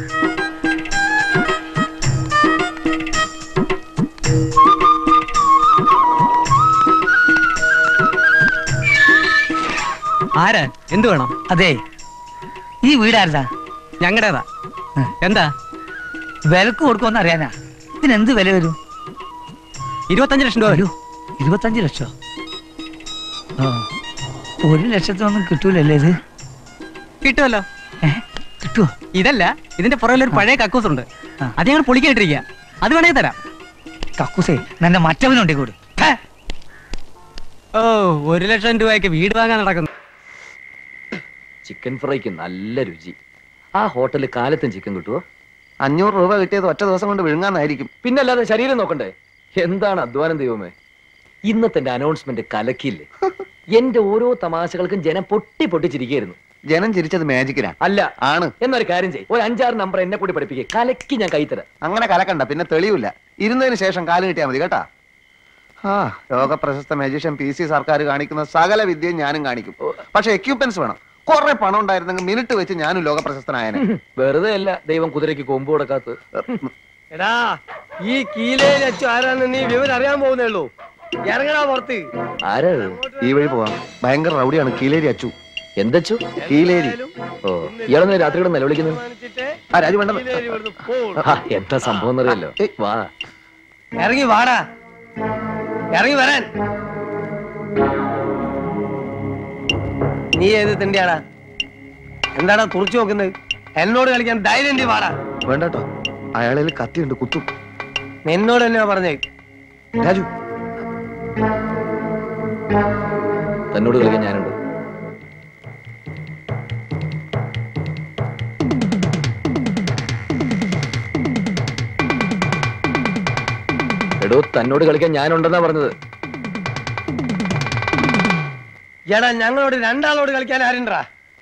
ആരാ എന്ത് വേണം അതെ ഈ വീടാരതാ ഞങ്ങളുടേതാ എന്താ വിലക്ക് കൊടുക്കുമെന്ന് അറിയാനാ ഇതിന് എന്ത് വില വരും ഇരുപത്തഞ്ച് ലക്ഷം രൂപ വരൂ ഇരുപത്തഞ്ച് ലക്ഷം ആ ഒരു ലക്ഷത്തിനൊന്നും കിട്ടൂലല്ലേ ഇത് കിട്ടുമല്ലോ കിട്ടുമോ ഇതല്ല ഇതിന്റെ പുറകിൽ ഒരു പഴയ കക്കൂസ് ഉണ്ട് അത് ഞങ്ങൾ പൊളിക്കായിട്ടിരിക്കുക അത് വേണമെങ്കിൽ തരാം കക്കൂസേ നിന്റെ മറ്റവനുണ്ടേ കൂടി ഓ ഒരു ലക്ഷം രൂപയ്ക്ക് വീട് വാങ്ങാൻ നടക്കുന്നു ചിക്കൻ ഫ്രൈക്ക് നല്ല രുചി ആ ഹോട്ടലിൽ കാലത്തും ചിക്കൻ കിട്ടുമോ അഞ്ഞൂറ് രൂപ കിട്ടിയത് ഒറ്റ ദിവസം കൊണ്ട് വിഴുങ്ങാന്നായിരിക്കും പിന്നല്ലാതെ ശരീരം നോക്കണ്ടേ എന്താണ് അധ്വാനം ദൈവമേ ഇന്നത്തെ അനൗൺസ്മെന്റ് കലക്കിയില്ലേ എന്റെ ഓരോ തമാശകൾക്കും ജനം പൊട്ടി പൊട്ടി ചിരിക്കായിരുന്നു ജനം ചിരിച്ചത് മാജിക്കിനാ അല്ല ആണ് എന്നൊരു കാര്യം ചെയ്യും ഒരു അഞ്ചാറ് നമ്പർ എന്നെ കൂടി പഠിപ്പിക്കുക കലക്കി ഞാൻ കൈത്തരാം അങ്ങനെ കലക്കണ്ട പിന്നെ തെളിയില്ല ഇരുന്നതിന് ശേഷം കാല് കിട്ടിയാൽ മതി കേട്ടാ ആ ലോക പ്രശസ്ത മാജീഷ്യൻ പി സി സർക്കാർ കാണിക്കുന്ന സകല വിദ്യയും ഞാനും കാണിക്കും പക്ഷെ എക്യുപ്മെന്റ്സ് വേണം കുറെ പണം ഉണ്ടായിരുന്നെങ്കിൽ മിനിറ്റ് വെച്ച് ഞാനും ലോക പ്രശസ്തനായനെ വെറുതെ അല്ല ദൈവം കുതിരയ്ക്ക് കൊമ്പ് കൊടുക്കാത്തത് എടാ ഈ കീലയിൽ വെച്ചു ആരാന്ന് നീ വിവരം അറിയാൻ പോകുന്നേ ഉള്ളൂ ഇറങ്ങടാ പുറത്ത് ആരാ ഈ വഴി പോവാം ഭയങ്കര റൗഡിയാണ് കീലേരി അച്ചു എന്തച്ചു കീലേരി ഓ ഇയാളെന്ന് രാത്രി കൂടെ നിലവിളിക്കുന്നത് ആ രാജു വേണ്ട ആ, എന്താ സംഭവം എന്നറിയല്ലോ വാ ഇറങ്ങി വാടാ ഇറങ്ങി വരാൻ നീ ഏത് തിണ്ടിയാടാ എന്താടാ തുറച്ചു നോക്കുന്നത് എന്നോട് കളിക്കാൻ ധൈര്യം ഉണ്ട് വാടാ വേണ്ടട്ടോ അയാളിൽ കത്തിയുണ്ട് കുത്തും നിന്നോട് തന്നെയാ പറഞ്ഞേ രാജു തന്നോട് കളിക്കാൻ ഞാനുണ്ട് എടോ തന്നോട് കളിക്കാൻ ഞാനുണ്ടെന്നാ പറഞ്ഞത് എടാ ഞങ്ങളോട് രണ്ടാളോട് കളിക്കാൻ ആരുണ്ടാ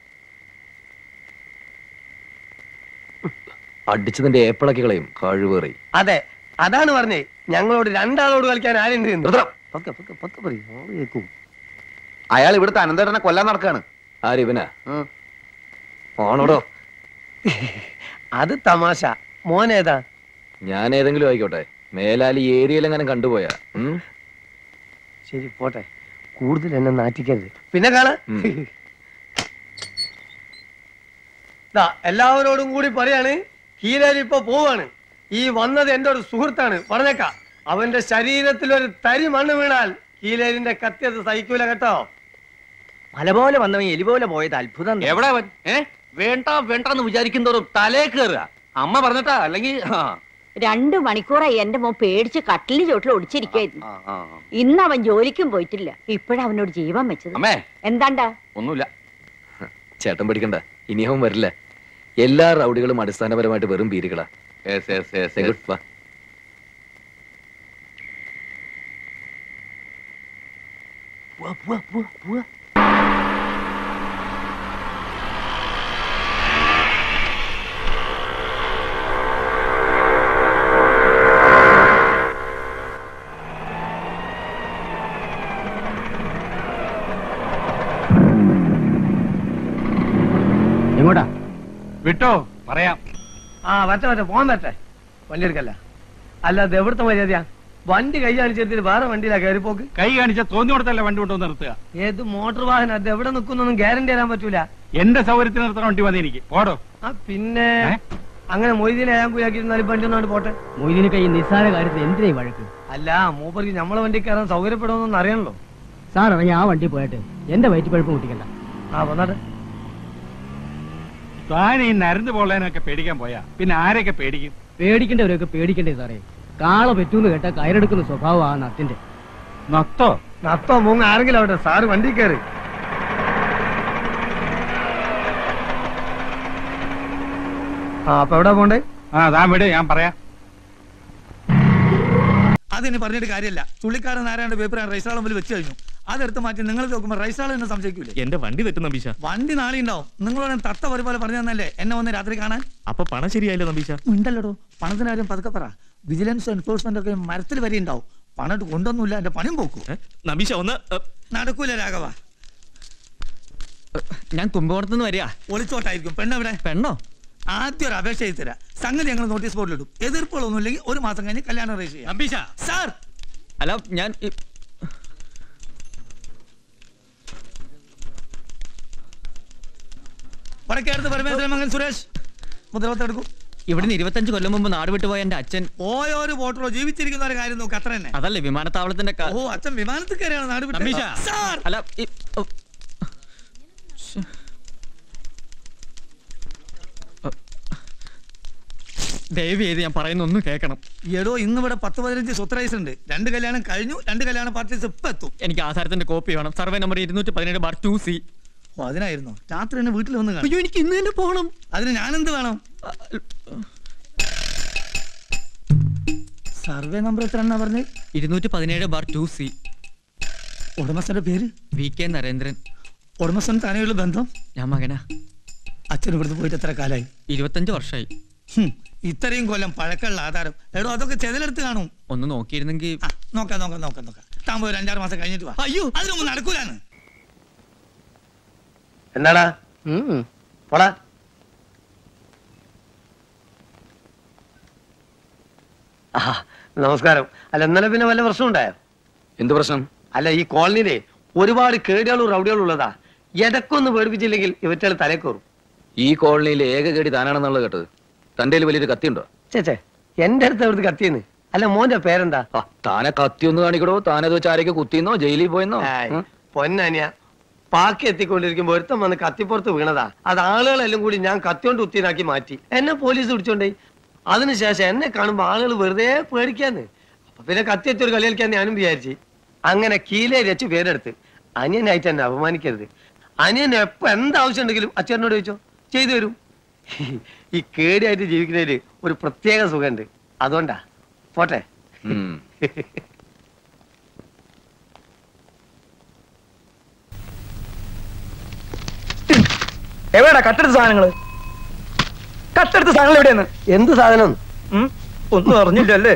അടിച്ചതിന്റെ ഏപ്പിളക്കി കളയും കഴിവേറി അതെ അതാണ് പറഞ്ഞേ ഞങ്ങളോട് രണ്ടാളോട് കളിക്കാൻ ആരുണ്ട് എന്ന്. പതുക്കെ, പതുക്കെ, പതുക്കെ പറയ്, ആള് കേൾക്കും. അയാൾ ഇവിടുത്തെ അനന്തരനെ കൊല്ലാൻ നടക്കാണ് ആരിവനാ ആണോടോ അത് തമാശ മോനേതാ ഞാൻ ഏതെങ്കിലും ആയിക്കോട്ടെ മേലാൽ ഈ ഏരിയയിൽ എങ്ങനെ കണ്ടുപോയാ ഉം? ശരി പോട്ടെ കൂടുതൽ എന്നെ നാറ്റിക്കരുത് പിന്നെ കാണാ ദാ, എല്ലാവരോടും കൂടി പറയാണ് കീലേരി ഇപ്പൊ പോവാണ് ഈ വന്നത് എന്റെ ഒരു സുഹൃത്താണ് പറഞ്ഞേക്ക അവന്റെ ശരീരത്തിൽ ഒരു തരി മണ്ണ് വീണാൽ കീലേരിന്റെ കത്തിയത് സഹിക്കൂല കേട്ടോ മല പോലെ വന്നവൻ എലി പോലെ പോയത് അത്ഭുതം എവിടെ അവൻ ഏ വേണ്ട വേണ്ടെന്ന് വിചാരിക്കുന്നവരും തലേ കയറുക അമ്മ പറഞ്ഞിട്ടാ അല്ലെങ്കിൽ ആ, രണ്ടു മണിക്കൂറായി എന്റെ മോൻ പേടിച്ച് കട്ടിലിന് ചോട്ടിൽ ഒടിച്ചിരിക്കായിരുന്നു ആ, ആ. ഇന്ന് അവൻ ജോലിക്കും പോയിട്ടില്ല ഇപ്പഴാ അവനോട് ജീവൻ വെച്ചത് അമ്മേ എന്താണ്ടാ ഒന്നുമില്ല ചേട്ടൻ പഠിക്കണ്ട ഇനി അവൻ വരില്ല എല്ലാ റൗഡികളും അടിസ്ഥാനപരമായിട്ട് വെറും ബീരുകളാ Yes, yes, yes, yes. Good, വാ. പോവാ, പോവാ, പോവാ, പോവാ. എങ്ങോട്ടാ വിട്ടോ പറയാം ആ വരട്ടെ വരട്ടെ പോകാൻ വരട്ടെ വണ്ടി എടുക്കല്ല അല്ല അത് എവിടുത്തെ മര്യാദയാ വണ്ടി കൈ കാണിച്ചെടുത്തിട്ട് വേറെ വണ്ടിയിലാ കയറിപ്പോക്ക് കൈ കാണിച്ച തോന്നിയോടത്തല്ല വണ്ടി കൊണ്ടുവന്ന് നിർത്തുക ഏത് മോട്ടോർ വാഹനം അത് എവിടെ നിൽക്കുന്നൊന്നും ഗ്യാരണ്ടി തരാൻ പറ്റൂല എന്റെ സൗകര്യത്തിന് നിർത്താൻ വണ്ടി വന്ന് എനിക്ക് പോടോ ആ പിന്നെ അങ്ങനെ മൊയ്തീനെ ഞാൻ പോയാക്കിയിരുന്നാലും വണ്ടി ഒന്നാണ്ട് പോട്ടെ മൊയ്തീന് കൈ നിസ്സാര കാര്യത്തിൽ എന്തിനാ ഈ വഴക്ക് അല്ല മൂപ്പർക്ക് നമ്മളെ വണ്ടി കയറാൻ സൗകര്യപ്പെടുമെന്നൊന്നും അറിയണല്ലോ സാർ ഇറങ്ങി ആ വണ്ടി പോയിട്ട് എന്റെ വയറ്റ് പഴുപ്പ് മുട്ടിക്കണ്ട ആ വന്നാട്ടെ താൻ ഈ നരന്ന് പോളേനൊക്കെ പേടിക്കാൻ പോയാ പിന്നെ ആരെയൊക്കെ പേടിക്കും പേടിക്കേണ്ടവരൊക്കെ പേടിക്കേണ്ടത് സാറേ കാള പറ്റൂന്ന് കേട്ടാ കയറെടുക്കുന്ന സ്വഭാവം ആ നത്തിന്റെ നത്തോ നത്തോ മൂങ്ങ ആരെങ്കിലും അവിടെ സാറ് വണ്ടി കയറി ആ അപ്പൊ എവിടെ പോണ്ടേ ആ താൻ വിട് ഞാൻ പറയാം അതിന് പറഞ്ഞിട്ട് കാര്യമില്ല ചുള്ളിക്കാരൻ നാരായണ പേപ്പർ റൈസാളം മുമ്പിൽ വെച്ച് കഴിഞ്ഞു അതെടുത്ത് മാറ്റി നിങ്ങൾ നോക്കുമ്പോൾ റൈസാളം എന്നെ സംശയിക്കൂലേ എന്റെ വണ്ടി തെറ്റും നമ്പീശ വണ്ടി നാളെ ഉണ്ടാവും നിങ്ങളോട് തത്ത ഒരു പോലെ പറഞ്ഞു തന്നല്ലേ എന്നെ വന്ന് രാത്രി കാണാൻ അപ്പൊ പണം ശരിയായില്ലോ നമ്പീശ ഉണ്ടല്ലോ പണത്തിന് കാര്യം പതുക്കെ പറ വിജിലൻസ് എൻഫോഴ്സ്മെന്റ് ഒക്കെ മരത്തിൽ വരെ ഉണ്ടാവും പണിട്ട് കൊണ്ടൊന്നുമില്ല എന്റെ പണിയും പോക്കൂ നമ്പീശ ഒന്ന് നടക്കൂല രാഘവ ഞാൻ കുംഭകോണത്ത് നിന്ന് വരിക ഒളിച്ചോട്ടായിരിക്കും പെണ്ണെവിടെ പെണ്ണോ ആദ്യം ഒരു അപേക്ഷ എഴുതി തരാം സംഗതി ഞങ്ങൾ നോട്ടീസ് ബോർഡിൽ ഇടും എതിർപ്പുകളൊന്നും ഇല്ലെങ്കിൽ ഒരു മാസം കഴിഞ്ഞ് കല്യാണം രജിസ്റ്റർ ചെയ്യാം നമ്പീശ സാർ അല്ല ഞാൻ ഈ- വടക്കേടത്ത് പരമേശ്വരൻ മകൻ സുരേഷ് മുദ്രവത്ത് എടുക്കും ഇവിടുന്ന് ഇരുപത്തഞ്ച് കൊല്ലം മുമ്പ് നാട് വിട്ടുപോയ എന്റെ അച്ഛൻ ഓരോരു വോട്ടറോ ജീവിച്ചിരിക്കുന്ന ഒരു കാര്യം നോക്ക് അത്ര തന്നെ അതല്ലേ വിമാനത്താവളത്തിന്റെ ക- ഓ അച്ഛൻ വിമാനത്തിൽ കയറിയാണ് നാട് വിട്ടത്. നമ്പീശ സാർ അല്ല ഈ- ഓ. ശ്ശെ. ദയവ് ചെയ്ത് ഞാൻ പറയുന്ന ഒന്ന് കേൾക്കണം എടോ ഇന്ന് ഇവിടെ പത്ത് പതിനഞ്ച് സ്വത്ത് ഉണ്ട് രണ്ട് കല്യാണം കഴിഞ്ഞു രണ്ട് കല്യാണ പാർട്ടീസ് ഇപ്പൊ എത്തും എനിക്ക് ആധാരത്തിന്റെ കോപ്പി വേണം സർവേ നമ്പർ ഇരുന്നൂറ്റി പതിനേഴ് ബാർ ടു സി ഓ അതിനായിരുന്നു രാത്രി തന്നെ വീട്ടിൽ വന്ന് അയ്യോ എനിക്ക് ഇന്ന് തന്നെ പോകണം അതിന് ഞാനെന്ത് വേണം സർവേ നമ്പർ എത്ര എന്നാ പറഞ്ഞത് ഇരുന്നൂറ്റി പതിനേഴ് ബാർ ടു സി ഉടമസ്ഥന്റെ പേര് വി കെ നരേന്ദ്രൻ ഉടമസ്ഥൻ തന്നെയുള്ള ബന്ധം ഞാൻ മകനാ അച്ഛൻ ഇവിടുന്ന് പോയിട്ട് എത്ര കാലായി ഇരുപത്തഞ്ച് വർഷമായി ഹും, ഇത്രയും കൊല്ലം പഴക്കമുള്ള ആധാരം എടോ അതൊക്കെ ചെതലെടുത്ത് കാണും ഒന്ന് നോക്കിയിരുന്നെങ്കിൽ ആ, നോക്കാം നോക്കാം നോക്കാം നോക്കാം താൻ പോയി ഒരു അഞ്ചാറ് മാസം കഴിഞ്ഞിട്ട് വാ അയ്യോ അതിനൊന്നും നടക്കൂലാണ് എന്നാടാ പോടാ ആ നമസ്കാരം അല്ല ഇന്നലെ പിന്നെ വല്ല പ്രശ്നം ഉണ്ടായോ എന്ത് പ്രശ്നം അല്ല ഈ കോളനിയിലെ ഒരുപാട് കേടുകളും റൗഡികളും ഉള്ളതാ എടക്കൊന്ന് പേടിപ്പിച്ചില്ലെങ്കിൽ ഇവറ്റകൾ തലേ കയറും ഈ കോളനിയിലെ ഏക കേടി താനാണെന്നുള്ളത് കേട്ടത് തന്റെ കയ്യിൽ വലിയൊരു കത്തിയുണ്ടോ ചേച്ചേ എന്റെ അടുത്ത് എവിടുന്ന് കത്തിയെന്ന് അല്ല മോന്റെ പേരെന്താ ആ, താനെ കത്തി ഒന്ന് കാണിക്കടോ താനത് വെച്ച് ആരൊക്കെ കുത്തിന്നോ ജയിലിൽ പോയെന്നോ ഉം? പൊന്നനിയ പാക്കി എത്തിക്കൊണ്ടിരിക്കുമ്പോ ഒരുത്തം വന്ന് കത്തിപ്പുറത്ത് വീണതാ അത് ആളുകളെല്ലാം കൂടി ഞാൻ കത്തിയോണ്ട് കുത്തിനാക്കി മാറ്റി എന്നെ പോലീസ് പിടിച്ചോണ്ടേ അതിനുശേഷം എന്നെ കാണുമ്പോ ആളുകൾ വെറുതെ പേടിക്കാന്ന് അപ്പൊ പിന്നെ കത്തി വെച്ച് ഒരു കളി കളിക്കാൻ ഞാനും വിചാരിച്ചു അങ്ങനെ കീലേ രച്ച് പേരെടുത്ത് അനിയനായിട്ട് എന്നെ അപമാനിക്കരുത് അനിയൻ എപ്പോ എന്താവശ്യം ഉണ്ടെങ്കിലും അച്ഛനോട് ചോദിച്ചോ ചെയ്തു തരും ഈ കേടിയായിട്ട് ജീവിക്കുന്നതില് ഒരു പ്രത്യേക സുഖമുണ്ട് അതുകൊണ്ടാ പോട്ടെ ഉം. എവിടെയാ കട്ടെടുത്ത സാധനങ്ങള് കട്ടെടുത്ത സാധനങ്ങൾ എവിടെയാണ് എന്ത് സാധനം ഒന്നും അറിഞ്ഞില്ലല്ലേ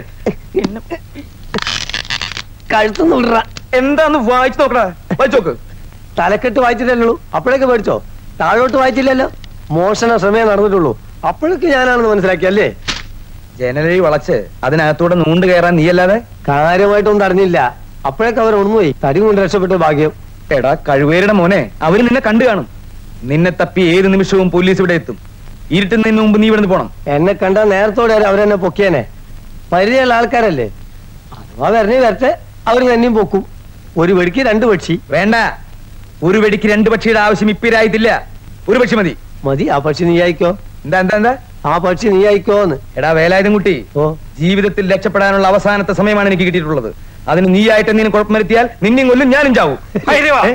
കഴുത്തുനിന്ന് വിടറ എന്താന്ന് വായിച്ചു നോക്കടാ വായിച്ചു നോക്ക് തലക്കെട്ട് വായിച്ചില്ലല്ലോ അപ്പോഴേക്ക് പേടിച്ചോ താഴോട്ട് വായിച്ചില്ലല്ലോ മോഷണ ശ്രമേ നടന്നിട്ടുള്ളൂ അപ്പോഴേക്ക് ഞാനാണെന്ന് മനസ്സിലാക്കി അല്ലേ ജനലി വളച്ച് അതിനകത്തൂടെ നൂണ്ട് കയറാൻ നീയല്ലാതെ കാര്യമായിട്ടൊന്നും അറിഞ്ഞില്ല അപ്പോഴൊക്കെ അവർ ഉണർന്നുപോയി തടി കൊണ്ട് രക്ഷപ്പെട്ട ഭാഗ്യം എടാ കഴിവേരുടെ മോനെ അവര് നിന്നെ കണ്ടു കാണും നിന്നെ തപ്പി ഏത് നിമിഷവും പോലീസ് ഇവിടെ എത്തും ഇരുട്ടുന്നതിന് മുമ്പ് നീ ഇവിടുന്ന് പോണം എന്നെ കണ്ട നേരത്തോടെ അവരെന്നെ പൊക്കിയനെ പരിചയമുള്ള ആൾക്കാരല്ലേ അഥവാ വരണേ വരട്ടെ അവർ തന്നെയും പൊക്കും ഒരു വെടിക്ക് രണ്ട് പക്ഷി വേണ്ട ഒരു വെടിക്ക് രണ്ട് പക്ഷിയുടെ ആവശ്യം ഇപ്പിരായിട്ടില്ല ഒരു പക്ഷി മതി മതി ആ പക്ഷി നീ അയക്കോ എന്താ എന്താ എന്താ ആ പക്ഷി നീ അയക്കോന്ന് എടാ വേലായുധം കുട്ടി ജീവിതത്തിൽ രക്ഷപ്പെടാനുള്ള അവസാനത്തെ സമയമാണ് എനിക്ക് കിട്ടിയിട്ടുള്ളത് അതിന് നീയായിട്ട് എന്തെങ്കിലും കുഴപ്പം വരുത്തിയാൽ നിന്നെയും കൊല്ലും ഞാനും ചാവും ഹൈദേ വാ.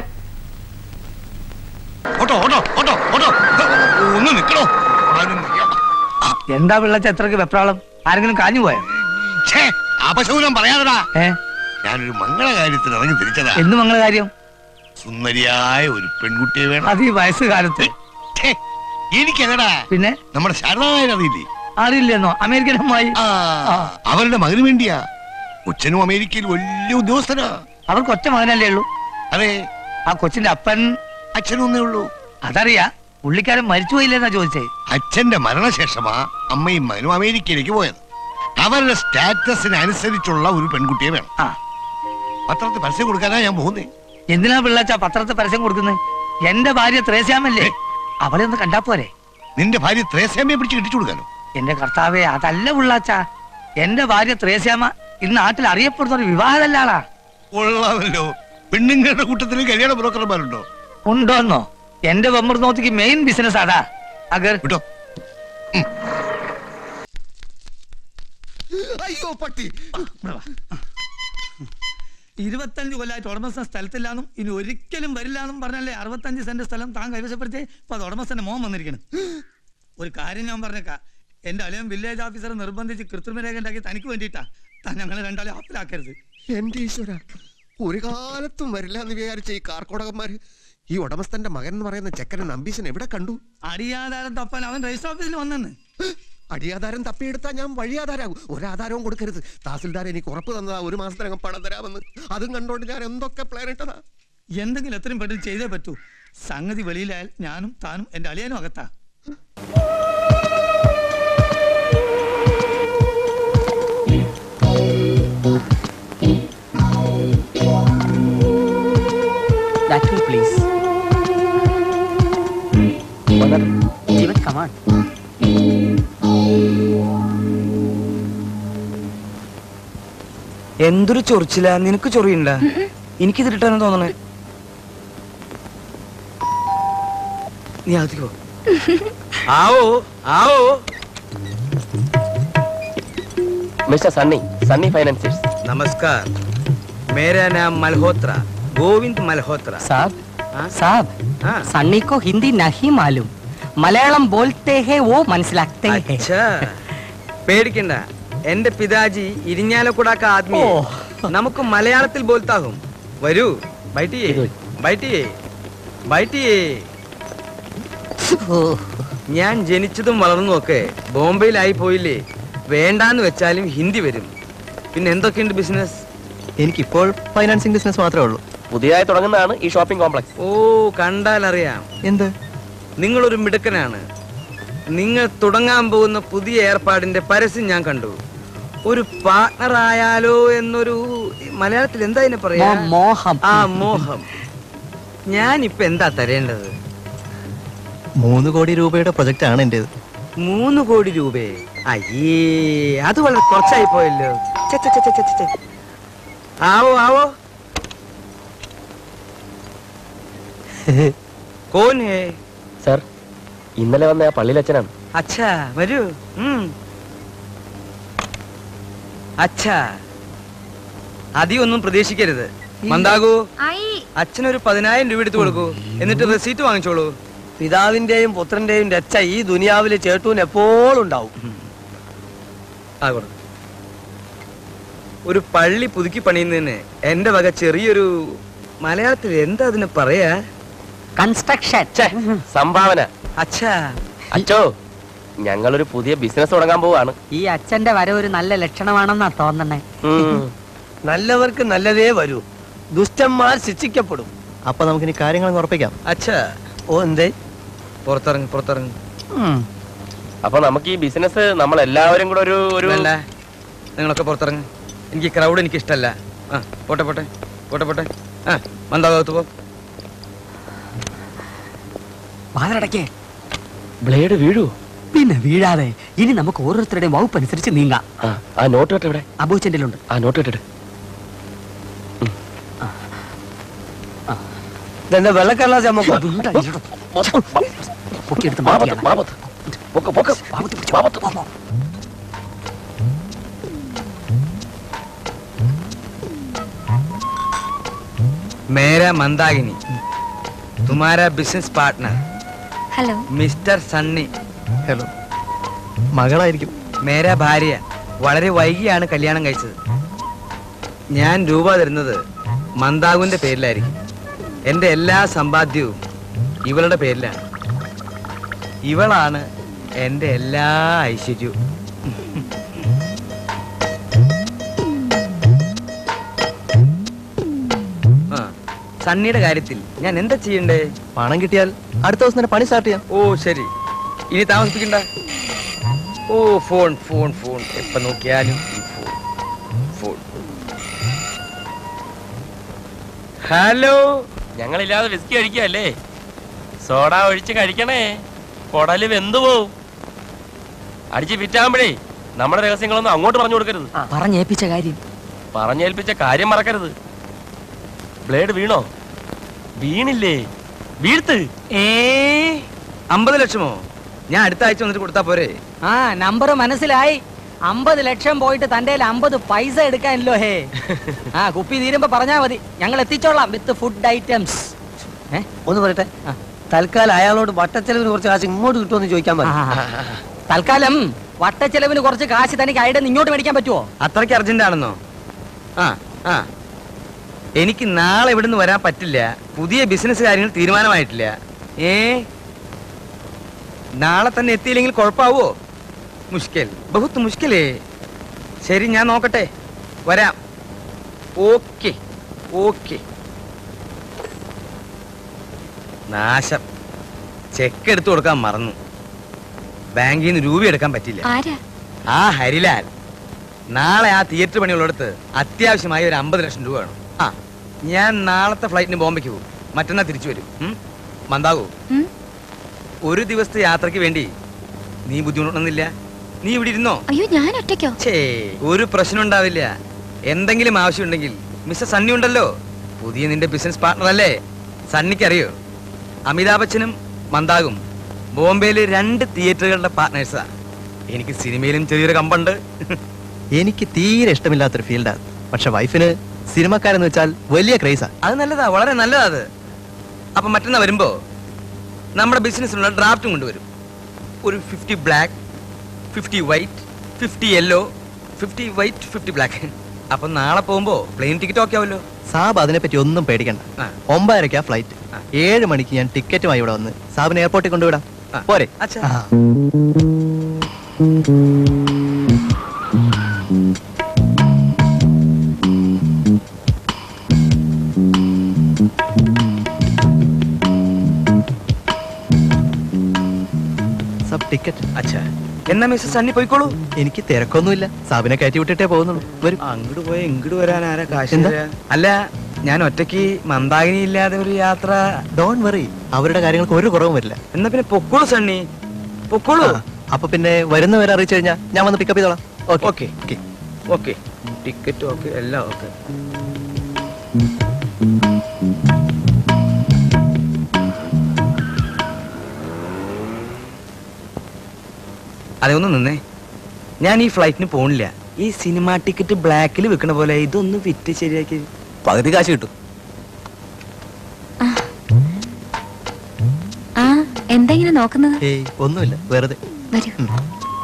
ഓട്ടോ ഓട്ടോ ഓട്ടോ ഓട്ടോ ഒന്ന് നിക്കണോ എന്താ പിള്ളച്ച എത്രക്ക് വെപ്രാളം ആരെങ്കിലും കാഞ്ഞു പോയോ ഛേ അപശകുനം പറയാതെടാ ഏ ഞാനൊരു മംഗളകാര്യത്തിന് ഇറങ്ങി തിരിച്ചതാ എന്ത് മംഗളകാര്യം സുന്ദരിയായ ഒരു പെൺകുട്ടിയെ വേണം അത് ഈ വയസ്സുകാലത്ത് ഛേ, എനിക്കതടാ പിന്നെ നമ്മുടെ ശാരദായ അറിയില്ലേ അറിയില്ലെന്നോ അമേരിക്കൻ അമ്മായി അവരുടെ മകന് വേണ്ടിയാ കൊച്ചനും അമേരിക്കയിൽ വലിയ ഉദ്യോഗസ്ഥനാ അവർക്ക് ഒറ്റ മകനല്ലേ ഉള്ളൂ അതെ ആ കൊച്ചിന്റെ അപ്പൻ അച്ഛനും ഒന്നേ ഉള്ളൂ അതറിയാ പുള്ളിക്കാരൻ മരിച്ചുപോയില്ലെന്നാ ചോദിച്ചേ അച്ഛന്റെ മരണശേഷമാ അമ്മയും മകനും അമേരിക്കയിലേക്ക് പോയത് അവരുടെ സ്റ്റാറ്റസിന് അനുസരിച്ചുള്ള ഒരു പെൺകുട്ടിയെ വേണം പത്രത്തിൽ പരസ്യം കൊടുക്കാനാ ഞാൻ പോകുന്നേ എന്തിനാ പിള്ളച്ച പത്രത്തിൽ പരസ്യം കൊടുക്കുന്നത് എന്റെ ഭാര്യ ത്രേസ്യാമല്ലേ അവളെ ഒന്ന് കണ്ടാ പോരെ നിന്റെ ഭാര്യ ത്രേസ്യാമ്മയെ പിടിച്ച് കെട്ടിച്ചു കൊടുക്കാനോ എന്റെ കർത്താവേ അതല്ല പിള്ളാച്ച എന്റെ ഭാര്യ ത്രേസ്യാമ ഇന്ന് നാട്ടിൽ അറിയപ്പെടുന്ന ഒരു വിവാഹതല്ലാളാ കൊള്ളാമല്ലോ പെണ്ണുങ്ങളുടെ കൂട്ടത്തിൽ കല്യാണ ബ്രോക്കർമാരുണ്ടോ ഉണ്ടോന്നോ എന്റെ വെമ്മർനോത്തിക്ക് മെയിൻ ബിസിനസ് അതാ അഗർ അയ്യോ പട്ടി ഇരുപത്തഞ്ച് കൊല്ലമായിട്ട് ഉടമസ്ഥൻ സ്ഥലത്തില്ലാന്നും ഇനി ഒരിക്കലും വരില്ലാന്നും പറഞ്ഞല്ലേ അറുപത്തഞ്ച് സെന്റ് സ്ഥലം താൻ കൈവശപ്പെടുത്തി ഇപ്പൊ അത് ഉടമസ്ഥന്റെ മോൻ വന്നിരിക്കണം ഒരു കാര്യം ഞാൻ പറഞ്ഞേക്കാ എന്റെ അലയം വില്ലേജ് ഓഫീസറെ നിർബന്ധിച്ച് കൃത്രിമരേഖ ഉണ്ടാക്കി തനിക്ക് വേണ്ടിയിട്ടാ താൻ ഞങ്ങളെ രണ്ടാളെ ഹാപ്പിലാക്കരുത് എന്റെ ഈശ്വര ഒരു കാലത്തും വരില്ല എന്ന് വിചാരിച്ച ഈ കാർക്കോടകന്മാര് ഈ ഉടമസ്ഥന്റെ മകൻ എന്ന് പറയുന്ന ചെക്കനെ നമ്പീശൻ എവിടെ കണ്ടു അടിയാധാരം തപ്പാൻ അവൻ രജിസ്റ്റർ ഓഫീസിൽ വന്നെന്ന് അടിയാധാരം തപ്പിയെടുത്താൽ ഞാൻ വഴിയാധാരാകും ഒരാധാരവും കൊടുക്കരുത് തഹസിൽദാർ എനിക്ക് ഉറപ്പ് തന്നതാ ഒരു മാസത്തിനകം പണം തരാമെന്ന് അതും കണ്ടോണ്ട് ഞാൻ എന്തൊക്കെ പ്ലാൻ ഇട്ടതാ എന്തെങ്കിലും എത്രയും പെട്ടെന്ന് ചെയ്തേ പറ്റൂ സംഗതി വെളിയിലായാൽ ഞാനും താനും എന്റെ അളിയനും അകത്താ That way, please. Steven, come on. എന്തൊരു ചൊറിച്ചില്ല നിനക്ക് ചൊറിയണ്ട എനിക്കിത് ഇട്ടാണെന്ന് തോന്നണേ നീ അകത്തേക്ക് പോ आओ आओ मिस्टर सन्नी सन्नी फाइनेंसियर्स नमस्कार मेरा नाम मल्होत्रा गोविंद मल्होत्रा साहब साहब सन्नी को हिंदी नहीं मालूम मलयालम बोलते हैं वो मनसिलाते हैं अच्छा പേടിക്കണ്ട എന്റെ പിതാജി ഇരിഞ്ഞാലക്കുടാക്ക ആദ്മി നമുക്ക് മലയാളത്തിൽ ബോൽത്താകും വരൂ ബൈറ്റിയേ ബൈറ്റിയേ ബൈറ്റിയേ ഞാൻ ജനിച്ചതും വളർന്നും ഒക്കെ ബോംബെയിലായി പോയില്ലേ വേണ്ടാന്ന് വെച്ചാലും ഹിന്ദി വരും പിന്നെ എന്തൊക്കെയുണ്ട് ബിസിനസ് എനിക്കിപ്പോൾ ഫൈനാൻസിംഗ് ബിസിനസ് മാത്രമേ ഉള്ളൂ പുതിയതായി തുടങ്ങുന്നതാണ് ഈ ഷോപ്പിംഗ് കോംപ്ലക്സ് ഓ കണ്ടാൽ അറിയാം എന്ത് നിങ്ങളൊരു മിടുക്കനാണ് നിങ്ങൾ തുടങ്ങാൻ പോകുന്ന പുതിയ ഏർപ്പാടിന്റെ പരസ്യം ഞാൻ കണ്ടു ഒരു പാർട്ണർ ആയാലോ എന്നൊരു മലയാളത്തിൽ എന്താ ഇതിനെ പറയാ മോ- മോഹം. ആ മോഹം ഞാൻ ഇപ്പൊ എന്താ തരേണ്ടത് മൂന്ന് കോടി രൂപയുടെ പ്രൊജക്റ്റ് ആണ് എന്റേത് മൂന്ന് കോടി രൂപയെ അയ്യേ അത് വളരെ കുറച്ചായി പോയല്ലോ ഛെ, ഛെ, ഛെ, ഛെ, ഛെ, ഛെ. ആവോ ആവോ കോൻ ഹേ സർ ഇന്നലെ വന്ന ആ പള്ളിയിലച്ഛനാണ് അച്ഛാ വരൂ ഉം. അച്ഛാ അധികമൊന്നും പ്രതീക്ഷിക്കരുത് മന്ദാകൂ അച്ഛനൊരു പതിനായിരം രൂപ എടുത്തു കൊടുക്കൂ എന്നിട്ട് റെസീറ്റ് വാങ്ങിച്ചോളൂ പിതാവിന്റെയും പുത്രന്റെയും രക്ഷ ഈ ദുനിയാവിലെ ചേട്ടൂന് എപ്പോഴും ഉണ്ടാവും ആ കൊടുക്ക്. ഒരു പള്ളി പുതുക്കി പണിയുന്നതിന് എന്റെ വക ചെറിയൊരു മലയാളത്തിൽ എന്താ അതിന് പറയാ കൺസ്ട്രക്ഷൻ സംഭാവന അച്ഛാ അച്ചോ ഞങ്ങളൊരു പുതിയ ബിസിനസ് തുടങ്ങാൻ പോവാണ് ഈ അച്ഛന്റെ വരവ് ഒരു നല്ല ലക്ഷണമാണെന്നാ തോന്നണേ നല്ലവർക്ക് നല്ലതേ വരൂ ദുഷ്ടന്മാർ ശിക്ഷിക്കപ്പെടും അപ്പൊ നമുക്കിനി കാര്യങ്ങൾ ഉറപ്പിക്കാം അച്ഛാ ഓ എന്തേ പുറത്തിറങ്ങി പുറത്തിറങ്ങി അപ്പൊ നമുക്ക് ഈ ബിസിനസ് നമ്മൾ എല്ലാവരും കൂടെ ഒരു ഒരു വേണ്ട നിങ്ങളൊക്കെ പുറത്തിറങ്ങ് എനിക്ക് ക്രൗഡ് എനിക്ക് ഇഷ്ടമല്ല ആ പോട്ടെ പോട്ടെ പോട്ടെ പോട്ടെ ആ മന്ദാകത്ത് പോ വാതിലടക്കേ ബ്ലേഡ് വീഴൂ പിന്നെ വീഴാതെ ഇനി നമുക്ക് ഓരോരുത്തരുടെയും വകുപ്പ് അനുസരിച്ച് നീങ്ങാം ആ നോട്ട് കെട്ട് ഇവിടെ അബൂച്ചന്റെ ഉണ്ട് ആ നോട്ട് കെട്ടിട്ട് ഇതെന്താ വെള്ളക്കടലാസ് അമ്മക്കോ പൊക്കിയെടുത്ത് മാറ്റിയാണ് മേര മന്ദാകിനി തുമാര business partner hello mister Sunny hello മകളായിരിക്കും മേര ഭാര്യ വളരെ വൈകിയാണ് കല്യാണം കഴിച്ചത് ഞാൻ രൂപ തരുന്നത് മന്ദാകുവിന്റെ പേരിലായിരിക്കും എന്റെ എല്ലാ സമ്പാദ്യവും ഇവളുടെ പേരിലാണ് ഇവളാണ് എന്റെ എല്ലാ ഐശ്വര്യവും ആ, സണ്ണിയുടെ കാര്യത്തിൽ ഞാൻ എന്താ ചെയ്യണ്ടേ പണം കിട്ടിയാൽ അടുത്ത ദിവസം തന്നെ പണി സ്റ്റാർട്ട് ചെയ്യാം ഓ ശരി ഇനി താമസിപ്പിക്കണ്ട ഓ ഫോൺ ഫോൺ ഫോൺ എപ്പ നോക്കിയാലും ഈ ഫോൺ ഫോൺ ഹലോ ഞങ്ങളില്ലാതെ വിസ്കി കഴിക്കല്ലേ സോഡ ഒഴിച്ച് കഴിക്കണേ കുടല് വെന്തു പോവും അടിച്ച് ഫിറ്റാകുമ്പോഴേ നമ്മുടെ രഹസ്യങ്ങളൊന്നും അങ്ങോട്ട് പറഞ്ഞു കൊടുക്കരുത് പറഞ്ഞേൽപ്പിച്ച കാര്യം പറഞ്ഞേൽപ്പിച്ച കാര്യം മറക്കരുത് ബ്ലേഡ് വീണോ വീണില്ലേ വീഴ്ത്ത് ഏ അമ്പത് ലക്ഷമോ ഞാൻ അടുത്ത ആഴ്ച വന്നിട്ട് കൊടുത്താ പോരെ ആ നമ്പർ മനസ്സിലായി അമ്പത് ലക്ഷം പോയിട്ട് തന്റെ അമ്പത് പൈസ എടുക്കാനല്ലോ ഹേ ആ കുപ്പി തീരുമ്പോ പറഞ്ഞാ മതി ഞങ്ങൾ എത്തിച്ചോളാം വിത്ത് ഫുഡ് ഐറ്റംസ് ഒന്ന് പറയട്ടെ തൽക്കാലം അയാളോട് വട്ടച്ചെലവിന് കുറച്ച് കാശ് ഇങ്ങോട്ട് കിട്ടുമെന്ന് ചോദിക്കാൻ പറ തൽക്കാലം വട്ടച്ചെലവിന് കുറച്ച് കാശ് തനിക്ക് അയുടെ ഇങ്ങോട്ട് മേടിക്കാൻ പറ്റുമോ അത്രയ്ക്ക് അർജന്റ് ആണെന്നോ ആ ആ എനിക്ക് നാളെ ഇവിടുന്ന് വരാൻ പറ്റില്ല പുതിയ ബിസിനസ് കാര്യങ്ങൾ തീരുമാനമായിട്ടില്ല ഏ നാളെ തന്നെ എത്തിയില്ലെങ്കിൽ കുഴപ്പമാവോ മുഷ്കൽ ബഹുത്ത് മുഷ്കലേ ശരി ഞാൻ നോക്കട്ടെ വരാം ഓക്കെ ഓക്കെ നാശം ചെക്ക് എടുത്തു കൊടുക്കാൻ മറന്നു ബാങ്കിൽ നിന്ന് രൂപ എടുക്കാൻ പറ്റില്ല ആരാ ആ ഹരിലാൽ നാളെ ആ തിയേറ്റർ പണിയുള്ളിടത്ത് അത്യാവശ്യമായി ഒരു അമ്പത് ലക്ഷം രൂപ വേണം ആ ഞാൻ നാളത്തെ ഫ്ലൈറ്റിന് ബോംബെക്ക് പോകും മറ്റന്നാൾ തിരിച്ചു വരും ഉം? മന്ദാകൂ ഉം? ഒരു ദിവസത്തെ യാത്രയ്ക്ക് വേണ്ടി നീ ബുദ്ധിമുട്ടൊന്നുമില്ല നീ ഇവിടെ ഇരുന്നോ അയ്യോ ഞാൻ ഒറ്റയ്ക്കോ ഛേ ഒരു പ്രശ്നം ഉണ്ടാവില്ല എന്തെങ്കിലും ആവശ്യമുണ്ടെങ്കിൽ മിസ്റ്റർ സണ്ണി ഉണ്ടല്ലോ പുതിയ നിന്റെ ബിസിനസ് പാർട്ണർ അല്ലേ സണ്ണിക്ക് അറിയോ അമിതാഭ് ബച്ചനും മന്ദാകും ബോംബെയിലെ രണ്ട് തിയേറ്ററുകളുടെ പാർട്ട്നേഴ്സാ എനിക്ക് സിനിമയിലും ചെറിയൊരു കമ്പുണ്ട് എനിക്ക് തീരെ ഇഷ്ടമില്ലാത്തൊരു ഫീൽഡാണ് പക്ഷെ വൈഫിന് സിനിമക്കാരെന്ന് വെച്ചാൽ വലിയ ക്രേസാ അത് നല്ലതാ വളരെ നല്ലതാ അത് അപ്പൊ മറ്റന്നാ വരുമ്പോ നമ്മുടെ ബിസിനസ്സിനുള്ള ഡ്രാഫ്റ്റും കൊണ്ടുവരും ഒരു fifty black fifty white fifty yellow fifty white fifty black അപ്പൊ നാളെ പോകുമ്പോ പ്ലെയിൻ ടിക്കറ്റ് ഓക്കെ ആവല്ലോ സാബ് അതിനെപ്പറ്റി ഒന്നും പേടിക്കണ്ട ഒമ്പതരക്കാ ഫ്ലൈറ്റ് ഏഴ് മണിക്ക് ഞാൻ ടിക്കറ്റുമായി ഇവിടെ വന്ന് സാബിനെ എയർപോർട്ടിൽ കൊണ്ടുവിടാം പോരെ അച്ഛാ ആ. സബ് ടിക്കറ്റ് അച്ഛാ എന്നാ മിസ്റ്റർ സണ്ണി പോയിക്കോളൂ എനിക്ക് തിരക്കൊന്നുമില്ല സാബിനെ കയറ്റി വിട്ടിട്ടേ പോകുന്നുള്ളൂ വരും അങ്ങോട്ട് പോയ ഇങ്ങോട്ട് വരാൻ ആരാ കാശ് എന്താ? തരാ? അല്ല ഞാൻ ഒറ്റയ്ക്ക് മന്ദാകിനി ഇല്ലാതെ ഒരു യാത്ര ഡോൺ വറി അവരുടെ കാര്യങ്ങൾക്ക് ഒരു കുറവും വരില്ല എന്നാ പിന്നെ പൊക്കോളൂ സണ്ണി പൊക്കോളൂ അപ്പൊ പിന്നെ വരുന്നവരെ അറിയിച്ചു കഴിഞ്ഞാൽ ഞാൻ വന്ന് പിക്കപ്പ് ചെയ്തോളാം ഓക്കെ ഓക്കെ ടിക്കറ്റ് ഓക്കെ എല്ലാം ഓക്കെ അതെ ഒന്ന് നിന്നേ ഞാൻ ഈ ഫ്ലൈറ്റിന് പോണില്ല ഈ സിനിമ ടിക്കറ്റ് ബ്ലാക്കിൽ വെക്കണ പോലെ ഇതൊന്ന് വിറ്റ് ശരിയാക്കി പകുതി കാശ് കിട്ടും ആ എന്താ ഇങ്ങനെ നോക്കുന്നത് ഏയ് ഒന്നുമില്ല വെറുതെ വരൂ ഉം.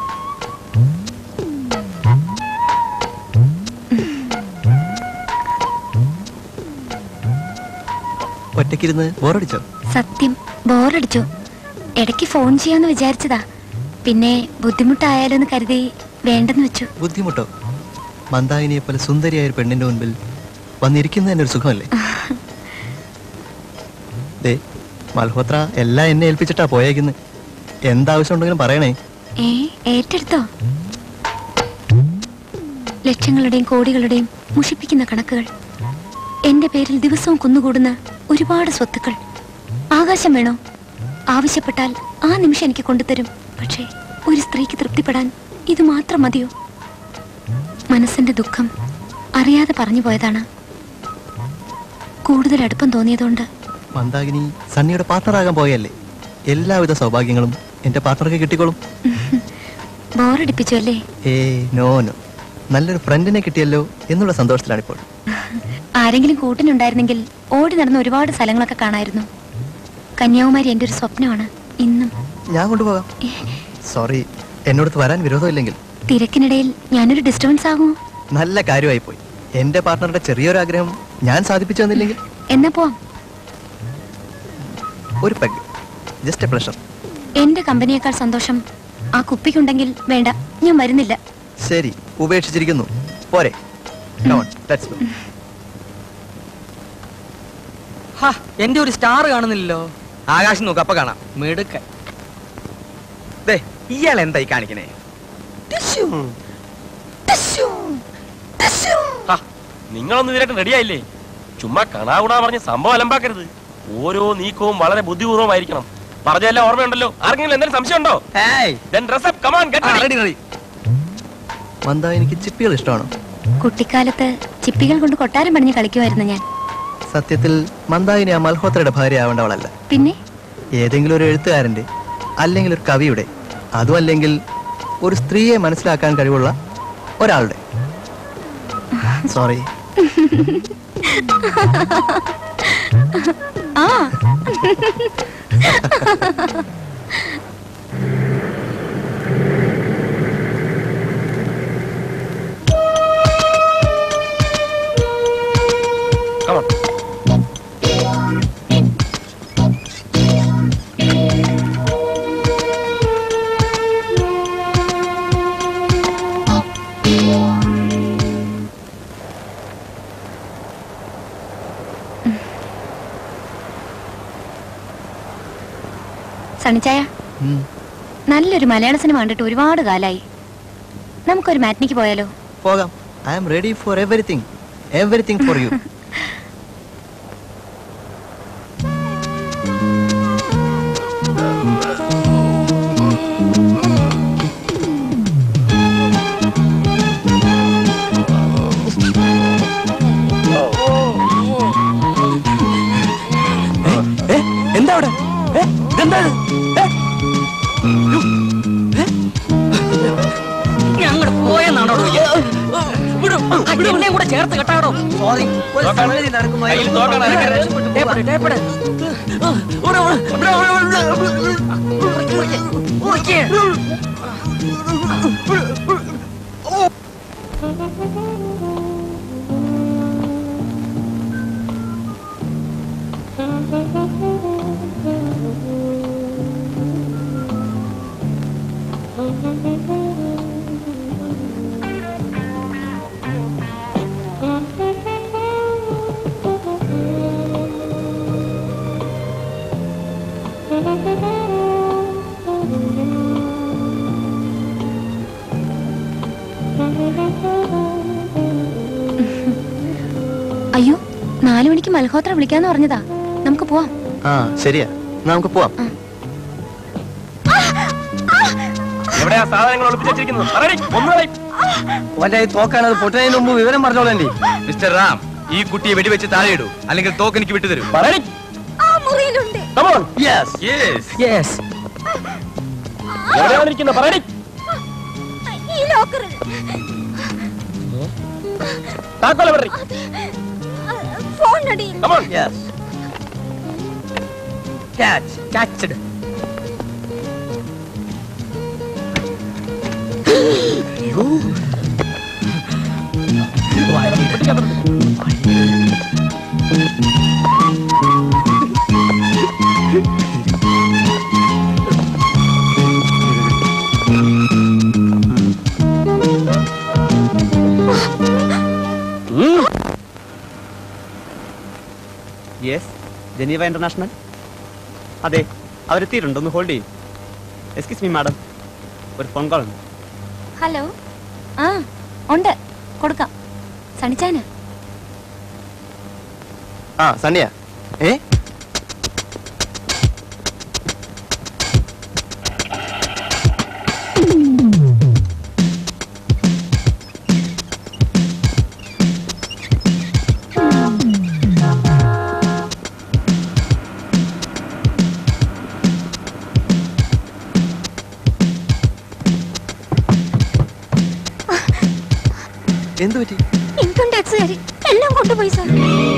ഒറ്റയ്ക്കിരുന്ന് ബോറടിച്ചോ സത്യം ബോറടിച്ചു ഇടയ്ക്ക് ഫോൺ ചെയ്യാന്ന് വിചാരിച്ചതാ പിന്നെ ബുദ്ധിമുട്ടായാലോ എന്ന് കരുതി വേണ്ടെന്ന് വെച്ചു ബുദ്ധിമുട്ടോ മന്ദാകിനിയെ പോലെ സുന്ദരിയായ ഒരു പെണ്ണിന്റെ മുൻപിൽ വന്നിരിക്കുന്നത് തന്നെ ഒരു സുഖമല്ലേ ദേ മൽഹോത്ര എല്ലാം എന്നെ ഏൽപ്പിച്ചിട്ടാ പോയേക്കുന്നത് എന്താവശ്യം ഉണ്ടെങ്കിലും പറയണേ ഏ ഏറ്റെടുത്തോ ലക്ഷങ്ങളുടെയും കോടികളുടെയും മുഷിപ്പിക്കുന്ന കണക്കുകൾ എന്റെ പേരിൽ ദിവസവും കുന്നുകൂടുന്ന ഒരുപാട് സ്വത്തുക്കൾ ആകാശം വേണോ ആവശ്യപ്പെട്ടാൽ ആ നിമിഷം എനിക്ക് കൊണ്ടുതരും പക്ഷേ ഒരു സ്ത്രീക്ക് തൃപ്തിപ്പെടാൻ ഇത് മാത്രം മതിയോ മനസ്സിന്റെ ദുഃഖം അറിയാതെ പറഞ്ഞു പോയതാണ് കൂടുതൽ അടുപ്പം തോന്നിയതുകൊണ്ട് മന്ദാകിനി സണ്ണിയുടെ പാർട്ണറാകാൻ പോയല്ലേ എല്ലാവിധ സൗഭാഗ്യങ്ങളും എന്റെ പാർട്ണർക്ക് കിട്ടിക്കോളും ബോറടിപ്പിച്ചു അല്ലേ ഏ നോ നോ നല്ലൊരു ഫ്രണ്ടിനെ കിട്ടിയല്ലോ എന്നുള്ള സന്തോഷത്തിലാണിപ്പോൾ ആരെങ്കിലും കൂട്ടിനുണ്ടായിരുന്നെങ്കിൽ ഓടി നടന്ന ഒരുപാട് സ്ഥലങ്ങളൊക്കെ കാണായിരുന്നു കന്യാകുമാരി എന്റെ ഒരു സ്വപ്നമാണ് ഇന്നും ഞാൻ കൊണ്ടുപോകാം സോറി എന്നോടത്ത് വരാൻ വിരോധമില്ലെങ്കിൽ തിരക്കിനിടയിൽ ഞാനൊരു ഡിസ്റ്റർബൻസ് ആകുമോ നല്ല കാര്യമായി പോയി എന്റെ പാർട്ണറുടെ ചെറിയൊരു ആഗ്രഹം ഞാൻ സാധിപ്പിച്ചു തന്നില്ലെങ്കിൽ എന്നാ പോവാം ഒരു പെഗ് ജസ്റ്റ് എ പ്ലഷർ എന്റെ കമ്പനിയേക്കാൾ സന്തോഷം ആ കുപ്പിക്കുണ്ടെങ്കിൽ വേണ്ട ഞാൻ വരുന്നില്ല ശരി ഉപേക്ഷിച്ചിരിക്കുന്നു പോരെ Come on, let's go. ഹാ, എന്റെ ഒരു സ്റ്റാർ കാണുന്നില്ലല്ലോ ആകാശം നോക്ക് അപ്പൊ കാണാം മിടുക്കൻ ദേ ഇയാൾ എന്തായി കാണിക്കണേ നിങ്ങളൊന്നും ഇതിനായിട്ട് റെഡിയായില്ലേ ചുമ്മാ കണാകുണാ പറഞ്ഞ് സംഭവം അലമ്പാക്കരുത് ഓരോ നീക്കവും വളരെ ബുദ്ധിപൂർവ്വമായിരിക്കണം പറഞ്ഞതെല്ലാം ഓർമ്മയുണ്ടല്ലോ ആർക്കെങ്കിലും എന്തെങ്കിലും സംശയം ഉണ്ടോ Then dress up, come on, get ready. മന്ദ എനിക്ക് ചിപ്പികൾ ഇഷ്ടമാണോ കുട്ടിക്കാലത്ത് ചിപ്പികൾ കൊണ്ട് കൊട്ടാരം പണിഞ്ഞ് കളിക്കുമായിരുന്നു ഞാൻ സത്യത്തിൽ മന്ദാകിനി ആ മൽഹോത്രയുടെ ഭാര്യ ആവേണ്ടവളല്ല പിന്നെ ഏതെങ്കിലും ഒരു എഴുത്തുകാരന്റെ അല്ലെങ്കിൽ ഒരു കവിയുടെ അതും അല്ലെങ്കിൽ ഒരു സ്ത്രീയെ മനസ്സിലാക്കാൻ കഴിവുള്ള ഒരാളുടെ സോറി ആ Come on. സണിച്ചായ ഉം. നല്ലൊരു മലയാള സിനിമ കണ്ടിട്ട് ഒരുപാട് കാലായി നമുക്കൊരു മാറ്റിനിക്ക് പോയാലോ പോകാം I am ready for everything everything for you എന്താ അവിടെ ഏ, ഇതെന്താ ഇത്? ഏ? ഞങ്ങൾ പോയെന്നാണോ എന്നെ കൂടെ ചേർത്ത് കെട്ടാടോ സോറി ഒരു സംഗതി നടക്കുമ്പോൾ കയ്യിൽ തോക്കാണ് അനക്കരുത്. ടേപ്പട് ടേപ്പട് അയ്യോ നാലു മണിക്ക് മൽഹോത്ര വിളിക്കാന്ന് പറഞ്ഞതാ നമുക്ക് പോവാം ആ ശരിയാ എന്നാ നമുക്ക് പോവാം എവിടെയാ സാധനങ്ങൾ ഒളിപ്പിച്ച് വെച്ചിരിക്കുന്നത് പറയടി, ഒന്ന് പറയ്. ഓന്റെ കയ്യിൽ തോക്കാണ് അത് പൊട്ടുന്നതിന് മുമ്പ് വിവരം പറഞ്ഞോളേണ്ടി മിസ്റ്റർ റാം ഈ കുട്ടിയെ വെടിവെച്ച് താഴെ ഇടൂ അല്ലെങ്കിൽ തോക്ക് എനിക്ക് വിട്ടുതരൂ പറയടി. Come on. Yes. Yes. Yes എവിടെയാണ് ഇരിക്കുന്നത് പറയടി. ഈ ലോക്കറിൽ താക്കോൽ എവിടെ? ഫോൺ അടിയിൽ Come on. Yes. Catch. Catched yes Geneva international അതെ അവരെത്തിയിട്ടുണ്ട് ഒന്ന് ഹോൾഡ് ചെയ്യും എക്സ്ക്യൂസ് മീ മാഡം ഒരു ഫോൺ കോൾ ഉണ്ട് ഹലോ ആ ഉണ്ട് കൊടുക്കാം സണിച്ചാന ആ സണ്ണിയാ ഏ എന്തു പറ്റി ഇൻകം ടാക്സുകാരി എല്ലാം കൊണ്ടുപോയി സാർ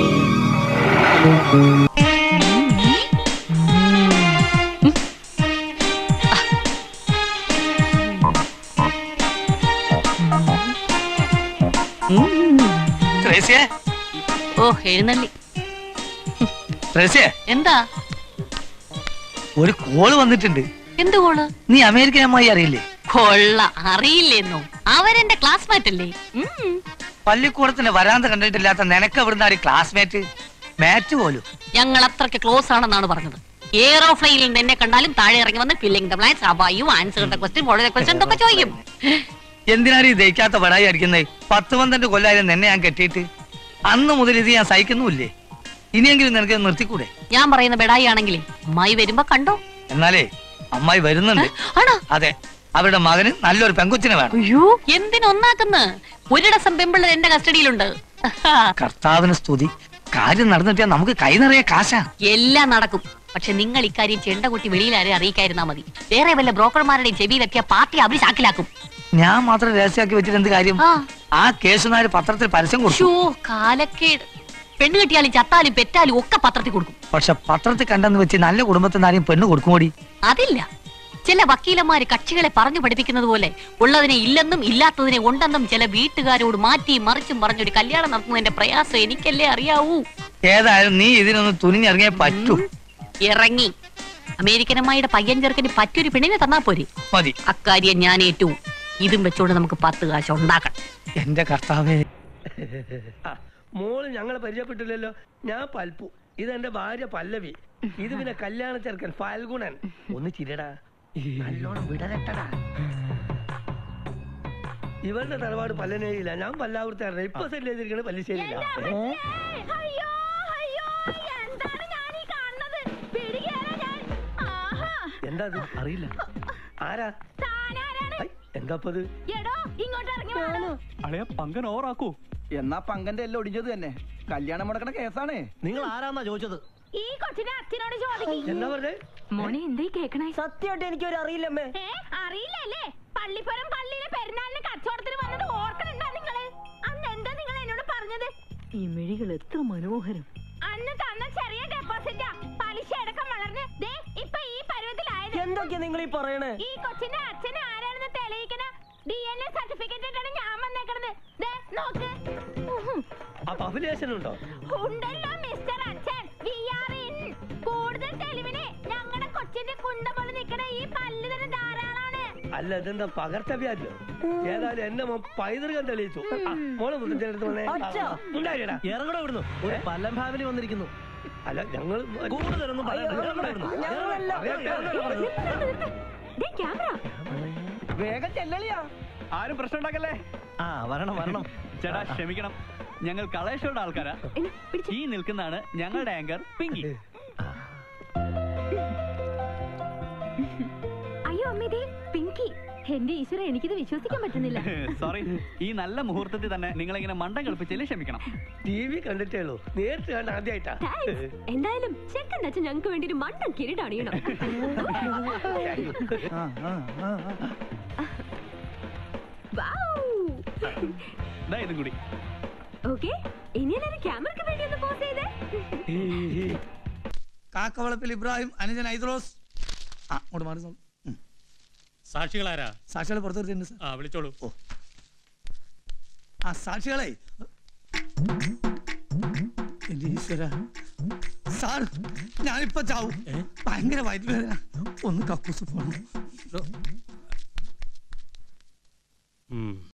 ത്രേസ്യേ ഓ എഴുന്നള്ളി ത്രേസ്യേ എന്താ ഒരു കോള് വന്നിട്ടുണ്ട് എന്ത് കോള് നീ അമേരിക്കൻ അമ്മായി അറിയില്ലേ കൊള്ള അറിയില്ലെന്നോ അവരെന്റെ ക്ലാസ്മേറ്റ് അല്ലേ ഉം. പള്ളിക്കൂടത്തിന്റെ വരാന്ത കണ്ടിട്ടില്ലാത്ത നിനക്ക് എവിടുന്ന ഒരു ക്ലാസ്മേറ്റ് മാറ്റ് പോലും ഞങ്ങൾ അത്രയ്ക്ക് ക്ലോസ് ആണെന്നാണ് പറഞ്ഞത് എയറോപ്ലെയിനിൽ നിന്ന് എന്നെ കണ്ടാലും താഴെ ഇറങ്ങി വന്ന് ഫില്ലിംഗ് ദ ബ്ലാങ്ക്സ് അബായു ആൻസർ ദ ക്വസ്റ്റ്യൻ വളരെ ക്വസ്റ്റ്യൻ എന്തൊക്കെ ചോദിക്കും എന്തിനാണ് ഈ ദഹിക്കാത്ത പടായി അടിക്കുന്നത് പത്ത് പന്ത്രണ്ട് കൊല്ലായാലും നിന്നെ ഞാൻ കെട്ടിയിട്ട് അന്ന് മുതൽ ഇത് ഞാൻ സഹിക്കുന്നുമില്ലേ ഇനിയെങ്കിലും നിനക്ക് ഇത് നിർത്തിക്കൂടെ ഞാൻ പറയുന്ന ബെഡായി ആണെങ്കിലേ അമ്മായി വരുമ്പോ കണ്ടോ എന്നാലേ അമ്മായി വരുന്നുണ്ട് ആണോ അതെ അവരുടെ മകന് നല്ലൊരു പെങ്കൊച്ചിനെ വേണം അയ്യോ എന്തിനൊന്നാക്കുന്ന ഒരിടസം പെമ്പിള്ളർ എന്റെ കസ്റ്റഡിയിലുണ്ട് കർത്താവിന് സ്തുതി കാര്യം നടന്നിട്ടാ നമുക്ക് കൈ നിറയെ കാശാ എല്ലാം നടക്കും പക്ഷെ നിങ്ങൾ ഇക്കാര്യം ചെണ്ട കുട്ടി വെളിയിലാരെ അറിയിക്കായിരുന്നാ മതി വേറെ വല്ല ബ്രോക്കർമാരുടെയും ചെവിയിലെത്തിയ പാർട്ടി അവര് ചാക്കിലാക്കും ഞാൻ മാത്രം രഹസ്യമാക്കി വെച്ചിട്ട് എന്ത് കാര്യം ആ കേസുനാര് പത്രത്തിൽ പരസ്യം കൊടുത്തു ഷോ കാലക്കേട് പെണ്ണ് കെട്ടിയാലും ചത്താലും പെറ്റാലും ഒക്കെ പത്രത്തിൽ കൊടുക്കും പക്ഷെ പത്രത്തിൽ കണ്ടെന്ന് വെച്ച് നല്ല കുടുംബത്തിൽ നിന്ന് ആരെയും പെണ്ണ് കൊടുക്കുമോടി അതില്ല ചില വക്കീലന്മാര് കക്ഷികളെ പറഞ്ഞു പഠിപ്പിക്കുന്നത് പോലെ ഉള്ളതിനെ ഇല്ലെന്നും ഇല്ലാത്തതിനെ ഉണ്ടെന്നും ചില വീട്ടുകാരോട് മാറ്റി മറിച്ചും പറഞ്ഞൊരു കല്യാണം നടത്തുന്നതിന്റെ പ്രയാസം എനിക്കല്ലേ അറിയാവൂ ഏതായാലും നീ ഇതിനൊന്ന് തുനിഞ്ഞിറങ്ങിയേ പറ്റൂ ഇറങ്ങി അമേരിക്കനമ്മായിയുടെ പയ്യൻ ചെറുക്കന് പറ്റൊരു പെണ്ണിനെ തന്നാ പോരെ മതി അക്കാര്യം ഞാൻ ഏറ്റവും ഇതും വെച്ചോണ്ട് നമുക്ക് പത്ത് കാശ് ഉണ്ടാക്കണം എന്റെ കർത്താവേ മോള് ഞങ്ങളെ പരിചയപ്പെട്ടില്ലല്ലോ ഞാൻ പൽപ്പു ഇതെന്റെ ഭാര്യ പല്ലവി ഇത് പിന്നെ കല്യാണ ചെറുക്കൻ ഫാൽഗുണൻ ഒന്ന് ചിരടാ നല്ലോണം വിടരട്ടടാ ഇവരുടെ തറവാട് പല്ലനേരിയില്ല ഞാൻ പല്ലാവൂർത്തായിരുന്നു ഇപ്പൊ സെറ്റ് ചെയ്തിരിക്കുന്നത് പല്ലിശ്ശേരിയില്ല എന്താ ഇത്? അറിയില്ല ആരാ ഐ, എന്താപ്പത് അളയ പങ്കൻ ഓറാക്കൂ എന്നാ പങ്കന്റെ എല്ലാം ഒടിഞ്ഞത് തന്നെ കല്യാണം മുടക്കണ കേസാണ് നിങ്ങൾ ആരാന്നാ ചോദിച്ചത് ഈ കൊച്ചിനെ അച്ഛനോട് ചോദിക്കും എന്താ പറഞ്ഞേ മോനെ എന്തേ കേക്കണേ സത്യമായിട്ട് എനിക്കൊരു അറിയില്ലമ്മേ അറിയില്ലല്ലേ പള്ളിപ്പുറം പള്ളിയിലെ പെരുന്നാളിന് കച്ചവടത്തിന് വന്നത് ഓർക്കണുണ്ടാ നിങ്ങള് അന്ന് എന്താ നിങ്ങൾ എന്നോട് പറഞ്ഞത് ഈ മിഴികൾ എത്ര മനോഹരം അന്ന് തന്ന ചെറിയ ഡെപ്പോസിറ്റാ പലിശ അടക്കം വളർന്ന് ദേ ഇപ്പൊ ഈ പരുവത്തിലായത് എന്തൊക്കെയാ നിങ്ങൾ ഈ പറയണേ ഈ കൊച്ചിന്റെ അച്ഛൻ ആരാണെന്ന് തെളിയിക്കണ ഡി എൻ എ സർട്ടിഫിക്കറ്റ് ഇട്ടാണ് ഞാൻ വന്നേക്കണത് ദേ നോക്ക് അപ്പൊ അഭിലേഷൻ ഉണ്ടോ ഉണ്ടല്ലോ മിസ്റ്റർ അച്ഛൻ വി ആർ ഇൻ കൂടുതൽ തെളിവിന് ഞങ്ങളുടെ കൊച്ചിന്റെ കുണ്ട പോലെ നിൽക്കണ ഈ പല്ല് തന്നെ ധാരാളാണ് അല്ല ഇതെന്താ പകർത്തവ്യാജോ ഏതായാലും എന്നെ മോൻ പൈതൃകം തെളിയിച്ചു ആ, മോളെ മുത്തച്ഛൻ്റെ അടുത്ത് വന്നേ. അച്ഛാ. ഉണ്ടായിടാ ഇറങ്ങടെ ഇവിടുന്ന് ഒരു പല്ലം ഫാമിലി വന്നിരിക്കുന്നു അല്ല ഞങ്ങൾ കൂടുതലൊന്നും പറയണ്ട. ഇറങ്ങടെ ഇവിടുന്ന്. വേഗം ചെല്ലളിയാ ആരും പ്രശ്നം ഉണ്ടാക്കല്ലേ ആ വരണം വരണം ചേട്ടാ ക്ഷമിക്കണം ഞങ്ങൾ കളേഷോയുടെ ആൾക്കാരാ ഈ നിൽക്കുന്നതാണ് ഞങ്ങളുടെ ആങ്കർ പിങ്കി അയ്യോ അമ്മേ പിങ്കി എന്റെ ഈശ്വര എനിക്കിത് വിശ്വസിക്കാൻ പറ്റുന്നില്ല സോറി ഈ നല്ല മുഹൂർത്തത്തിൽ തന്നെ നിങ്ങളിങ്ങനെ മണ്ടം കളിപ്പിച്ചതിൽ ക്ഷമിക്കണം ടി വി കണ്ടിട്ടേ ഉള്ളൂ നേരിട്ട് കണ്ട ആദ്യമായിട്ടാ എന്തായാലും ചെക്കൻ അച്ഛൻ ഞങ്ങൾക്ക് വേണ്ടി ഒരു മണ്ണൻ കിരീടം അണിയണം ദാ ഇതും കൂടി ഓക്കെ ഇനി എല്ലാവരും ക്യാമറയ്ക്ക് വേണ്ടി ഒന്ന് പോസ് ചെയ്തേ കാക്കവളപ്പിൽ ഇബ്രാഹിം അനുജൻ ഐദ്രോസ് ആ അങ്ങോട്ട് മാറി നിന്നോ. ഉം. സാക്ഷികളാരാ സാക്ഷികളെ പുറത്തു വരുത്തുണ്ട് സാർ ആ വിളിച്ചോളൂ ഓ ആ സാക്ഷികളെ എന്റെ ഈശ്വര സാർ ഞാനിപ്പോ ചാവും ഭയങ്കര വയറ്റുവേദന ഒന്ന് കക്കൂസ് പോണം